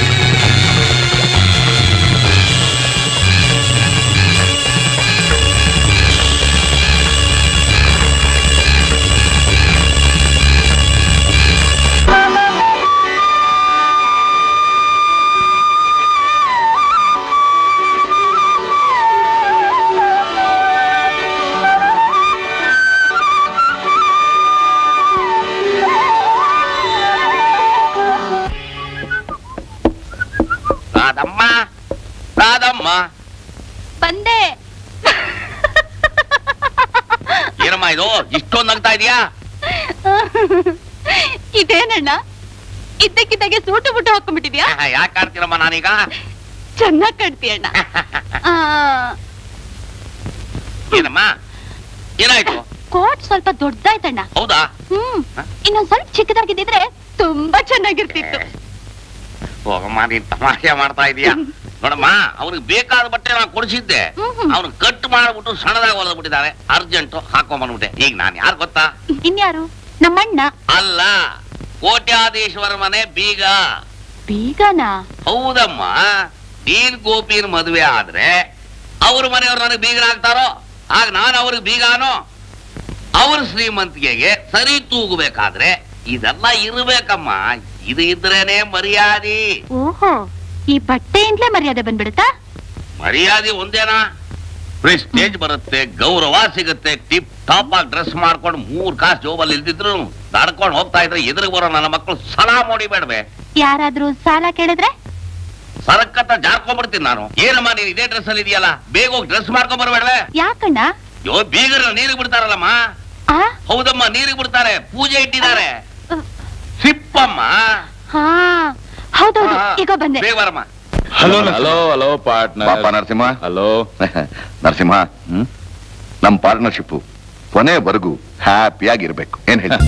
S5: ಇದು ಇಷ್ಟೊಂದು ನಗ್ತಾ ಇದೀಯಾ
S4: ಇದೇನಣ್ಣ ಇದ್ದಕ್ಕಿದ್ದಾಗೆ ಸೂಟು ಬುಟ್ಟು ಹಾಕೊಂಡ್ಬಿಟ್ಟಿದ್ಯಾ
S5: ಯಾಕೆ ಆಡ್ತೀರಮ್ಮ ನಾನೀಗ
S4: ಚೆನ್ನಾಗ್ ಕಾಣ್ತೀಯಣ್ಣ ಆ,
S5: ಏನಮ್ಮ ಏನಾಯ್ತು
S4: ಕೋಟ್ ಸ್ವಲ್ಪ ದೊಡ್ಡದಾಯ್ತಣ್ಣ
S5: ಹೌದಾ
S4: ಹ್ಮ್ ಇನ್ನೊಂದ್ ಸ್ವಲ್ಪ ಚಿಕ್ಕದಾಗಿದ್ದಿದ್ರೆ ತುಂಬಾ ಚೆನ್ನಾಗಿರ್ತಿತ್ತು
S5: ಹೋಗಮ್ಮ ನೀನ್ ತಮಾಷೆ ಮಾಡ್ತಾ ಇದೀಯಾ ನೋಡಮ್ಮ ಅವ್ರಿಗೆ ಬೇಕಾದ ಬಟ್ಟೆ ನಾನು ಕೊಡಿಸಿದ್ದೆ ಅವ್ರು ಕಟ್ ಮಾಡ್ಬಿಟ್ಟು ಸಣ್ಣದಾಗಿ ಹೊಡೆದ್ಬಿಟ್ಟಿದ್ದಾರೆ ಅರ್ಜೆಂಟ್ ಹಾಕೊಂಡ್ಬಂದ್ಬಿಟ್ಟೆ ಈಗ ನಾನು ಯಾರು ಗೊತ್ತಾ
S4: ಇನ್ಯಾರು ನಮ್ಮಣ್ಣ
S5: ಅಲ್ಲ ಕೋಟ್ಯಾಧೀಶ್ವರ ಮನೆ ಬೀಗ
S4: ಬೀಗನಾ
S5: ಹೌದಮ್ಮ ನೀನ್ ಗೋಪಿನ ಮದುವೆ ಆದ್ರೆ ಅವ್ರ ಮನೆಯವ್ರು ನನಗೆ ಬೀಗರಾಗ್ತಾರೋ ಆಗ ನಾನು ಅವ್ರಿಗೆ ಬೀಗಾನೋ ಅವ್ರ ಶ್ರೀಮಂತಿಗೆಗೆ ಸರಿ ತೂಗಬೇಕಾದ್ರೆ ಇದೆಲ್ಲ ಇರ್ಬೇಕಮ್ಮ ಇದು ಇದ್ರೇನೆ ಮರ್ಯಾದೆ
S4: ಓಹೋ ಈ ಬಟ್ಟೆಯಿಂದಲೇ ಮರ್ಯಾದೆ ಬಂದ್ಬಿಡುತ್ತಾ
S5: ಮರ್ಯಾದೆ ಒಂದೇನಾ ಪ್ರೆಸ್ಟೇಜ್ ಬರುತ್ತೆ ಗೌರವ ಸಿಗುತ್ತೆ ಟಿಪ್ ಟಾಪ್ ಆಗಿ ಡ್ರೆಸ್ ಮಾಡ್ಕೊಂಡು ಮೂರ್ ಕಾಸು ಜೋಬಲ್ಲಿ ಇಲ್ದಿದ್ರು ನಡ್ಕೊಂಡು ಹೋಗ್ತಾ ಇದ್ರೆ ಎದುರಿಗೆ ಬರೋ ನನ್ನ ಮಕ್ಕಳು ಸಲಾ ಬೇಡವೆ
S4: ಯಾರಾದ್ರೂ ಸಾಲ ಕೇಳಿದ್ರೆ
S5: ಸರಕ್ಕತ್ತ ಜಾರ್ಕೊಂಡ್ಬಿಡ್ತೀನಿ ನಾನು ಏನಮ್ಮ ನೀನ್ ಇದೇ ಡ್ರೆಸ್ ಅಲ್ಲಿ ಇದೆಯಲ್ಲ ಬೇಗ ಹೋಗಿ ಡ್ರೆಸ್ ಮಾಡ್ಕೊಂಡ್ ಬರ್ಬೇಡವೆ
S4: ಯಾಕಣ್ಣ
S5: ಯೋ ಬೀಗರ ನೀರಿಗೆ ಬಿಡ್ತಾರಲ್ಲಮ್ಮ
S4: ಆ
S5: ಹೌದಮ್ಮ ನೀರಿಗೆ ಬಿಡ್ತಾರೆ ಪೂಜೆ ಇಟ್ಟಿದ್ದಾರೆ ಸಿಪ್ಪಮ್ಮ
S4: ಹಾ ಹೌದೌದು ಈಗ ಬಂದೆ
S5: ಬೇಗ ಬರಮ್ಮ
S6: ಹಲೋ ಹಲೋ ಹಲೋ ಪಾರ್ಟ್ನರ್
S12: ಪಾಪ ನರಸಿಂಹ
S6: ಹಲೋ
S12: ನರಸಿಂಹ ನಮ್ ಪಾರ್ಟ್ನರ್ಶಿಪ್ ಕೊನೆವರೆಗೂ ಹ್ಯಾಪಿಯಾಗಿರ್ಬೇಕು ಏನ್ ಹೇಳಿ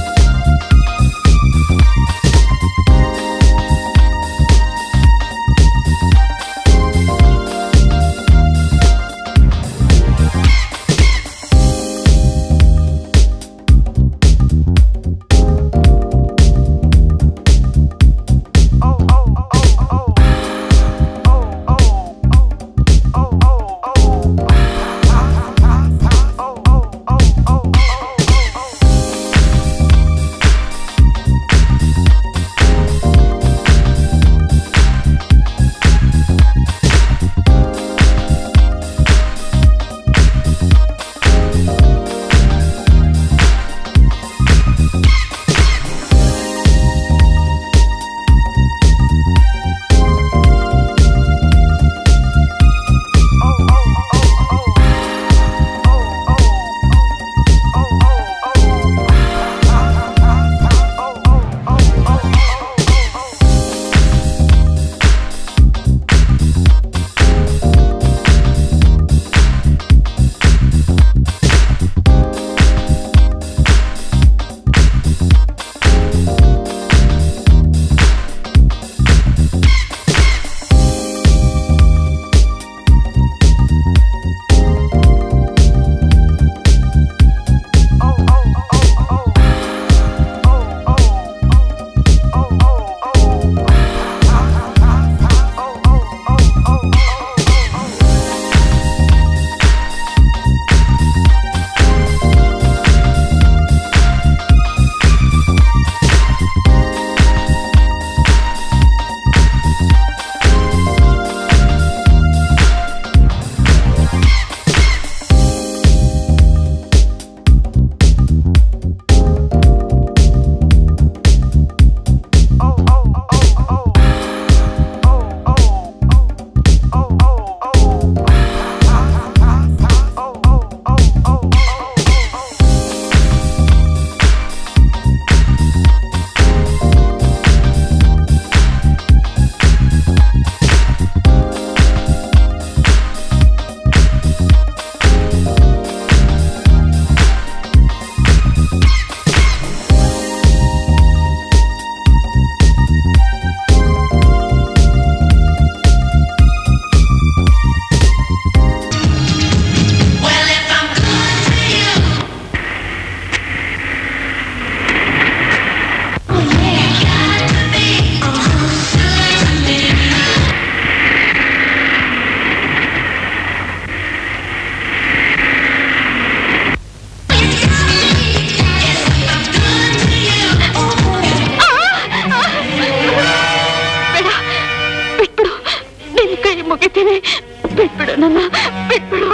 S4: ಬೇಡ ಬಿಟ್ಬಿಡು ನಿನ್ ಕೈ ಮುಗಿತೀನಿ ಬಿಟ್ಬಿಡು ನನ್ನ ಬಿಟ್ಬಿಡು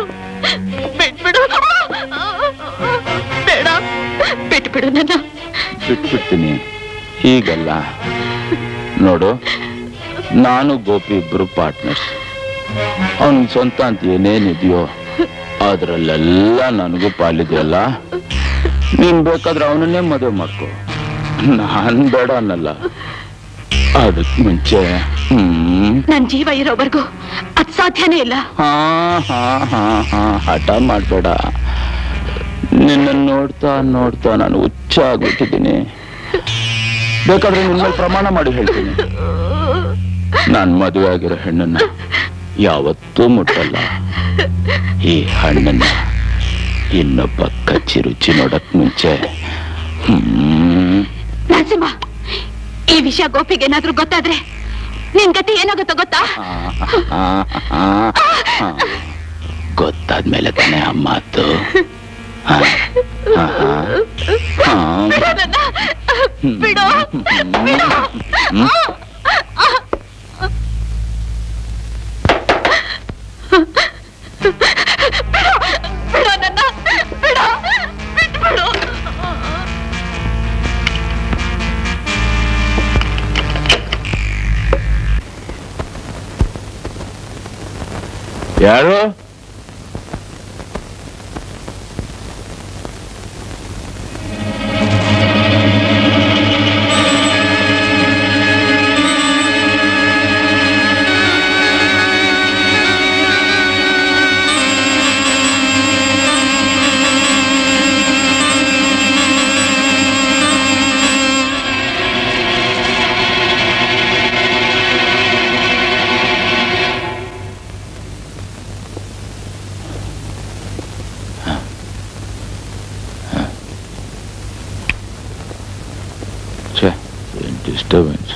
S4: ಬಿಟ್ಬಿಡು ಬೇಡ ಬಿಟ್ಬಿಡು ನನ್ನ
S6: ಬಿಟ್ಬಿಡ್ತೀನಿ ಹೀಗಲ್ಲ ನೋಡು ನಾನು ಗೋಪಿ ಇಬ್ರು ಪಾರ್ಟ್ನರ್ಸ್ ಅವನ್ ಸ್ವಂತ ಅಂತ ಏನೇನಿದೆಯೋ ಅದ್ರಲ್ಲೆಲ್ಲ ನನಗೂ ಪಾಲಿದೆಯಲ್ಲ ನೀನ್ ಬೇಕಾದ್ರೆ ಅವನನ್ನೇ ಮದುವೆ ಮಾಡ್ಕೊ ನಾನ್ ಬೇಡ ಅನ್ನಲ್ಲ ಅದಕ್ ಮುಂಚೆ ಹ್ಮ್
S4: ನನ್ ಜೀವ ಇರೋವರೆಗೂ ಅದ್ ಸಾಧ್ಯನೇ ಇಲ್ಲ
S6: ಹಾ ಹಾ ಹಾ ಹಾ ಹಠ ಮಾಡ್ಬೇಡ ನಿನ್ನ ನೋಡ್ತಾ ನೋಡ್ತಾ ನಾನು ಹುಚ್ಚ ಆಗ್ಬಿಟ್ಟಿದ್ದೀನಿ ಬೇಕಾದ್ರೆ ನಿನ್ನ ಮೇಲೆ ಪ್ರಮಾಣ ಮಾಡಿ ಹೇಳ್ತೀನಿ ನಾನ್ ಮದುವೆ ಆಗಿರೋ ಹೆಣ್ಣನ್ನ ಯಾವತ್ತೂ ಮುಟ್ಟಲ್ಲ ಈ ಹಣ್ಣನ್ನ ಇನ್ನೊಬ್ಬ ಕಚ್ಚಿ ರುಚಿ ನೋಡಕ್ ಮುಂಚೆ ಹ್ಮ್
S4: ನರಸಿಂಹ ಈ ವಿಷಯ ಗೋಪಿಗೆ ಏನಾದ್ರೂ ಗೊತ್ತಾದ್ರೆ ನಿನ್ ಗತಿ ಏನಾಗುತ್ತೋ ಗೊತ್ತಾ
S6: ಆ, ಆ, ಆ. ಗೊತ್ತಾದ್ಮೇಲೆ ತಾನೇ ಆ ಮಾತು ಆ, ಆ, ಆ.
S4: ಬಿಡು ನನ್ನ. ಬಿಡು ಬಿಡು ಬಿಡು ಬಿಡು ನನ್ನ ಬಿಡು ಬಿಟ್ಬಿಡು
S6: ಯಾರು ಛೇ ಡಿಸ್ಟರ್ಬೆನ್ಸ್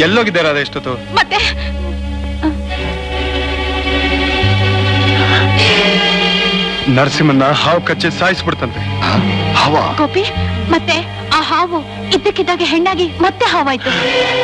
S9: ಎಲ್ಲೋಗಿದ್ದೆ ರಾಧ ಎಷ್ಟೊತ್ತು
S4: ಮತ್ತೆ
S9: ನರಸಿಂಹನ್ನ ಹಾವು ಕಚ್ಚಿ ಸಾಯಿಸ್ಬಿಡ್ತಂತೆ
S12: ಹವಾ
S4: ಗೋಪಿ ಮತ್ತೆ ಆ ಹಾವು ಇದ್ದಕ್ಕಿದ್ದಾಗೆ ಹೆಣ್ಣಾಗಿ ಮತ್ತೆ ಹಾವಾಯ್ತು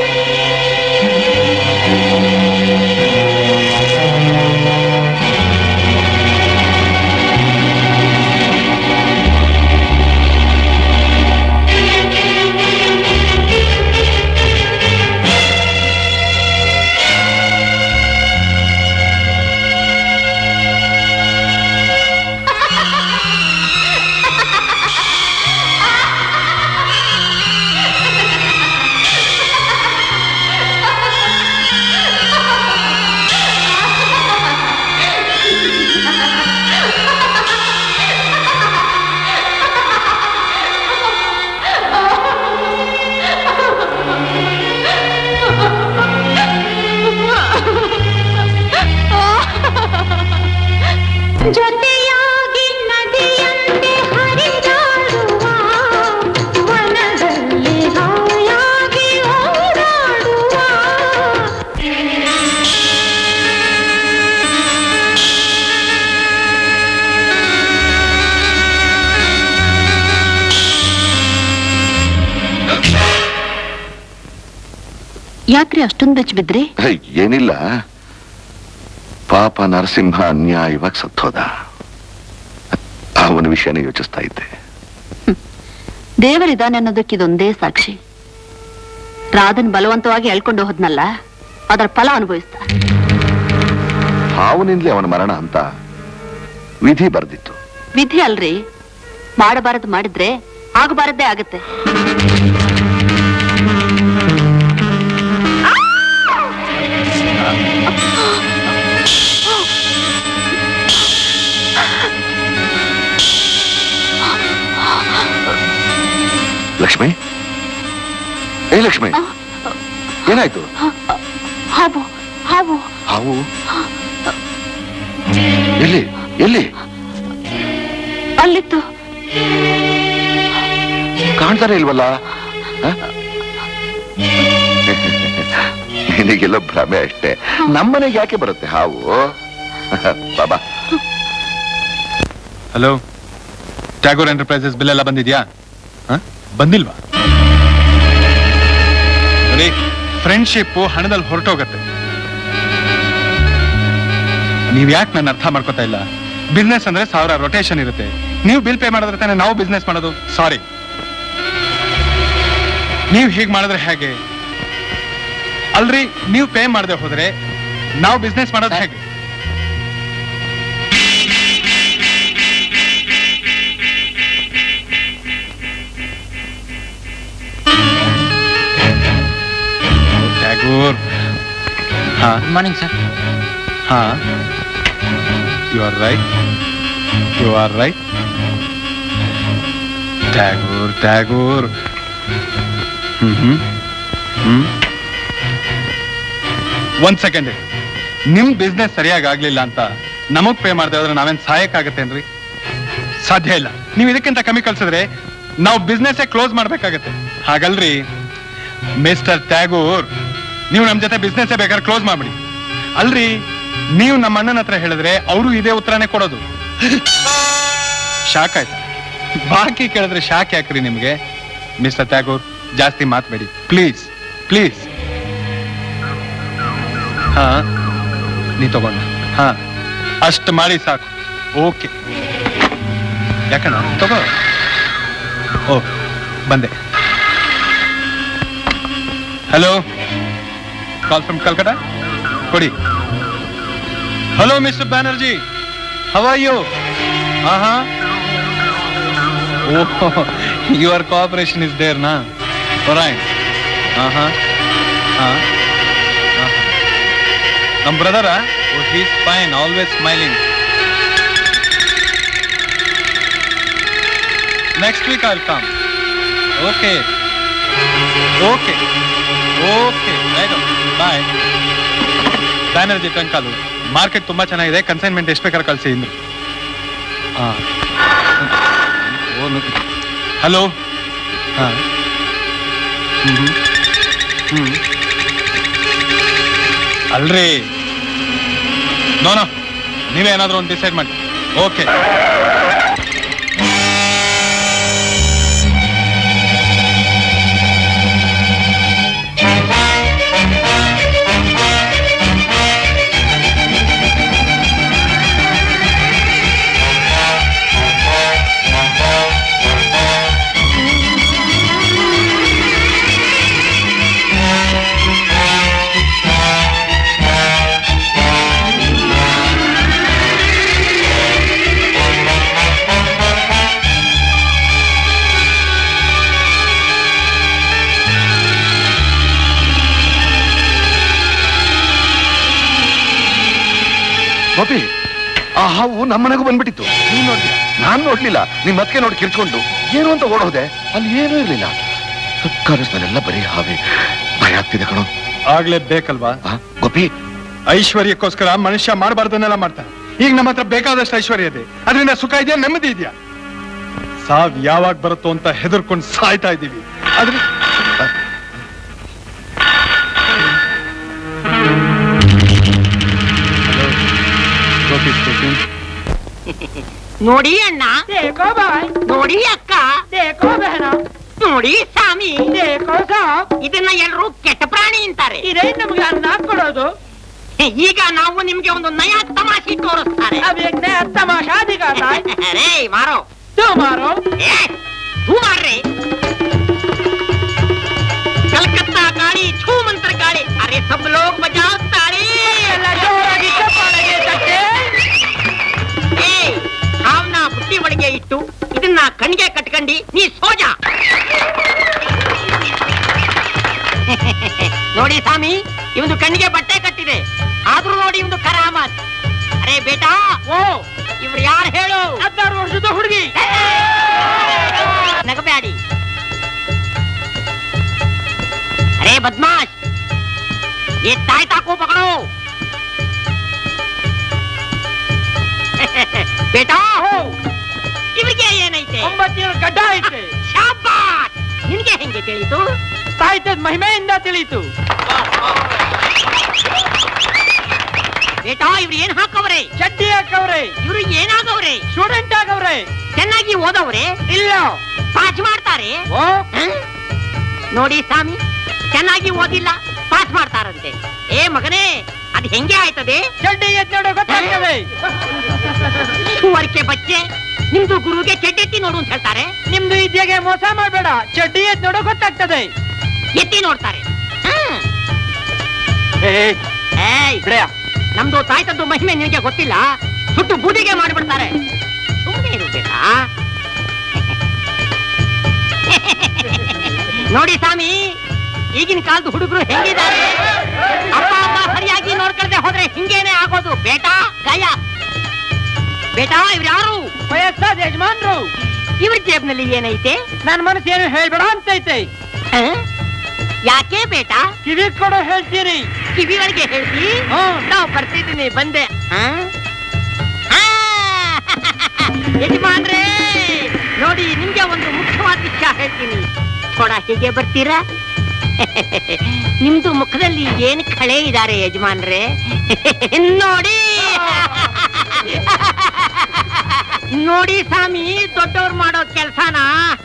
S14: ಜೊತೆಯಾಗಿ ನದಿಯಂತೆ ಹರಿದಾಡುವ ವನದಲ್ಲಿ ಹಾಯಾಗಿ ಓಡಾಡುವ
S4: ಯಾಕ್ರಿ ಅಷ್ಟೊಂದು ಬೆಚ್ಚ ಬಿದ್ರಿ
S12: ಹೇ, ಏನಿಲ್ಲ ಪಾಪ ನರಸಿಂಹ ಅನ್ಯಾಯವಾಗಿ ಸತ್ತೋದ ಅವನ ವಿಷಯನೇ ಯೋಚಿಸ್ತಾ ಇದ್ದೆ
S4: ದೇವರಿದ್ದಾನೆ ಅನ್ನೋದಕ್ಕೆ ಇದೊಂದೇ ಸಾಕ್ಷಿ ರಾಧನ್ ಬಲವಂತವಾಗಿ ಎಳ್ಕೊಂಡು ಹೋದ್ನಲ್ಲ ಅದರ ಫಲ ಅನುಭವಿಸ್ತ
S12: ಹಾವನಿಂದಲೇ ಅವನ ಮರಣ ಅಂತ ವಿಧಿ ಬರ್ದಿತ್ತು
S4: ವಿಧಿ ಅಲ್ರಿ ಮಾಡಬಾರದು ಮಾಡಿದ್ರೆ ಆಗಬಾರದ್ದೇ ಆಗತ್ತೆ
S12: ಲಕ್ಷ್ಮಿ ಏ ಲಕ್ಷ್ಮಿ ಏನಾಯ್ತು
S4: ಹಾವು ಹಾವು
S12: ಹಾವು ಎಲ್ಲಿ ಎಲ್ಲಿ
S4: ಅಲ್ಲಿತ್ತು
S12: ಕಾಣ್ತಾನೆ ಇಲ್ವಲ್ಲ ಹ? ನಿನಗೆಲ್ಲ ಭ್ರಮೆ ಅಷ್ಟೇ ನಮ್ಮನೆಗೆ ಯಾಕೆ ಬರುತ್ತೆ ಹಾವು ಬಾಬಾ
S9: ಹಲೋ ಟ್ಯಾಗೋರ್ ಎಂಟರ್ಪ್ರೈಸಸ್ ಬಿಲ್ ಎಲ್ಲ ಬಂದಿದ್ಯಾ ಹ? ಬಂದಿಲ್ವಾ ನೋಡಿ ಫ್ರೆಂಡ್ಶಿಪ್ ಹಣದಲ್ಲಿ ಹೊರಟೋಗತ್ತೆ ನೀವ್ ಯಾಕೆ ನನ್ನ ಅರ್ಥ ಮಾಡ್ಕೊತಾ ಇಲ್ಲ ಬಿಸ್ನೆಸ್ ಅಂದ್ರೆ ಸಾವಿರ ರೊಟೇಷನ್ ಇರುತ್ತೆ ನೀವು ಬಿಲ್ ಪೇ ಮಾಡಿದ್ರೆ ತಾನೇ ನಾವು ಬಿಸ್ನೆಸ್ ಮಾಡೋದು ಸಾರಿ ನೀವು ಹೀಗೆ ಮಾಡಿದ್ರೆ ಹೇಗೆ ಅಲ್ರಿ ನೀವು ಪೇ ಮಾಡದೆ ಹೋದ್ರೆ ನಾವು ಬಿಸ್ನೆಸ್ ಮಾಡೋದು ಹೇಗೆ ಟ್ಯಾಗೋರ್ ಹಾ
S1: ಗುಡ್ ಮಾರ್ನಿಂಗ್ ಸರ್
S9: ಹಾ you are right you are right Tagore Tagore hmm hmm hmm ಒಂದ್ ಸೆಕೆಂಡ್ ನಿಮ್ ಬಿಸ್ನೆಸ್ ಸರಿಯಾಗಿ ಆಗ್ಲಿಲ್ಲ ಅಂತ ನಮಗ್ ಪೇ ಮಾಡ್ದೆ ಹೋದ್ರೆ ನಾವೇನ್ ಸಹಾಯಕ್ಕಾಗತ್ತೇನ್ರಿ ಸಾಧ್ಯ ಇಲ್ಲ ನೀವು ಇದಕ್ಕಿಂತ ಕಮ್ಮಿ ಕಳ್ಸಿದ್ರೆ ನಾವು ಬಿಸ್ನೆಸ್ ಕ್ಲೋಸ್ ಮಾಡ್ಬೇಕಾಗತ್ತೆ ಹಾಗಲ್ರಿ ಮಿಸ್ಟರ್ ಟ್ಯಾಗೂರ್ ನೀವು ನಮ್ ಜೊತೆ ಬಿಸ್ನೆಸ್ ಬೇಕಾದ್ರೆ ಕ್ಲೋಸ್ ಮಾಡ್ಬಿಡಿ ಅಲ್ರಿ ನೀವು ನಮ್ಮ ಅಣ್ಣನ ಹತ್ರ ಹೇಳಿದ್ರೆ ಅವರು ಇದೇ ಉತ್ತರನೇ ಕೊಡೋದು ಶಾಕ್ ಆಯ್ತಾ ಬಾಕಿ ಕೇಳಿದ್ರೆ ಶಾಕ್ ಯಾಕ್ರಿ ನಿಮ್ಗೆ ಮಿಸ್ಟರ್ ಟ್ಯಾಗೂರ್ ಜಾಸ್ತಿ ಮಾತ್ಬೇಡಿ ಪ್ಲೀಸ್ ಪ್ಲೀಸ್ ಹಾ ನೀ ತಗೊಂಡ ಹಾ ಅಷ್ಟು ಮಾಡಿ ಸಾಕು ಓಕೆ ಯಾಕಣ್ಣ ತಗೋ ಓ ಬಂದೆ ಹಲೋ ಕಾಲ್ ಫ್ರಮ್ ಕಲ್ಕಟಾ ಕೊಡಿ hello mister Banerjee how are you ಹಾ ಹಾ oh your cooperation is there ನಾ ರೈಟ್ ಹಾ ಹಾ ಹಾ ನಮ್ brother oh he's fine always smiling next week I come okay okay okay bye Banerjee ಟಂಕಾಲು ಮಾರ್ಕೆಟ್ ತುಂಬಾ ಚೆನ್ನಾಗಿದೆ ಕನ್ಸೈನ್ಮೆಂಟ್ ಎಷ್ಟು ಬೇಕಾದ್ರೆ ಕಳಿಸಿ ಇಂದ್ರು ಹಲೋ ಹಾ ಹ್ಮ್ ಹ್ಮ್ ಅಲ್ರಿ ನೋನೋ ನೀವೇ ಏನಾದ್ರೂ ಒಂದು ಡಿಸೈಡ್ ಮಾಡಿ ಓಕೆ
S12: ಗೋಪಿ ಆ ಹಾವು ನಮ್ಮನೆಗೂ ಬಂದ್ಬಿಟ್ಟಿತ್ತು ನೀನ್ ನೋಡ್ಲಿಲ್ಲ ನಾನ್ ನೋಡ್ಲಿಲ್ಲ ನಿಮ್ ಅದಕ್ಕೆ ನೋಡಿ ಕಿರ್ಚ್ಕೊಂಡು ಏನು ಅಂತ ಓಡೋದೆ ಅಲ್ಲಿ ಏನೂ ಇರ್ಲಿಲ್ಲ ಕನಸಿನಲ್ಲೆಲ್ಲ ಬರೀ ಹಾವೆ ಭಯ ಆಗ್ತಿದೆ ಕಣೋ
S9: ಆಗ್ಲೇ ಬೇಕಲ್ವಾ
S12: ಗೋಪಿ
S9: ಐಶ್ವರ್ಯಕ್ಕೋಸ್ಕರ ಮನುಷ್ಯ ಮಾಡಬಾರ್ದನ್ನೆಲ್ಲ ಮಾಡ್ತಾನೆ ಈಗ ನಮ್ಮ ಹತ್ರ ಬೇಕಾದಷ್ಟು ಐಶ್ವರ್ಯ ಇದೆ ಅದರಿಂದ ಸುಖ ಇದೆಯಾ ನೆಮ್ಮದಿ ಇದೆಯಾ ಸಾವ್ ಯಾವಾಗ ಬರುತ್ತೋ ಅಂತ ಹೆದರ್ಕೊಂಡು ಸಾಯ್ತಾ ಇದ್ದೀವಿ ಆದ್ರೆ ಗೋಪಿ ಸ್ಪೀಕಿಂಗ್
S15: ನೋಡಿ ಅಣ್ಣ ನೋಡಿ ಅಕ್ಕ ನೋಡಿ ಸ್ವಾಮಿ ಇದನ್ನ ಎಲ್ರು ಕೆಟ್ಟ ಪ್ರಾಣಿ ಅಂತಾರೆ ಇದೇ ನಮ್ಗೆ ಅನ್ನ ಕೊಡೋದು ಈಗ ನಾವು ನಿಮ್ಗೆ ಒಂದು ನಯ ತಮಾಷೆ ತೋರಿಸ್ತಾರೆ ತಮಾಷಾ ರೇ ಮಾರೋ ಮಾರೋ ತೂ ಮಾರ್ರೆ ಕಲ್ಕತ್ತಾ ಗಾಳಿ ಛೂ ಮಂತ್ರ ಗಾಳಿ ಅರೆ ಸಬ್ ಲೋಗ್ ಬಜಾವ್ ತಾಳಿ ಏ ಹಾವ್ನ ಬುಟ್ಟಿ ಒಳಗೆ ಇಟ್ಟು ಇದನ್ನ ಕಣ್ಗೆ ಕಟ್ಕಂಡಿ ನೀ ಸೋಜ ನೋಡಿ ಸ್ವಾಮಿ ಇವನು ಕಣ್ಣಿಗೆ ಬಟ್ಟೆ ಕಟ್ಟಿದೆ ಆದ್ರೂ ನೋಡಿ ಇವನು ಕರಾಮತ್ ಅರೆ ಬೇಟಾ ಓ ಇವ್ರು ಯಾರು ಹೇಳು ಹದಿನಾರು ವರ್ಷದ ಹುಡುಗಿ ನಗಬ್ಯಾಡಿ ಅರೆ ಬದ್ಮಾಶ್ ये तायता को पकड़ो ಬೇಟಾ ಹೋ ಇವ್ರಿಗೆ ಏನೈತೆ ಒಂಬತ್ತೇಳು ಗಡ್ಡ ಐತೆ ಶಾಬಾಸ್ ನಿನ್ಗೆ ಹೆಂಗೆ ತಿಳಿತು ಸಾಹಿತ್ಯದ ಮಹಿಮೆಯಿಂದ ತಿಳಿತು ಬೇಟಾ ಇವ್ರು ಏನ್ ಹಾಕವ್ರೆ ಚಡ್ಡಿ ಹಾಕವ್ರೆ ಇವ್ರು ಏನಾಗವ್ರೆ ಸ್ಟೂಡೆಂಟ್ ಆಗವ್ರೆ ಚೆನ್ನಾಗಿ ಓದವ್ರೆ ಇಲ್ಲ ಪಾಸ್ ಮಾಡ್ತಾರೆ ಹ್ಮ್? ನೋಡಿ ಸ್ವಾಮಿ ಚೆನ್ನಾಗಿ ಓದಿಲ್ಲ ಪಾಸ್ ಮಾಡ್ತಾರಂತೆ ಏ ಮಗನೇ ಅದ್ ಹೆಂಗೆ ಆಯ್ತದೆ ಚಡ್ಡಿ ಎತ್ ನೋಡೋ ಗೊತ್ತಾಗ್ತದೆ ಸುವರ್ಕೆ ಬಚ್ಚೆ ನಿಮ್ದು ಗುರುಗೆ ಚೆಡ್ಡೆತ್ತಿ ನೋಡು ಅಂತ ಹೇಳ್ತಾರೆ ನಿಮ್ದು ವಿದ್ಯೆಗೆ ಮೋಸ ಮಾಡಬೇಡ ಚಡ್ಡಿ ಎತ್ ನೋಡೋ ಗೊತ್ತಾಗ್ತದೆ ಎತ್ತಿ ನೋಡ್ತಾರೆ ಹ್ಮ್. ಏಯ್ ನಮ್ದು ತಾಯ್ತದ್ದು ಮಹಿಮೆ ನಿನಗೆ ಗೊತ್ತಿಲ್ಲ ಸುಟ್ಟು ಬೂದಿಗೆ ಮಾಡ್ಬಿಡ್ತಾರೆ ಸುಮ್ಮನೆ ಇರು ಬೇಡ ನೋಡಿ ಸ್ವಾಮಿ ಈಗಿನ ಕಾಲದ ಹುಡುಗರು ಹೆಂಗಿದ್ದಾರೆ ಅಪ್ಪ ಅಮ್ಮ ಸರಿಯಾಗಿ ನೋಡ್ಕೊಳ್ದೆ ಹೋದ್ರೆ ಹಿಂಗೇನೆ ಆಗೋದು ಬೇಟಾ ಗಾಯ ಬೇಟಾ ಇವ್ರು ಯಾರು ವಯಸ್ಸಾದ ಯಜಮಾನ್ರು ಇವ್ರ ಜೇಬ್ನಲ್ಲಿ ಏನೈತೆ ನನ್ನ ಮನಸ್ಸು ಏನು ಹೇಳ್ಬೇಡ ಅಂತೈತೆ ಯಾಕೆ ಬೇಟಾ ಕಿವಿ ಕೊಡೋ ಹೇಳ್ತೀರಿ ಕಿವಿ ಒಳಗೆ ಹೇಳ್ತಿ ನಾವು ಬರ್ತಿದ್ದೀನಿ ಬಂದೆ ಆ? ಆ, ಯಜಮಾನ್ರೇ ನೋಡಿ ನಿಮ್ಗೆ ಒಂದು ಮುಖ್ಯವಾದ ವಿಷಯ ಹೇಳ್ತೀನಿ ಥೋಡ ಹೀಗೆ ಬರ್ತೀರಾ ನಿಮ್ದು ಮುಖದಲ್ಲಿ ಏನು ಕಳೆ ಇದ್ದಾರೆ ಯಜಮಾನ್ರೆ ನೋಡಿ ನೋಡಿ ಸ್ವಾಮಿ ದೊಡ್ಡವ್ರು ಮಾಡೋ ಕೆಲ್ಸನ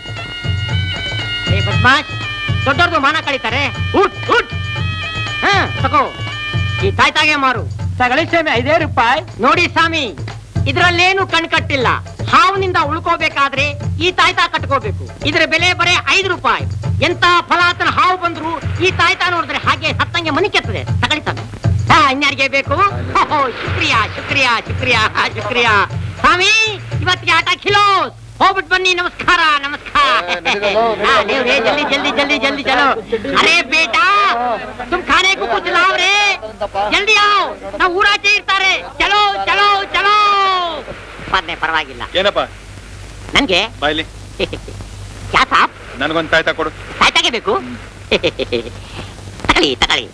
S15: ಏ ಬದ್ಮಾಶ್ ದೊಡ್ಡವ್ರದ್ದು ಮಾನ ಕಳೀತಾರೆ ಉಟ್ ಉಟ್ ಹಾ ತಗೋ ಈ ತಾಯ್ತಾಗೆ ಮಾರು ತಗಳಿ ಸ್ವಾಮಿ ಐದೇ ರೂಪಾಯಿ ನೋಡಿ ಸ್ವಾಮಿ ಇದ್ರಲ್ಲೇನು ಕಣ್ ಕಟ್ಟಿಲ್ಲ ಹಾವಿನಿಂದ ಉಳ್ಕೋಬೇಕಾದ್ರೆ ಈ ತಾಯ್ತಾ ಕಟ್ಕೋಬೇಕು ಇದ್ರ ಬೆಲೆ ಬರೇ ಐದು ರೂಪಾಯಿ ಎಂತ ಫಲಾತನ ಹಾವು ಬಂದ್ರು ಈ ತಾಯ್ತಾ ನೋಡಿದ್ರೆ ಹಾಗೆ ಸತ್ತಂಗೆ ಮನಿ ಕೆತ್ತದೆ ತಗಳಿ ಸ್ವಾಮಿ ಹಾ ಇನ್ಯಾರಿಗೆ ಬೇಕು ಓಹೋ ಶುಕ್ರಿಯಾ ಶುಕ್ರಿಯಾ ಶುಕ್ರಿಯಾ ಶುಕ್ರಿಯಾ ಸ್ವಾಮಿ ಇವತ್ತಿಗೆ ಆಟ ಖಿಲೋಸ್ ಹೋಗ್ಬಿಟ್ಟು ಬನ್ನಿ ನಮಸ್ಕಾರ ನಮಸ್ಕಾರ हाँ, ले रे जल्दी जल्दी जल्दी जल्दी चलो अरे बेटा तुम खाने को कुछ लाओ रे ಜಲ್ದಿ आओ ನಾವು ಊರಾಚೆ ಇರ್ತಾರೆ ಚಲೋ ಚಲೋ ಚಲೋ ಪರ್ನೆ ಪರವಾಗಿಲ್ಲ
S9: ಏನಪ್ಪ
S15: ನನ್ಗೆ
S9: ಬಾಯ್ಲಿ
S15: ಯಾ ಸಾಪ್
S9: ನನಗೊಂದು ತಾಯ್ತಾ ಕೊಡು
S15: ಸಾಯ್ತಾಗೆ ಬೇಕು ತಗೊಳ್ಳಿ ತಗೊಳ್ಳಿ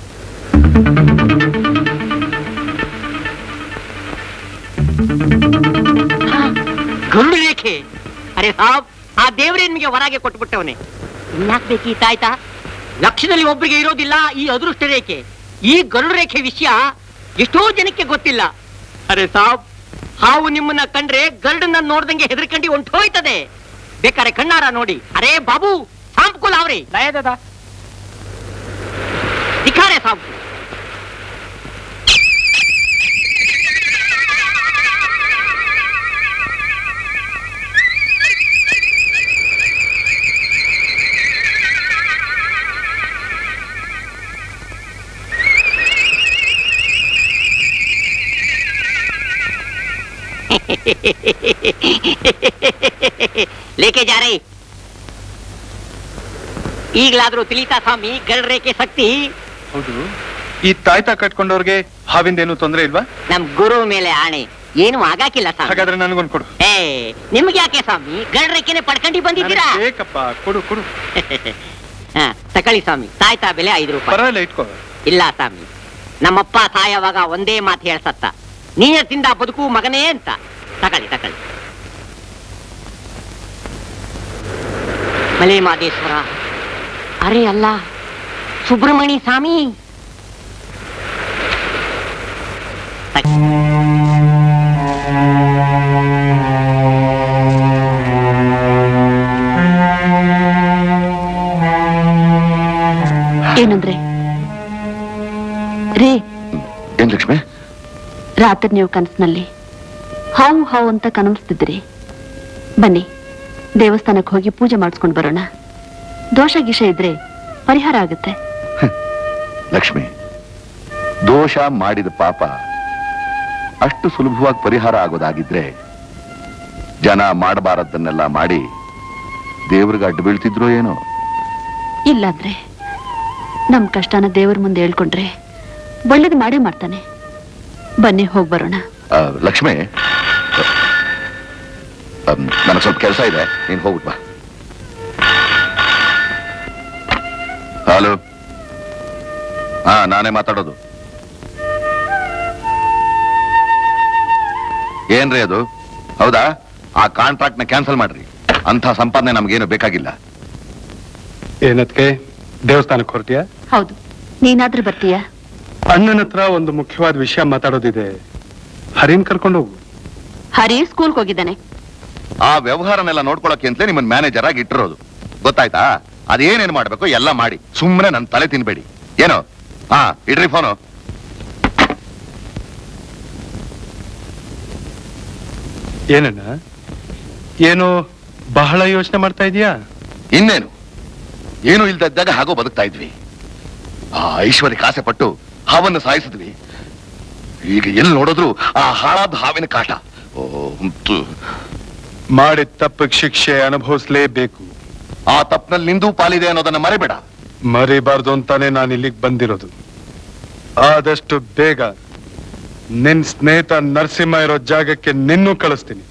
S15: ಗರುಡು ರೇಖೆ ಅರೆ ಸಾಬ್ ಆ ದೇವರೇ ನಿಮಗೆ ಹೊರಗೆ ಕೊಟ್ಬಿಟ್ಟವನೆ ಇನ್ಯಾಕ್ ಬೇಕು ಈ ತಾಯ್ತಾ ಲಕ್ಷದಲ್ಲಿ ಒಬ್ಬರಿಗೆ ಇರೋದಿಲ್ಲ ಈ ಅದೃಷ್ಟ ರೇಖೆ ಈ ಗರುಡು ರೇಖೆ ವಿಷಯ ಎಷ್ಟೋ ಜನಕ್ಕೆ ಗೊತ್ತಿಲ್ಲ ಅರೆ ಸಾಬ್ ಹಾವು ನಿಮ್ಮನ್ನ ಕಂಡ್ರೆ ಗರುಡನ್ನ ನೋಡ್ದಂಗೆ ಹೆದರ್ಕಂಡಿ ಹೊಂಟೋಯ್ತದೆ ಬೇಕಾರೆ ಕಣ್ಣಾರ ನೋಡಿ ಅರೇ ಬಾಬು ಸಾಂಪ್ಕುಲ್ ಅವ್ರಿ ದಿಖಾರೆ ಸಾಂಪ್ ಲೇಕೆ ಜಾರೆ ಈಗಲಾದ್ರೂ ತಿಳಿತಾ ಸ್ವಾಮಿ ಗರುಡ ರೇಖೆ ಶಕ್ತಿ
S9: ಹೌದು ಈ ತಾಯ್ತ ಕಟ್ಕೊಂಡವ್ರಿಗೆ ಹಾವಿಂದೇನು ತೊಂದ್ರೆ ಇಲ್ವಾ
S15: ನಮ್ ಗುರು ಮೇಲೆ ಆಣೆ ಏನು ಆಗಾಕಿಲ್ಲ ಸ್ವಾಮಿ
S9: ಹಾಗಾದ್ರೆ ನನಗೊಂದು ಕೊಡು
S15: ಏ ನಿಮ್ಗೆ ಯಾಕೆ ಸ್ವಾಮಿ ಗರುಡ ರೇಖೆನೆ ಪಡ್ಕೊಂಡಿ ಬಂದಿದ್ದೀರಾ
S9: ನನಗ್ ಬೇಕಪ್ಪ ಕೊಡು ಕೊಡು
S15: ಹಾ, ತಕೊಳ್ಳಿ ಸ್ವಾಮಿ ತಾಯ್ತಾ ಬೆಲೆ ಐದು ರೂಪಾಯಿ
S9: ಪರವಾಗಿಲ್ಲ ಇಟ್ಕೋ
S15: ಇಲ್ಲ ಸ್ವಾಮಿ ನಮ್ಮಪ್ಪ ಸಾಯವಾಗ ಒಂದೇ ಮಾತು ಹೇಳ್ಸತ್ತ ನೀಯ ತಿಂದ ಬದುಕು ಮಗನೇ ಅಂತ ತಕೊಳ್ಳಿ ತಕೊಳ್ಳಿ ಮಲೆ ಮಾದೇಶ್ವರ ಅರೆ ಅಲ್ಲ ಸುಬ್ರಹ್ಮಣಿ ಸ್ವಾಮಿ
S4: ಏನಂದ್ರೆ ರೇ
S12: ಏನ್ ಲಕ್ಷ್ಮಿ
S4: ರಾತ್ರಿ ನೀವು ಕನಸಿನಲ್ಲಿ ಹಾವು ಹಾವು ಅಂತ ಕನಸ್ತಿದ್ರಿ ಬನ್ನಿ ದೇವಸ್ಥಾನಕ್ಕೆ ಹೋಗಿ ಪೂಜೆ ಮಾಡಿಸ್ಕೊಂಡು ಬರೋಣ ದೋಷ ಗೀಷ ಇದ್ರೆ ಪರಿಹಾರ ಆಗುತ್ತೆ
S12: ಲಕ್ಷ್ಮಿ ದೋಷ ಮಾಡಿದ ಪಾಪ ಅಷ್ಟು ಸುಲಭವಾಗಿ ಪರಿಹಾರ ಆಗೋದಾಗಿದ್ರೆ ಜನ ಮಾಡಬಾರದನ್ನೆಲ್ಲ ಮಾಡಿ ದೇವ್ರಿಗೆ ಅಡ್ಡು ಬೀಳ್ತಿದ್ರು ಏನೋ
S4: ಇಲ್ಲಾಂದ್ರೆ ನಮ್ ಕಷ್ಟನ ದೇವ್ರ ಮುಂದೆ ಹೇಳ್ಕೊಂಡ್ರೆ ಒಳ್ಳೇದು ಮಾಡೇ ಮಾಡ್ತಾನೆ ಬನ್ನಿ ಹೋಗ್ ಬರೋಣ
S12: ಆ, ಲಕ್ಷ್ಮಿ ನನಗೆ ಸ್ವಲ್ಪ ಕೆಲಸ ಇದೆ ನೀನ್ ಹೋಗ್ಬಿಟ್ ಬಾ ಹಲೋ ಹಾ ನಾನೇ ಮಾತಾಡೋದು ಏನ್ರಿ ಅದು ಹೌದಾ ಆ ಕಾಂಟ್ರಾಕ್ಟ್ ನ ಕ್ಯಾನ್ಸಲ್ ಮಾಡ್ರಿ ಅಂತ ಸಂಪಾದನೆ ನಮ್ಗೇನು ಬೇಕಾಗಿಲ್ಲ
S9: ಏನದ್ಕೆ ದೇವಸ್ಥಾನಕ್ಕೆ ಹೊರಟಿಯಾ
S4: ಹೌದು ನೀನಾದ್ರೂ ಬರ್ತೀಯಾ
S9: ಅಣ್ಣನ ಹತ್ರ ಒಂದು ಮುಖ್ಯವಾದ ವಿಷಯ ಮಾತಾಡೋದಿದೆ ಹರಿನ್ ಕರ್ಕೊಂಡು ಹೋಗು
S4: ಹರಿ ಸ್ಕೂಲ್ಗೆ ಹೋಗಿದ್ದಾನೆ
S12: ಆ ವ್ಯವಹಾರನೆಲ್ಲ ನೋಡ್ಕೊಳಕ್ಕೆ ಅಂತಲೇ ನಿಮ್ಮನ್ನ ಮ್ಯಾನೇಜರ್ ಆಗಿ ಇಟ್ಟಿರೋದು ಗೊತ್ತಾಯ್ತಾ ಅದೇನೇನ್ ಮಾಡ್ಬೇಕು ಎಲ್ಲ ಮಾಡಿ ಸುಮ್ಮನೆ ನನ್ನ ತಲೆ ತಿನ್ಬೇಡಿ ಏನೋ ಹಾ ಇಡ್ರಿ ಫೋನು
S9: ಏನಣ್ಣ ಏನು ಬಹಳ ಯೋಚನೆ ಮಾಡ್ತಾ ಇದೀಯಾ
S12: ಇನ್ನೇನು ಏನು ಇಲ್ದಿದ್ದಾಗ ಹಾಗೋ ಬದುಕ್ತಾ ಇದ್ವಿ ಆ ಐಶ್ವರ್ಯಕ್ಕೆ ಆಸೆ ಪಟ್ಟು ಹಾವನ್ನು ಸಾಯಿಸಿದ್ವಿ ಈಗ ಎಲ್ಲಿ ನೋಡಿದ್ರು ಆ ಹಾಳಾದ ಹಾವಿನ ಕಾಟ ಓ ಹುಂತು.
S9: ಮಾಡಿದ ತಪ್ಪಿಗೆ ಶಿಕ್ಷೆ ಅನುಭವಿಸ್ಲೇಬೇಕು
S12: ಆ ತಪ್ಪಿನಲ್ಲಿ ನಿಂದು ಪಾಲಿದೆ ಅನ್ನೋದನ್ನ ಮರಿಬೇಡ
S9: ಮರಿಬಾರ್ದು ಅಂತಾನೆ ನಾನು ಇಲ್ಲಿಗೆ ಬಂದಿರೋದು ಆದಷ್ಟು ಬೇಗ ನಿನ್ ಸ್ನೇಹಿತ ನರಸಿಂಹ ಇರೋ ಜಾಗಕ್ಕೆ ನಿನ್ನೂ ಕಳಿಸ್ತೀನಿ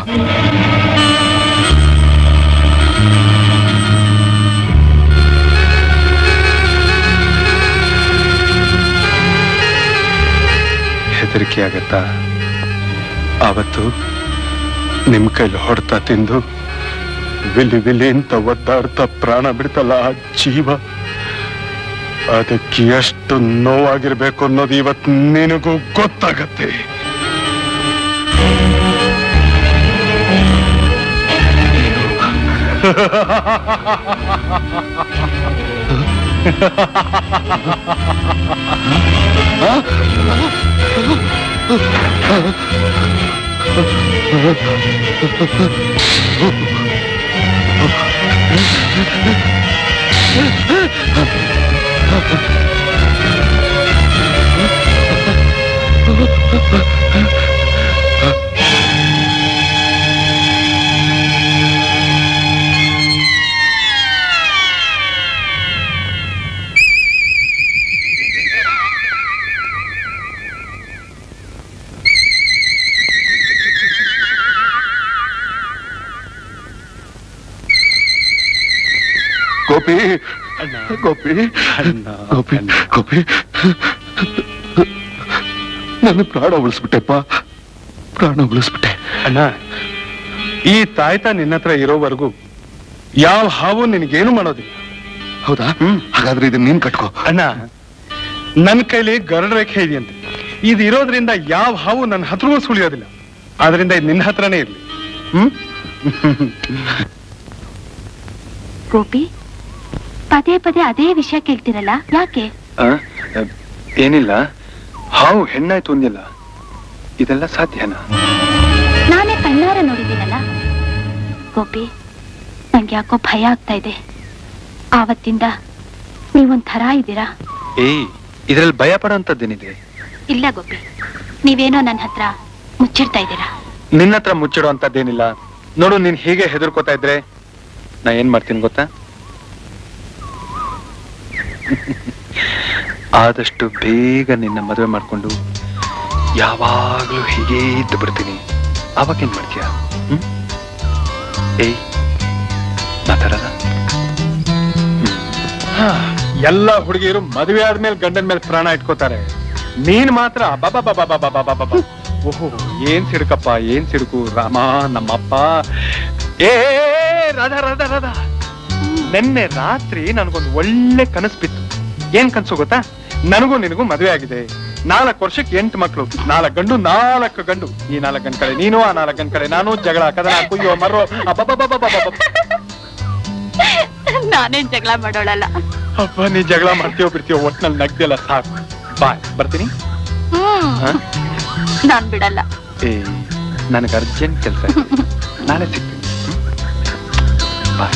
S9: ಹೆದರಿಕೆ ಆಗತ್ತಾ ಆವತ್ತು ನಿಮ್ ಕೈಲಿ ಹೊಡ್ತಾ ತಿಂದು ವಿಲಿ ವಿಲಿ ಅಂತ ಒದ್ದಾಡ್ತಾ ಪ್ರಾಣ ಬಿಡ್ತಲ್ಲ ಆ ಜೀವ ಅದಕ್ಕೆ ಎಷ್ಟು ನೋವಾಗಿರ್ಬೇಕು ಅನ್ನೋದು ಇವತ್ತು ನಿನಗೂ ಗೊತ್ತಾಗತ್ತೆ
S12: ಗೋಪಿ ಗೋಪಿ ಗೋಪಿ ಗೋಪಿ ನನ್ನ ಪ್ರಾಣ ಉಳಿಸ್ಬಿಟ್ಟೆಪ್ಪ ಪ್ರಾಣ ಉಳಿಸ್ಬಿಟ್ಟೆ
S9: ಅಣ್ಣ ಈ ತಾಯ್ತ ನಿನ್ನ ಹತ್ರ ಇರೋವರೆಗೂ ಯಾವ ಹಾವು ನಿನಗೇನು ಮಾಡೋದಿಲ್ಲ
S12: ಹೌದಾ ಹಾಗಾದ್ರೆ ಇದನ್ನ ನೀನ್ ಕಟ್ಕೋ
S9: ಅಣ್ಣ ನನ್ನ ಕೈಲಿ ಗರಡ ರೇಖೆ ಇದೆಯಂತೆ ಇದು ಇರೋದ್ರಿಂದ ಯಾವ ಹಾವು ನನ್ನ ಹತ್ರವೂ ಸುಳಿಯೋದಿಲ್ಲ ಆದ್ರಿಂದ ಇದು ನಿನ್ನ ಹತ್ರನೇ ಇರ್ಲಿ ಹ್ಮ್
S4: ಗೋಪಿ ಪದೇ ಪದೇ ಅದೇ ವಿಷಯ ಕೇಳ್ತಿರಲ್ಲ ಯಾಕೆ
S9: ಆ, ಅ, ಏನಿಲ್ಲ ಹಾವು ಹೆಣ್ಣಾಯ್ತು ಅಂದಿಲ್ಲ ಇದೆಲ್ಲ ಸಾಧ್ಯನಾ
S4: ನಾನೇ ಕಣ್ಣಾರ ನೋಡಿದ್ದೀನಲ್ಲ ಗೋಪಿ ನಂಗೆ ಯಾಕೋ ಭಯ ಆಗ್ತಾ ಇದೆ ಆವತ್ತಿಂದ ನೀವೊಂಥರ ಇದ್ದೀರಾ
S9: ಏಯ್ ಇದ್ರಲ್ಲಿ ಭಯ ಪಡೋಂಥದ್ದೇನಿದೆ
S4: ಇಲ್ಲ ಗೋಪಿ ನೀವೇನೋ ನನ್ನ ಹತ್ರ ಮುಚ್ಚಿಡ್ತಾ ಇದ್ದೀರಾ
S9: ನಿನ್ನ ಹತ್ರ ಮುಚ್ಚಿಡೋ ಅಂತದ್ದೇನಿಲ್ಲ ನೋಡು ನೀನ್ ಹೀಗೆ ಹೆದರ್ಕೋತಾ ಇದ್ರೆ ನಾ ಏನ್ ಮಾಡ್ತೀನಿ ಗೊತ್ತಾ ಆದಷ್ಟು ಬೇಗ ನಿನ್ನ ಮದುವೆ ಮಾಡ್ಕೊಂಡು ಯಾವಾಗ್ಲೂ ಹೀಗೆ ಇದ್ದು ಬಿಡ್ತೀನಿ ಅವಾಗ ಏನ್ ಮಾಡ್ತೀಯ ಹ್ಮ್ ಏಯ್ ಮಾತಾಡಲ್ಲ ಎಲ್ಲ ಹುಡುಗಿಯರು ಮದುವೆ ಆದ್ಮೇಲೆ ಗಂಡನ ಮೇಲೆ ಪ್ರಾಣ ಇಟ್ಕೋತಾರೆ ನೀನ್ ಮಾತ್ರ ಬಾಬಾ ಬಾಬಾ ಬಾಬಾ ಬಾಬಾ ಬಾಬಾ ಓಹೋ ಏನ್ ಸಿಡುಕಪ್ಪ ಏನ್ ಸಿಡುಕು ರಾಮ ನಮ್ಮಪ್ಪ ಏ ಏ, ಏ, ರಾಧಾ ರಾಧಾ ರಾಧಾ ನಿನ್ನೆ ರಾತ್ರಿ ನನಗೊಂದು ಒಳ್ಳೆ ಕನಸು ಬಿತ್ತು ಏನ್ ಕನ್ಸು ಗೊತ್ತಾ ನನಗೂ ನಿನಗೂ ಮದುವೆ ಆಗಿದೆ ನಾಲ್ಕು ವರ್ಷಕ್ಕೆ ಎಂಟು ಮಕ್ಕಳು ನಾಲ್ಕು ಗಂಡು ನಾಲ್ಕು ಗಂಡು ಈ ನಾಲ್ಕು ಗಂಡ ಕಡೆ ನೀನು ಆ ನಾಲ್ಕು ಗಂಡ ಕಡೆ ನಾನು ಜಗಳ ಕದನ ಕುಯ್ಯೋ ಮರೋ ಅಬ್ಬಬ್ಬಬ್ಬಬ್ಬಬ್ಬಬ್ಬ.
S4: ನಾನೇನ್ ಜಗಳ ಮಾಡೋಳಲ್ಲ
S9: ಅಪ್ಪ ನೀ ಜಗಳ ಮಾಡ್ತೀಯೋ ಬಿಡ್ತೀಯೋ ಒಟ್ನಲ್ಲಿ ನಗ್ದಿಲ್ಲ ಸಾಕು ಬಾಯ್ ಬರ್ತೀನಿ
S4: ಹ್ಮ್
S9: ಹಾ?
S4: ನಾನ್ ಬಿಡಲ್ಲ
S9: ಏ ನನಗೆ ಅರ್ಜೆಂಟ್ ಕೆಲಸ ನಾಳೆ ಸಿಗ್ತೀನಿ ಹ್ಮ್? ಬಾಯ್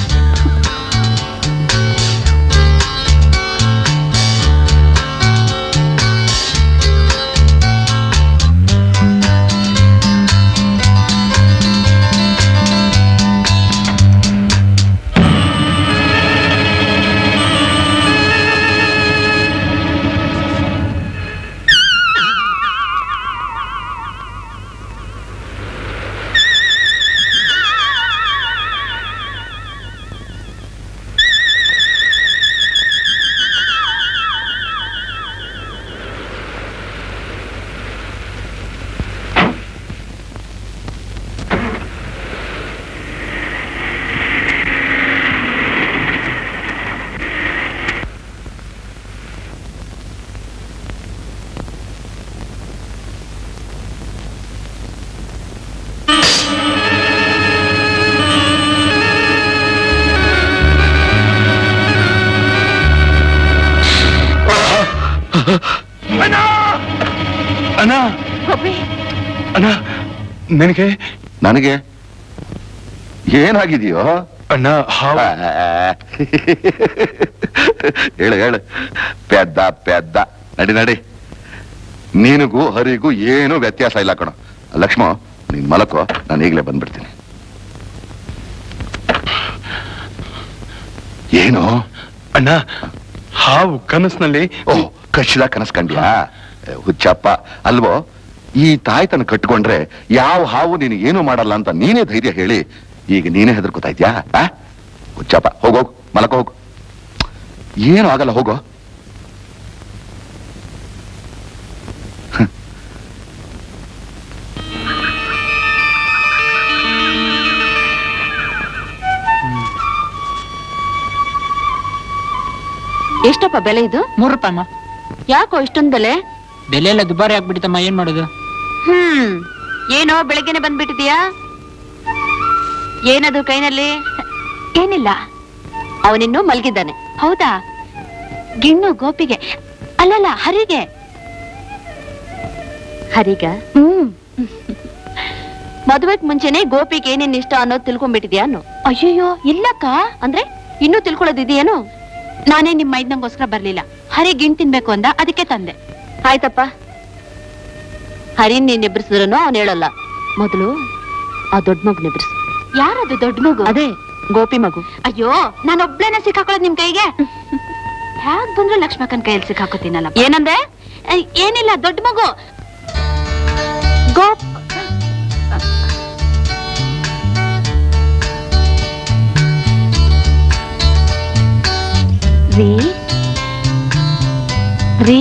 S9: ಅಣ್ಣ
S4: ಗೋಪಿ
S9: ಅಣ್ಣ ನಿನಗೆ
S12: ನನಗೆ ಏನಾಗಿದೆಯೋ
S9: ಅಣ್ಣ ಹಾವು
S12: ಹೇಳು ಹೇಳು ಪೆದ್ದ ಪೆದ್ದ ನಡಿ ನಡಿ ನಿನಗೂ ಹರಿಗೂ ಏನು ವ್ಯತ್ಯಾಸ ಇಲ್ಲ ಕಣೋ ಲಕ್ಷ್ಮ ನೀನ್ ಮಲಕೋ ನಾನು ಈಗಲೇ ಬಂದ್ಬಿಡ್ತೀನಿ ಏನು
S9: ಅಣ್ಣ ಹಾವು ಕನಸಿನಲ್ಲಿ
S12: ಓ ಕಚ್ಚಿದ ಕನಸ್ಕಂಡ್ಯಾ ಹುಚ್ಚಪ್ಪ ಅಲ್ವೋ ಈ ತಾಯ್ತನ ಕಟ್ಕೊಂಡ್ರೆ ಯಾವ ಹಾವು ನಿನಗೆ ಏನು ಮಾಡಲ್ಲ ಅಂತ ನೀನೇ ಧೈರ್ಯ ಹೇಳಿ ಈಗ ನೀನೇ ಹೆದರ್ಕೋತಾ ಇದ್ಯಾ ಆ? ಹುಚ್ಚಪ್ಪ ಹೋಗೋಗ್ ಮಲಕ ಹೋಗು ಏನು ಆಗಲ್ಲ ಹೋಗೋ
S4: ಎಷ್ಟಪ್ಪ ಬೆಲೆ ಇದು
S15: ಮೂರು ರೂಪಾಯಿ ಅಮ್ಮ
S4: ಯಾಕೋ ಇಷ್ಟೊಂದ್ ಬೆಲೆ
S15: ಬೆಲೆ ಎಲ್ಲ ದುಬಾರಿ ಆಗ್ಬಿಟ್ಟಿತ್ತಮ್ಮ ಏನ್ ಮಾಡೋದು
S4: ಹ್ಮ್ ಏನೋ ಬೆಳಗ್ಗೆನೆ ಬಂದ್ಬಿಟ್ಟಿದ್ಯಾ ಏನದು ಕೈನಲ್ಲಿ ಏನಿಲ್ಲ ಅವನಿನ್ನೂ ಮಲಗಿದ್ದಾನೆ ಹೌದಾ ಗಿಣ್ಣು ಗೋಪಿಗೆ ಅಲ್ಲಲ್ಲ ಹರಿಗೆ ಹರಿಗ ಹ್ಮ್ ಮದುವೆಗ್ ಮುಂಚೆನೆ ಗೋಪಿಗೆ ಏನೇನ್ ಇಷ್ಟ ಅನ್ನೋದು ತಿಳ್ಕೊಂಡ್ಬಿಟ್ಟಿದ್ಯಾ ಅನ್ನು ಅಯ್ಯಯ್ಯೋ ಇಲ್ಲಕ್ಕ ಅಂದ್ರೆ ಇನ್ನೂ ತಿಳ್ಕೊಳ್ಳೋದಿದೆಯೇನು ನಾನೇ ನಿಮ್ ಮೈದ್ನಂಗೋಸ್ಕರ ಬರ್ಲಿಲ್ಲ ಹರಿ ಗಿಣ್ ತಿನ್ಬೇಕು ಅಂದ ಅದಕ್ಕೆ ತಂದೆ ಆಯ್ತಪ್ಪ ಹರಿನ್ ನೀನ್ ಎಬ್ರಿಸಿದ್ರು ಅವನ್ ಹೇಳಲ್ಲ ಮೊದಲು ಆ ದೊಡ್ಡ ಮಗು ಎಬ್ರಿಸು ಯಾರದು ದೊಡ್ಡ ಮಗು ಅದೇ ಗೋಪಿ ಮಗು ಅಯ್ಯೋ ನಾನು ಒಬ್ಳೇನ ಸಿಕ್ಕಾಕೊಳ್ಳೋದು ನಿಮ್ ಕೈಗೆ ಹ್ಯಾಗ್ ಬಂದ್ರು ಲಕ್ಷ್ಮಕ್ಕನ್ ಕೈಯಲ್ಲಿ ಸಿಕ್ಕಾಕೋತೀನಲ್ಲ ಏನಂದೆ ಏ, ಏನಿಲ್ಲ ದೊಡ್ಡ ಮಗು ಗೋಪ್ ರೀ ರೀ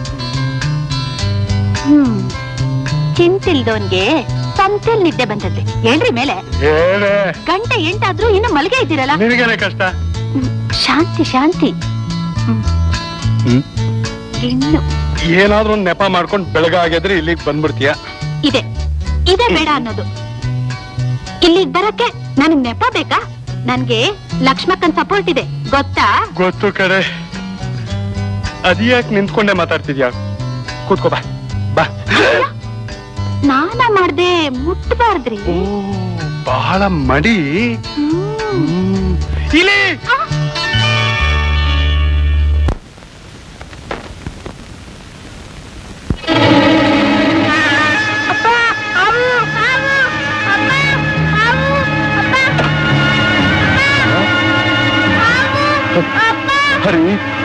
S4: ಹ್ಮ್ ಚಿಂತಿಲ್ದೋನ್ಗೆ ಸಂತೆಲ್ ನಿದ್ದೆ ಬಂದದ್ದೆ ಏನ್ರಿ ಮೇಲೆ
S9: ಹೇಳೆ
S4: ಗಂಟೆ ಎಂಟಾದ್ರೂ ಇನ್ನು ಮಲ್ಗೆ ಇದ್ದೀರಲ್ಲ
S9: ನಿನಗೇನೆ ಕಷ್ಟ
S4: ಶಾಂತಿ ಶಾಂತಿ
S9: ಹ್ಮ್
S4: ಗಿಣ್ಣು
S2: ಏನಾದ್ರೂ ಒಂದ್ ನೆಪ ಮಾಡ್ಕೊಂಡು ಬೆಳಗಾಗಿದ್ರೆ ಇಲ್ಲಿಗೆ ಬಂದ್ಬಿಡ್ತೀಯ
S4: ಇದೆ ಇದೇ ಬೇಡ ಅನ್ನೋದು ಇಲ್ಲಿಗ್ ಬರಕ್ಕೆ ನನಗ್ ನೆಪ ಬೇಕಾ ನನ್ಗೆ ಲಕ್ಷ್ಮಕ್ಕನ್ ಸಪೋರ್ಟ್ ಇದೆ ಗೊತ್ತಾ
S2: ಗೊತ್ತು ಕಡೆ ಅದ್ಯಾಕ್ ನಿಂತ್ಕೊಂಡೆ ಮಾತಾಡ್ತಿದ್ಯಾ ಕೂತ್ಕೋ ಬಾ ಬಾ
S4: ಸ್ನಾನ ಮಾಡ್ದೆ ಮುಟ್ಬಾರ್ದ್ರಿ
S2: ಬಹಳ ಮಡಿ ಹ್ಮ್. ಇಲ್ಲಿ
S12: ಹರಿ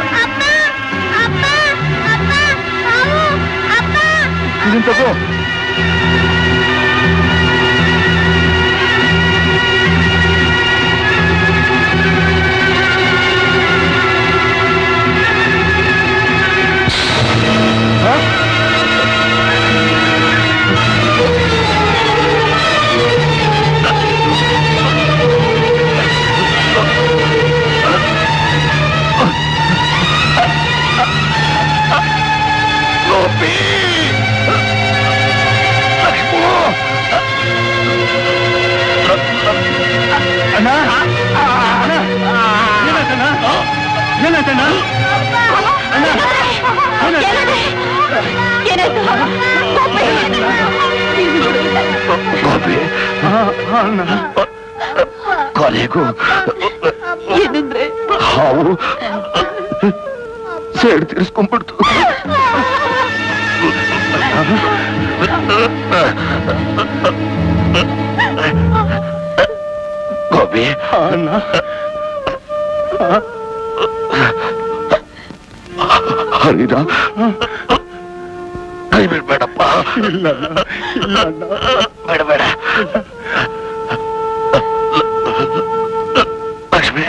S12: ಇದನ್ ತಗೋ ಗೋಪಿ ಲಕ್ಷ್ಮೋ ಅಣ್ಣ ಅಣ್ಣ ಏನಾಯ್ತಣ್ಣ ಏನಾಯ್ತಣ್ಣ ಅಣ್ಣ ಗೋಪಿ ಅಣ್ಣ ಕೊನೆಗೂ
S14: ಏನಂದ್ರೆ
S12: ಹಾವು ಸೇಡ್ ತೀರಿಸ್ಕೊಂಡ್ಬಿಡ್ತು ಗೋಪಿ
S2: ಅಣ್ಣ
S12: ಹರಿದ ಕೈ ಬಿಡ್ಬೇಡಪ್ಪ
S2: ಇಲ್ಲ ಇಲ್ಲ
S12: ಬೇಡ ಬೇಡ ಲಕ್ಷ್ಮಿ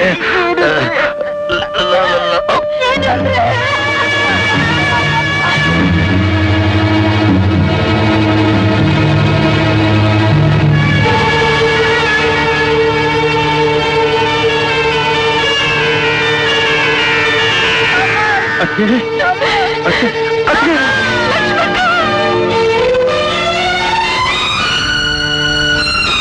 S2: ಅತ್ತೆ ಅತ್ತೆ ಅತ್ತೆ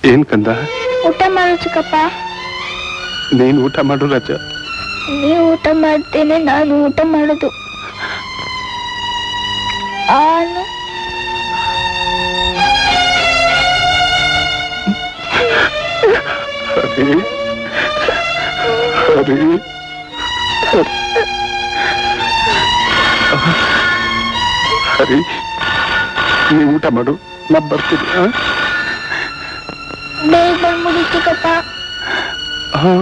S2: ಏನ್ ಕಂದ
S7: ಊಟ ಮಾಡು ಚಿಕ್ಕಪ್ಪ
S2: ನೀನ್ ಊಟ ಮಾಡು ರಾಜ
S7: ನೀವು ಊಟ ಮಾಡ್ತೇನೆ ನಾನು ಊಟ ಮಾಡೋದು ಆನು
S2: ಹರಿ ಹರಿ ಹರಿ ನೀ ಊಟ ಮಾಡು ನಾ ಬರ್ತೀನಿ ಆ?
S7: ಬೇಗ ಬಂದ್ಬಿಡಿ ಚಿಕ್ಕಪ್ಪ
S2: ಹಾ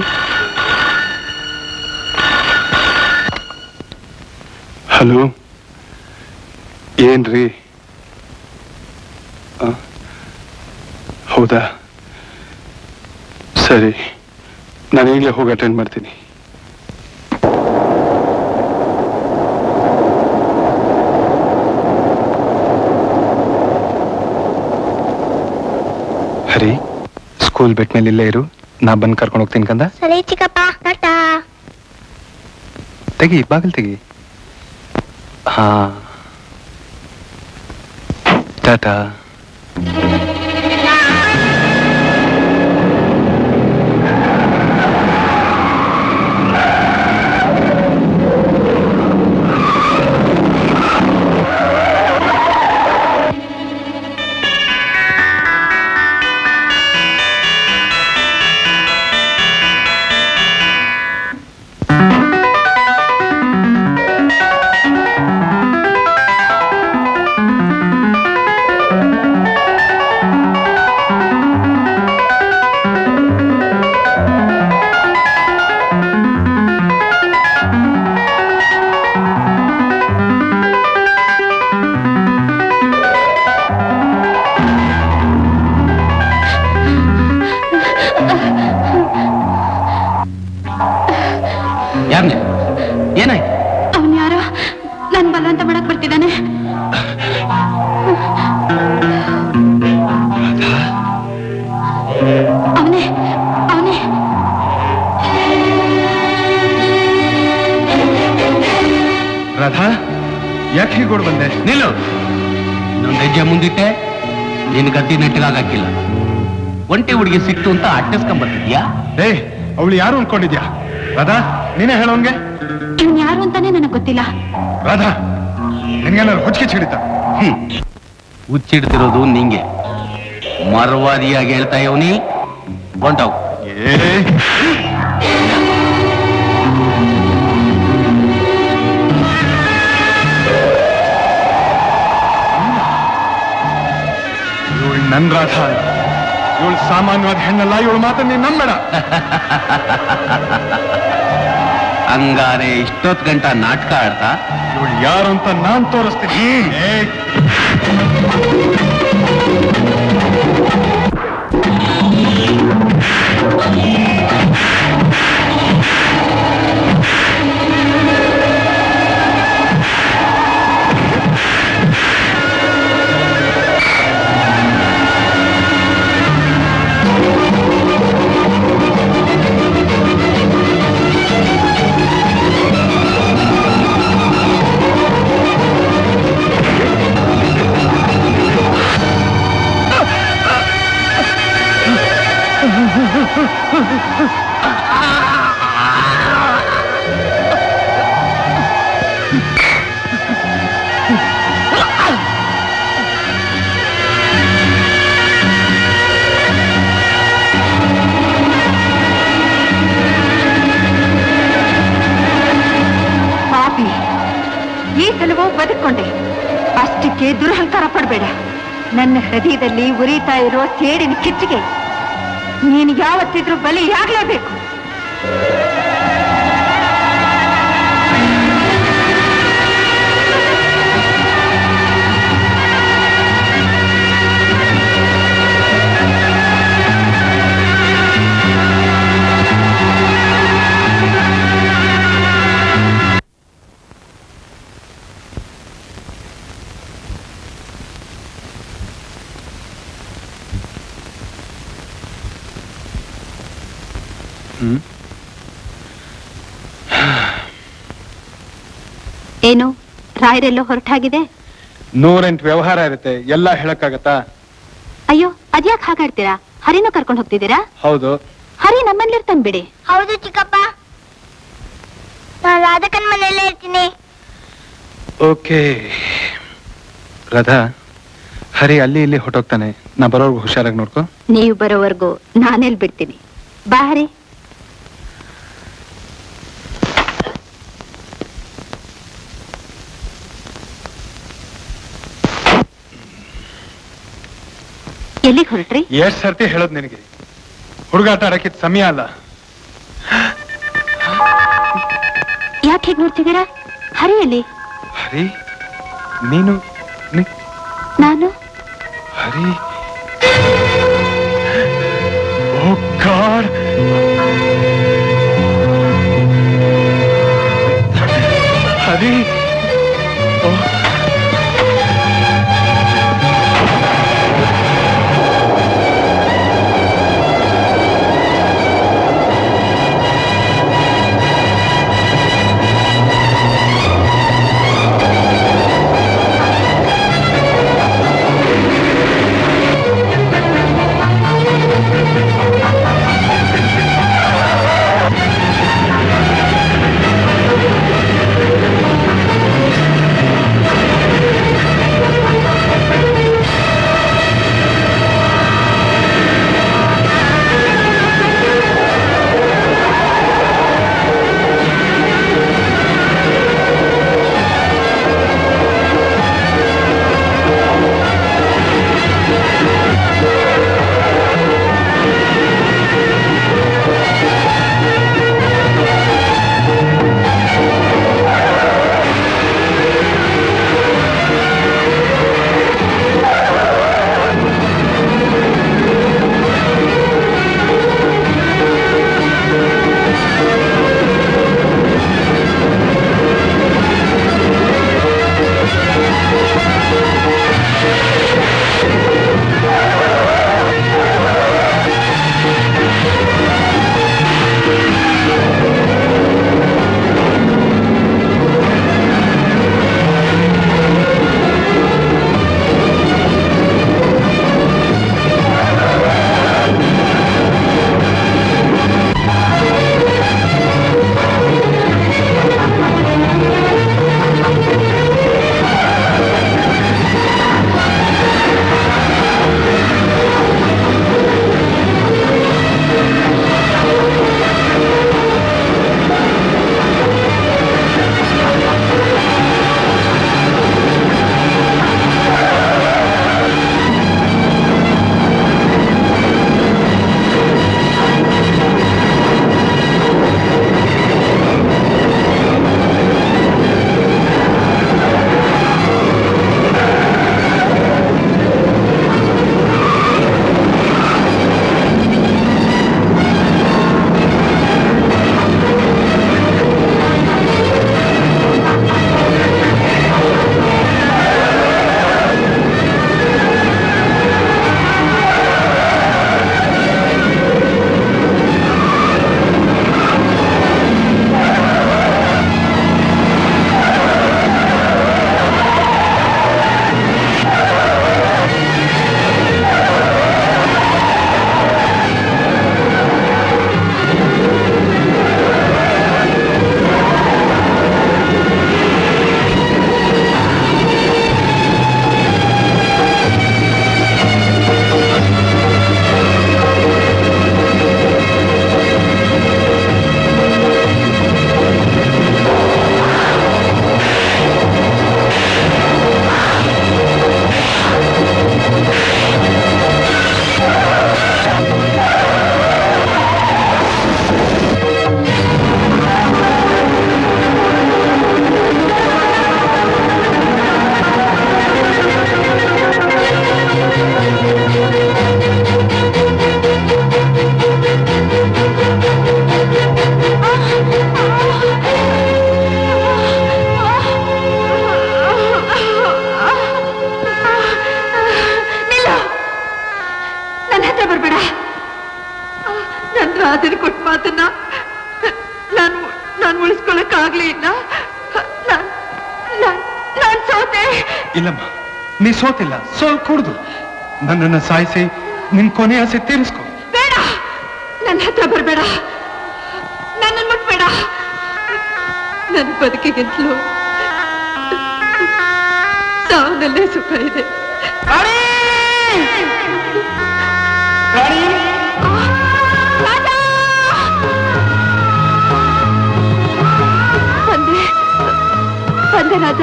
S2: ಹಲೋ ಏನ್ರಿ ಆ, ಹೌದಾ ಸರಿ ನಾನು ಈಗಲೇ ಹೋಗಿ ಅಟೆಂಡ್ ಮಾಡ್ತೀನಿ ಹರಿ ಸ್ಕೂಲ್ ಬೆಟ್ ಮೇಲೆ ಇಲ್ಲೇ ಇರು ನಾ ಬಂದು ಕರ್ಕೊಂಡು ಹೋಗ್ತೀನಿ ಕಂದ
S7: ಸರಿ ಚಿಕ್ಕಪ್ಪ ಟಾಟಾ
S2: ತೆಗಿ ಬಾಗಿಲು ತೆಗಿ ಹಾ ಟಾಟಾ
S5: ಯಾರನ್ನ ಏನಾಯ್ತು
S4: ಅವನ್ ಯಾರೋ ನನ್ ಬಲವಂತ ಮಾಡಕ್ ಬರ್ತಿದ್ದಾನೆ ಅವನೇ ಅವನೇ
S2: ರಾಧಾ ಯಾಕೆ ಹೀಗೋಡ್ ಬಂದೆ
S5: ನಿಲ್ಲು ಇನ್ನೊಂದು ಹೆಜ್ಜೆ ಮುಂದಿಟ್ಟೆ ನಿನ್ ಗದ್ದಿ ನೆಟ್ಟಿಗಾಗಕ್ಕಿಲ್ಲ ಒಂಟಿ ಹುಡುಗಿ ಸಿಕ್ತು ಅಂತ ಅಟ್ಟಿಸ್ಕೊಂಬರ್ತಿದ್ಯಾ
S2: ಏ ಅವಳು ಯಾರು ಅನ್ಕೊಂಡಿದ್ಯಾ ರಾಧಾ ನೀನೇ ಹೇಳೋನ್ಗೆ
S4: ಇವ್ನ್ ಯಾರು ಅಂತಾನೆ ನನಗ್ ಗೊತ್ತಿಲ್ಲ
S2: ರಾಧಾ ನಿನ್ಗೇನಾದ್ರು ಹುಚ್ಚಿಗೆ ಚಿಡಿತ
S5: ಹ್ಮ್ ಹುಚ್ಚಿಡ್ತಿರೋದು ನಿಂಗೆ ಮರವಾದಿಯಾಗಿ ಹೇಳ್ತಾ ಇವನಿ ಹೊಂಟವು
S2: ಇವಳು ನನ್ ರಾಧಾ ಇವಳು ಸಾಮಾನ್ಯವಾದ ಹೆಣ್ಣಲ್ಲ ಇವಳು ಮಾತನ್ನ ನೀನ್ ನಂಬೇಡ
S5: ಹಂಗಾರೆ ಇಷ್ಟೊತ್ ಗಂಟ ನಾಟಕ ಆಡ್ತಾ
S2: ಇವಳು ಯಾರು ಅಂತ ನಾನ್ ತೋರಿಸ್ತೀನಿ ಏಯ್.
S10: ಪಾಪಿ ಈ ಸಲವೂ ಬದುಕೊಂಡೆ ಅಷ್ಟಕ್ಕೆ ದುರಹಂಕಾರ ಪಡಬೇಡ ನನ್ನ ಹೃದಯದಲ್ಲಿ ಉರಿತಾ ಇರೋ ಸೇಡಿನ ಕಿಚ್ಚಿಗೆ ನೀನು ಯಾವತ್ತಿದ್ರೂ ಬಲಿಯಾಗಲೇಬೇಕು
S2: ಹ್ಮ್
S4: ಏನು ರಾಯರೆಲ್ಲೋ ಹೊರಟಾಗಿದೆ
S2: ನೂರೆಂಟು ವ್ಯವಹಾರ ಇರುತ್ತೆ ಎಲ್ಲ ಹೇಳಕ್ಕಾಗತ್ತಾ
S4: ಅಯ್ಯೋ ಅದ್ಯಾಕ್ ಹಾಗಾಡ್ತೀರಾ ಹರಿನೂ ಕರ್ಕೊಂಡು ಹೋಗ್ತಿದ್ದೀರಾ
S9: ಹೌದು
S4: ಹರಿ ನಮ್ಮಲ್ಲಿರ್ತಾನೆ ಬಿಡಿ
S7: ಹೌದು ಚಿಕ್ಕಪ್ಪ ನಾನು ರಾಧಕನ್ ಮನೆಯಲ್ಲೇ ಇರ್ತೀನಿ
S9: ಓಕೆ ರಾಧಾ ಹರಿ ಅಲ್ಲಿ ಇಲ್ಲಿ ಹೊಟ್ಟೋಗ್ತಾನೆ ನಾ ಬರೋರ್ಗು ಹುಷಾರಾಗಿ ನೋಡ್ಕೊ
S4: ನೀವು ಬರೋವರೆಗೂ ನಾನೆಲ್ ಬಿಡ್ತೀನಿ ಬಾ ಹರಿ ಎಲ್ಲಿಗೆ ಹೊರಟ್ರಿ
S9: ಎಷ್ಟ್ ಸರ್ತಿ ಹೇಳೋದ್ ನಿನಗೆ ಹುಡುಗಾಟ ಆಡಕ್ಕಿದ್ ಸಮಯ ಅಲ್ಲ
S4: ಯಾಕೆ ಹೀಗೆ ನೋಡ್ತಿದ್ದೀರಾ ಹರಿ ಎಲ್ಲಿ
S9: ಹರಿ ನೀನು ನಿ-
S4: ನಾನು
S9: ಹರಿ ಓ ಗಾಡ್ ಹರಿ ಓ
S14: ರಾಧನ್ ಕೊಟ್ಟ ಮಾತನ್ನ ನಾನು ನಾನು ಉಳಿಸ್ಕೊಳಕ್ಕಾಗ್ಲೇ ಇಲ್ಲ ನಾನ್- ನಾನ್- ನಾನ್ ಸೋತೆ
S9: ಇಲ್ಲಮ್ಮ ನೀ ಸೋತಿಲ್ಲ ಸೋಲ್ ಕುಡ್ದು ನನ್ನನ್ನು ಸಾಯಿಸಿ ನಿನ್ ಕೊನೆ ಆಸೆ ತೀರಿಸ್ಕೊ
S14: ಬೇಡ ನನ್ನ ಹತ್ರ ಬರಬೇಡ ನನ್ನ ಮುಟ್ಬೇಡ ನನ್ನ ಬದುಕಿಗಿಂತಲೂ ಸಾವನಲ್ಲೇ ಸುಖ ಇದೆ ಬಂದೆ ಬಂದೆ ರಾಜ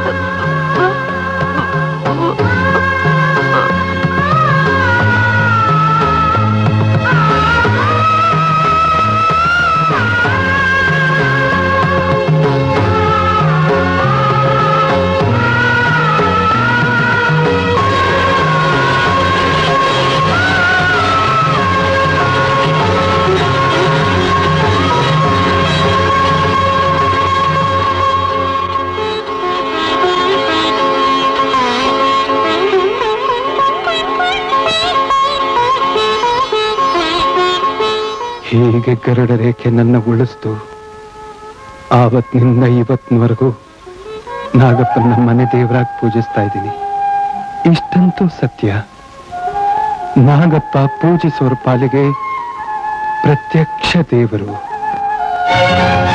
S9: ಹೀಗೆ ಗರುಡ ರೇಖೆ ನನ್ನ ಉಳಿಸ್ತು ಆವತ್ತಿನಿಂದ ಇವತ್ತಿನವರೆಗೂ ನಾಗಪ್ಪನ ಮನೆ ದೇವರಾಗಿ ಪೂಜಿಸ್ತಾ ಇದ್ದೀನಿ ಇಷ್ಟಂತೂ ಸತ್ಯ ನಾಗಪ್ಪ ಪೂಜಿಸೋರ ಪಾಲಿಗೆ ಪ್ರತ್ಯಕ್ಷ ದೇವರು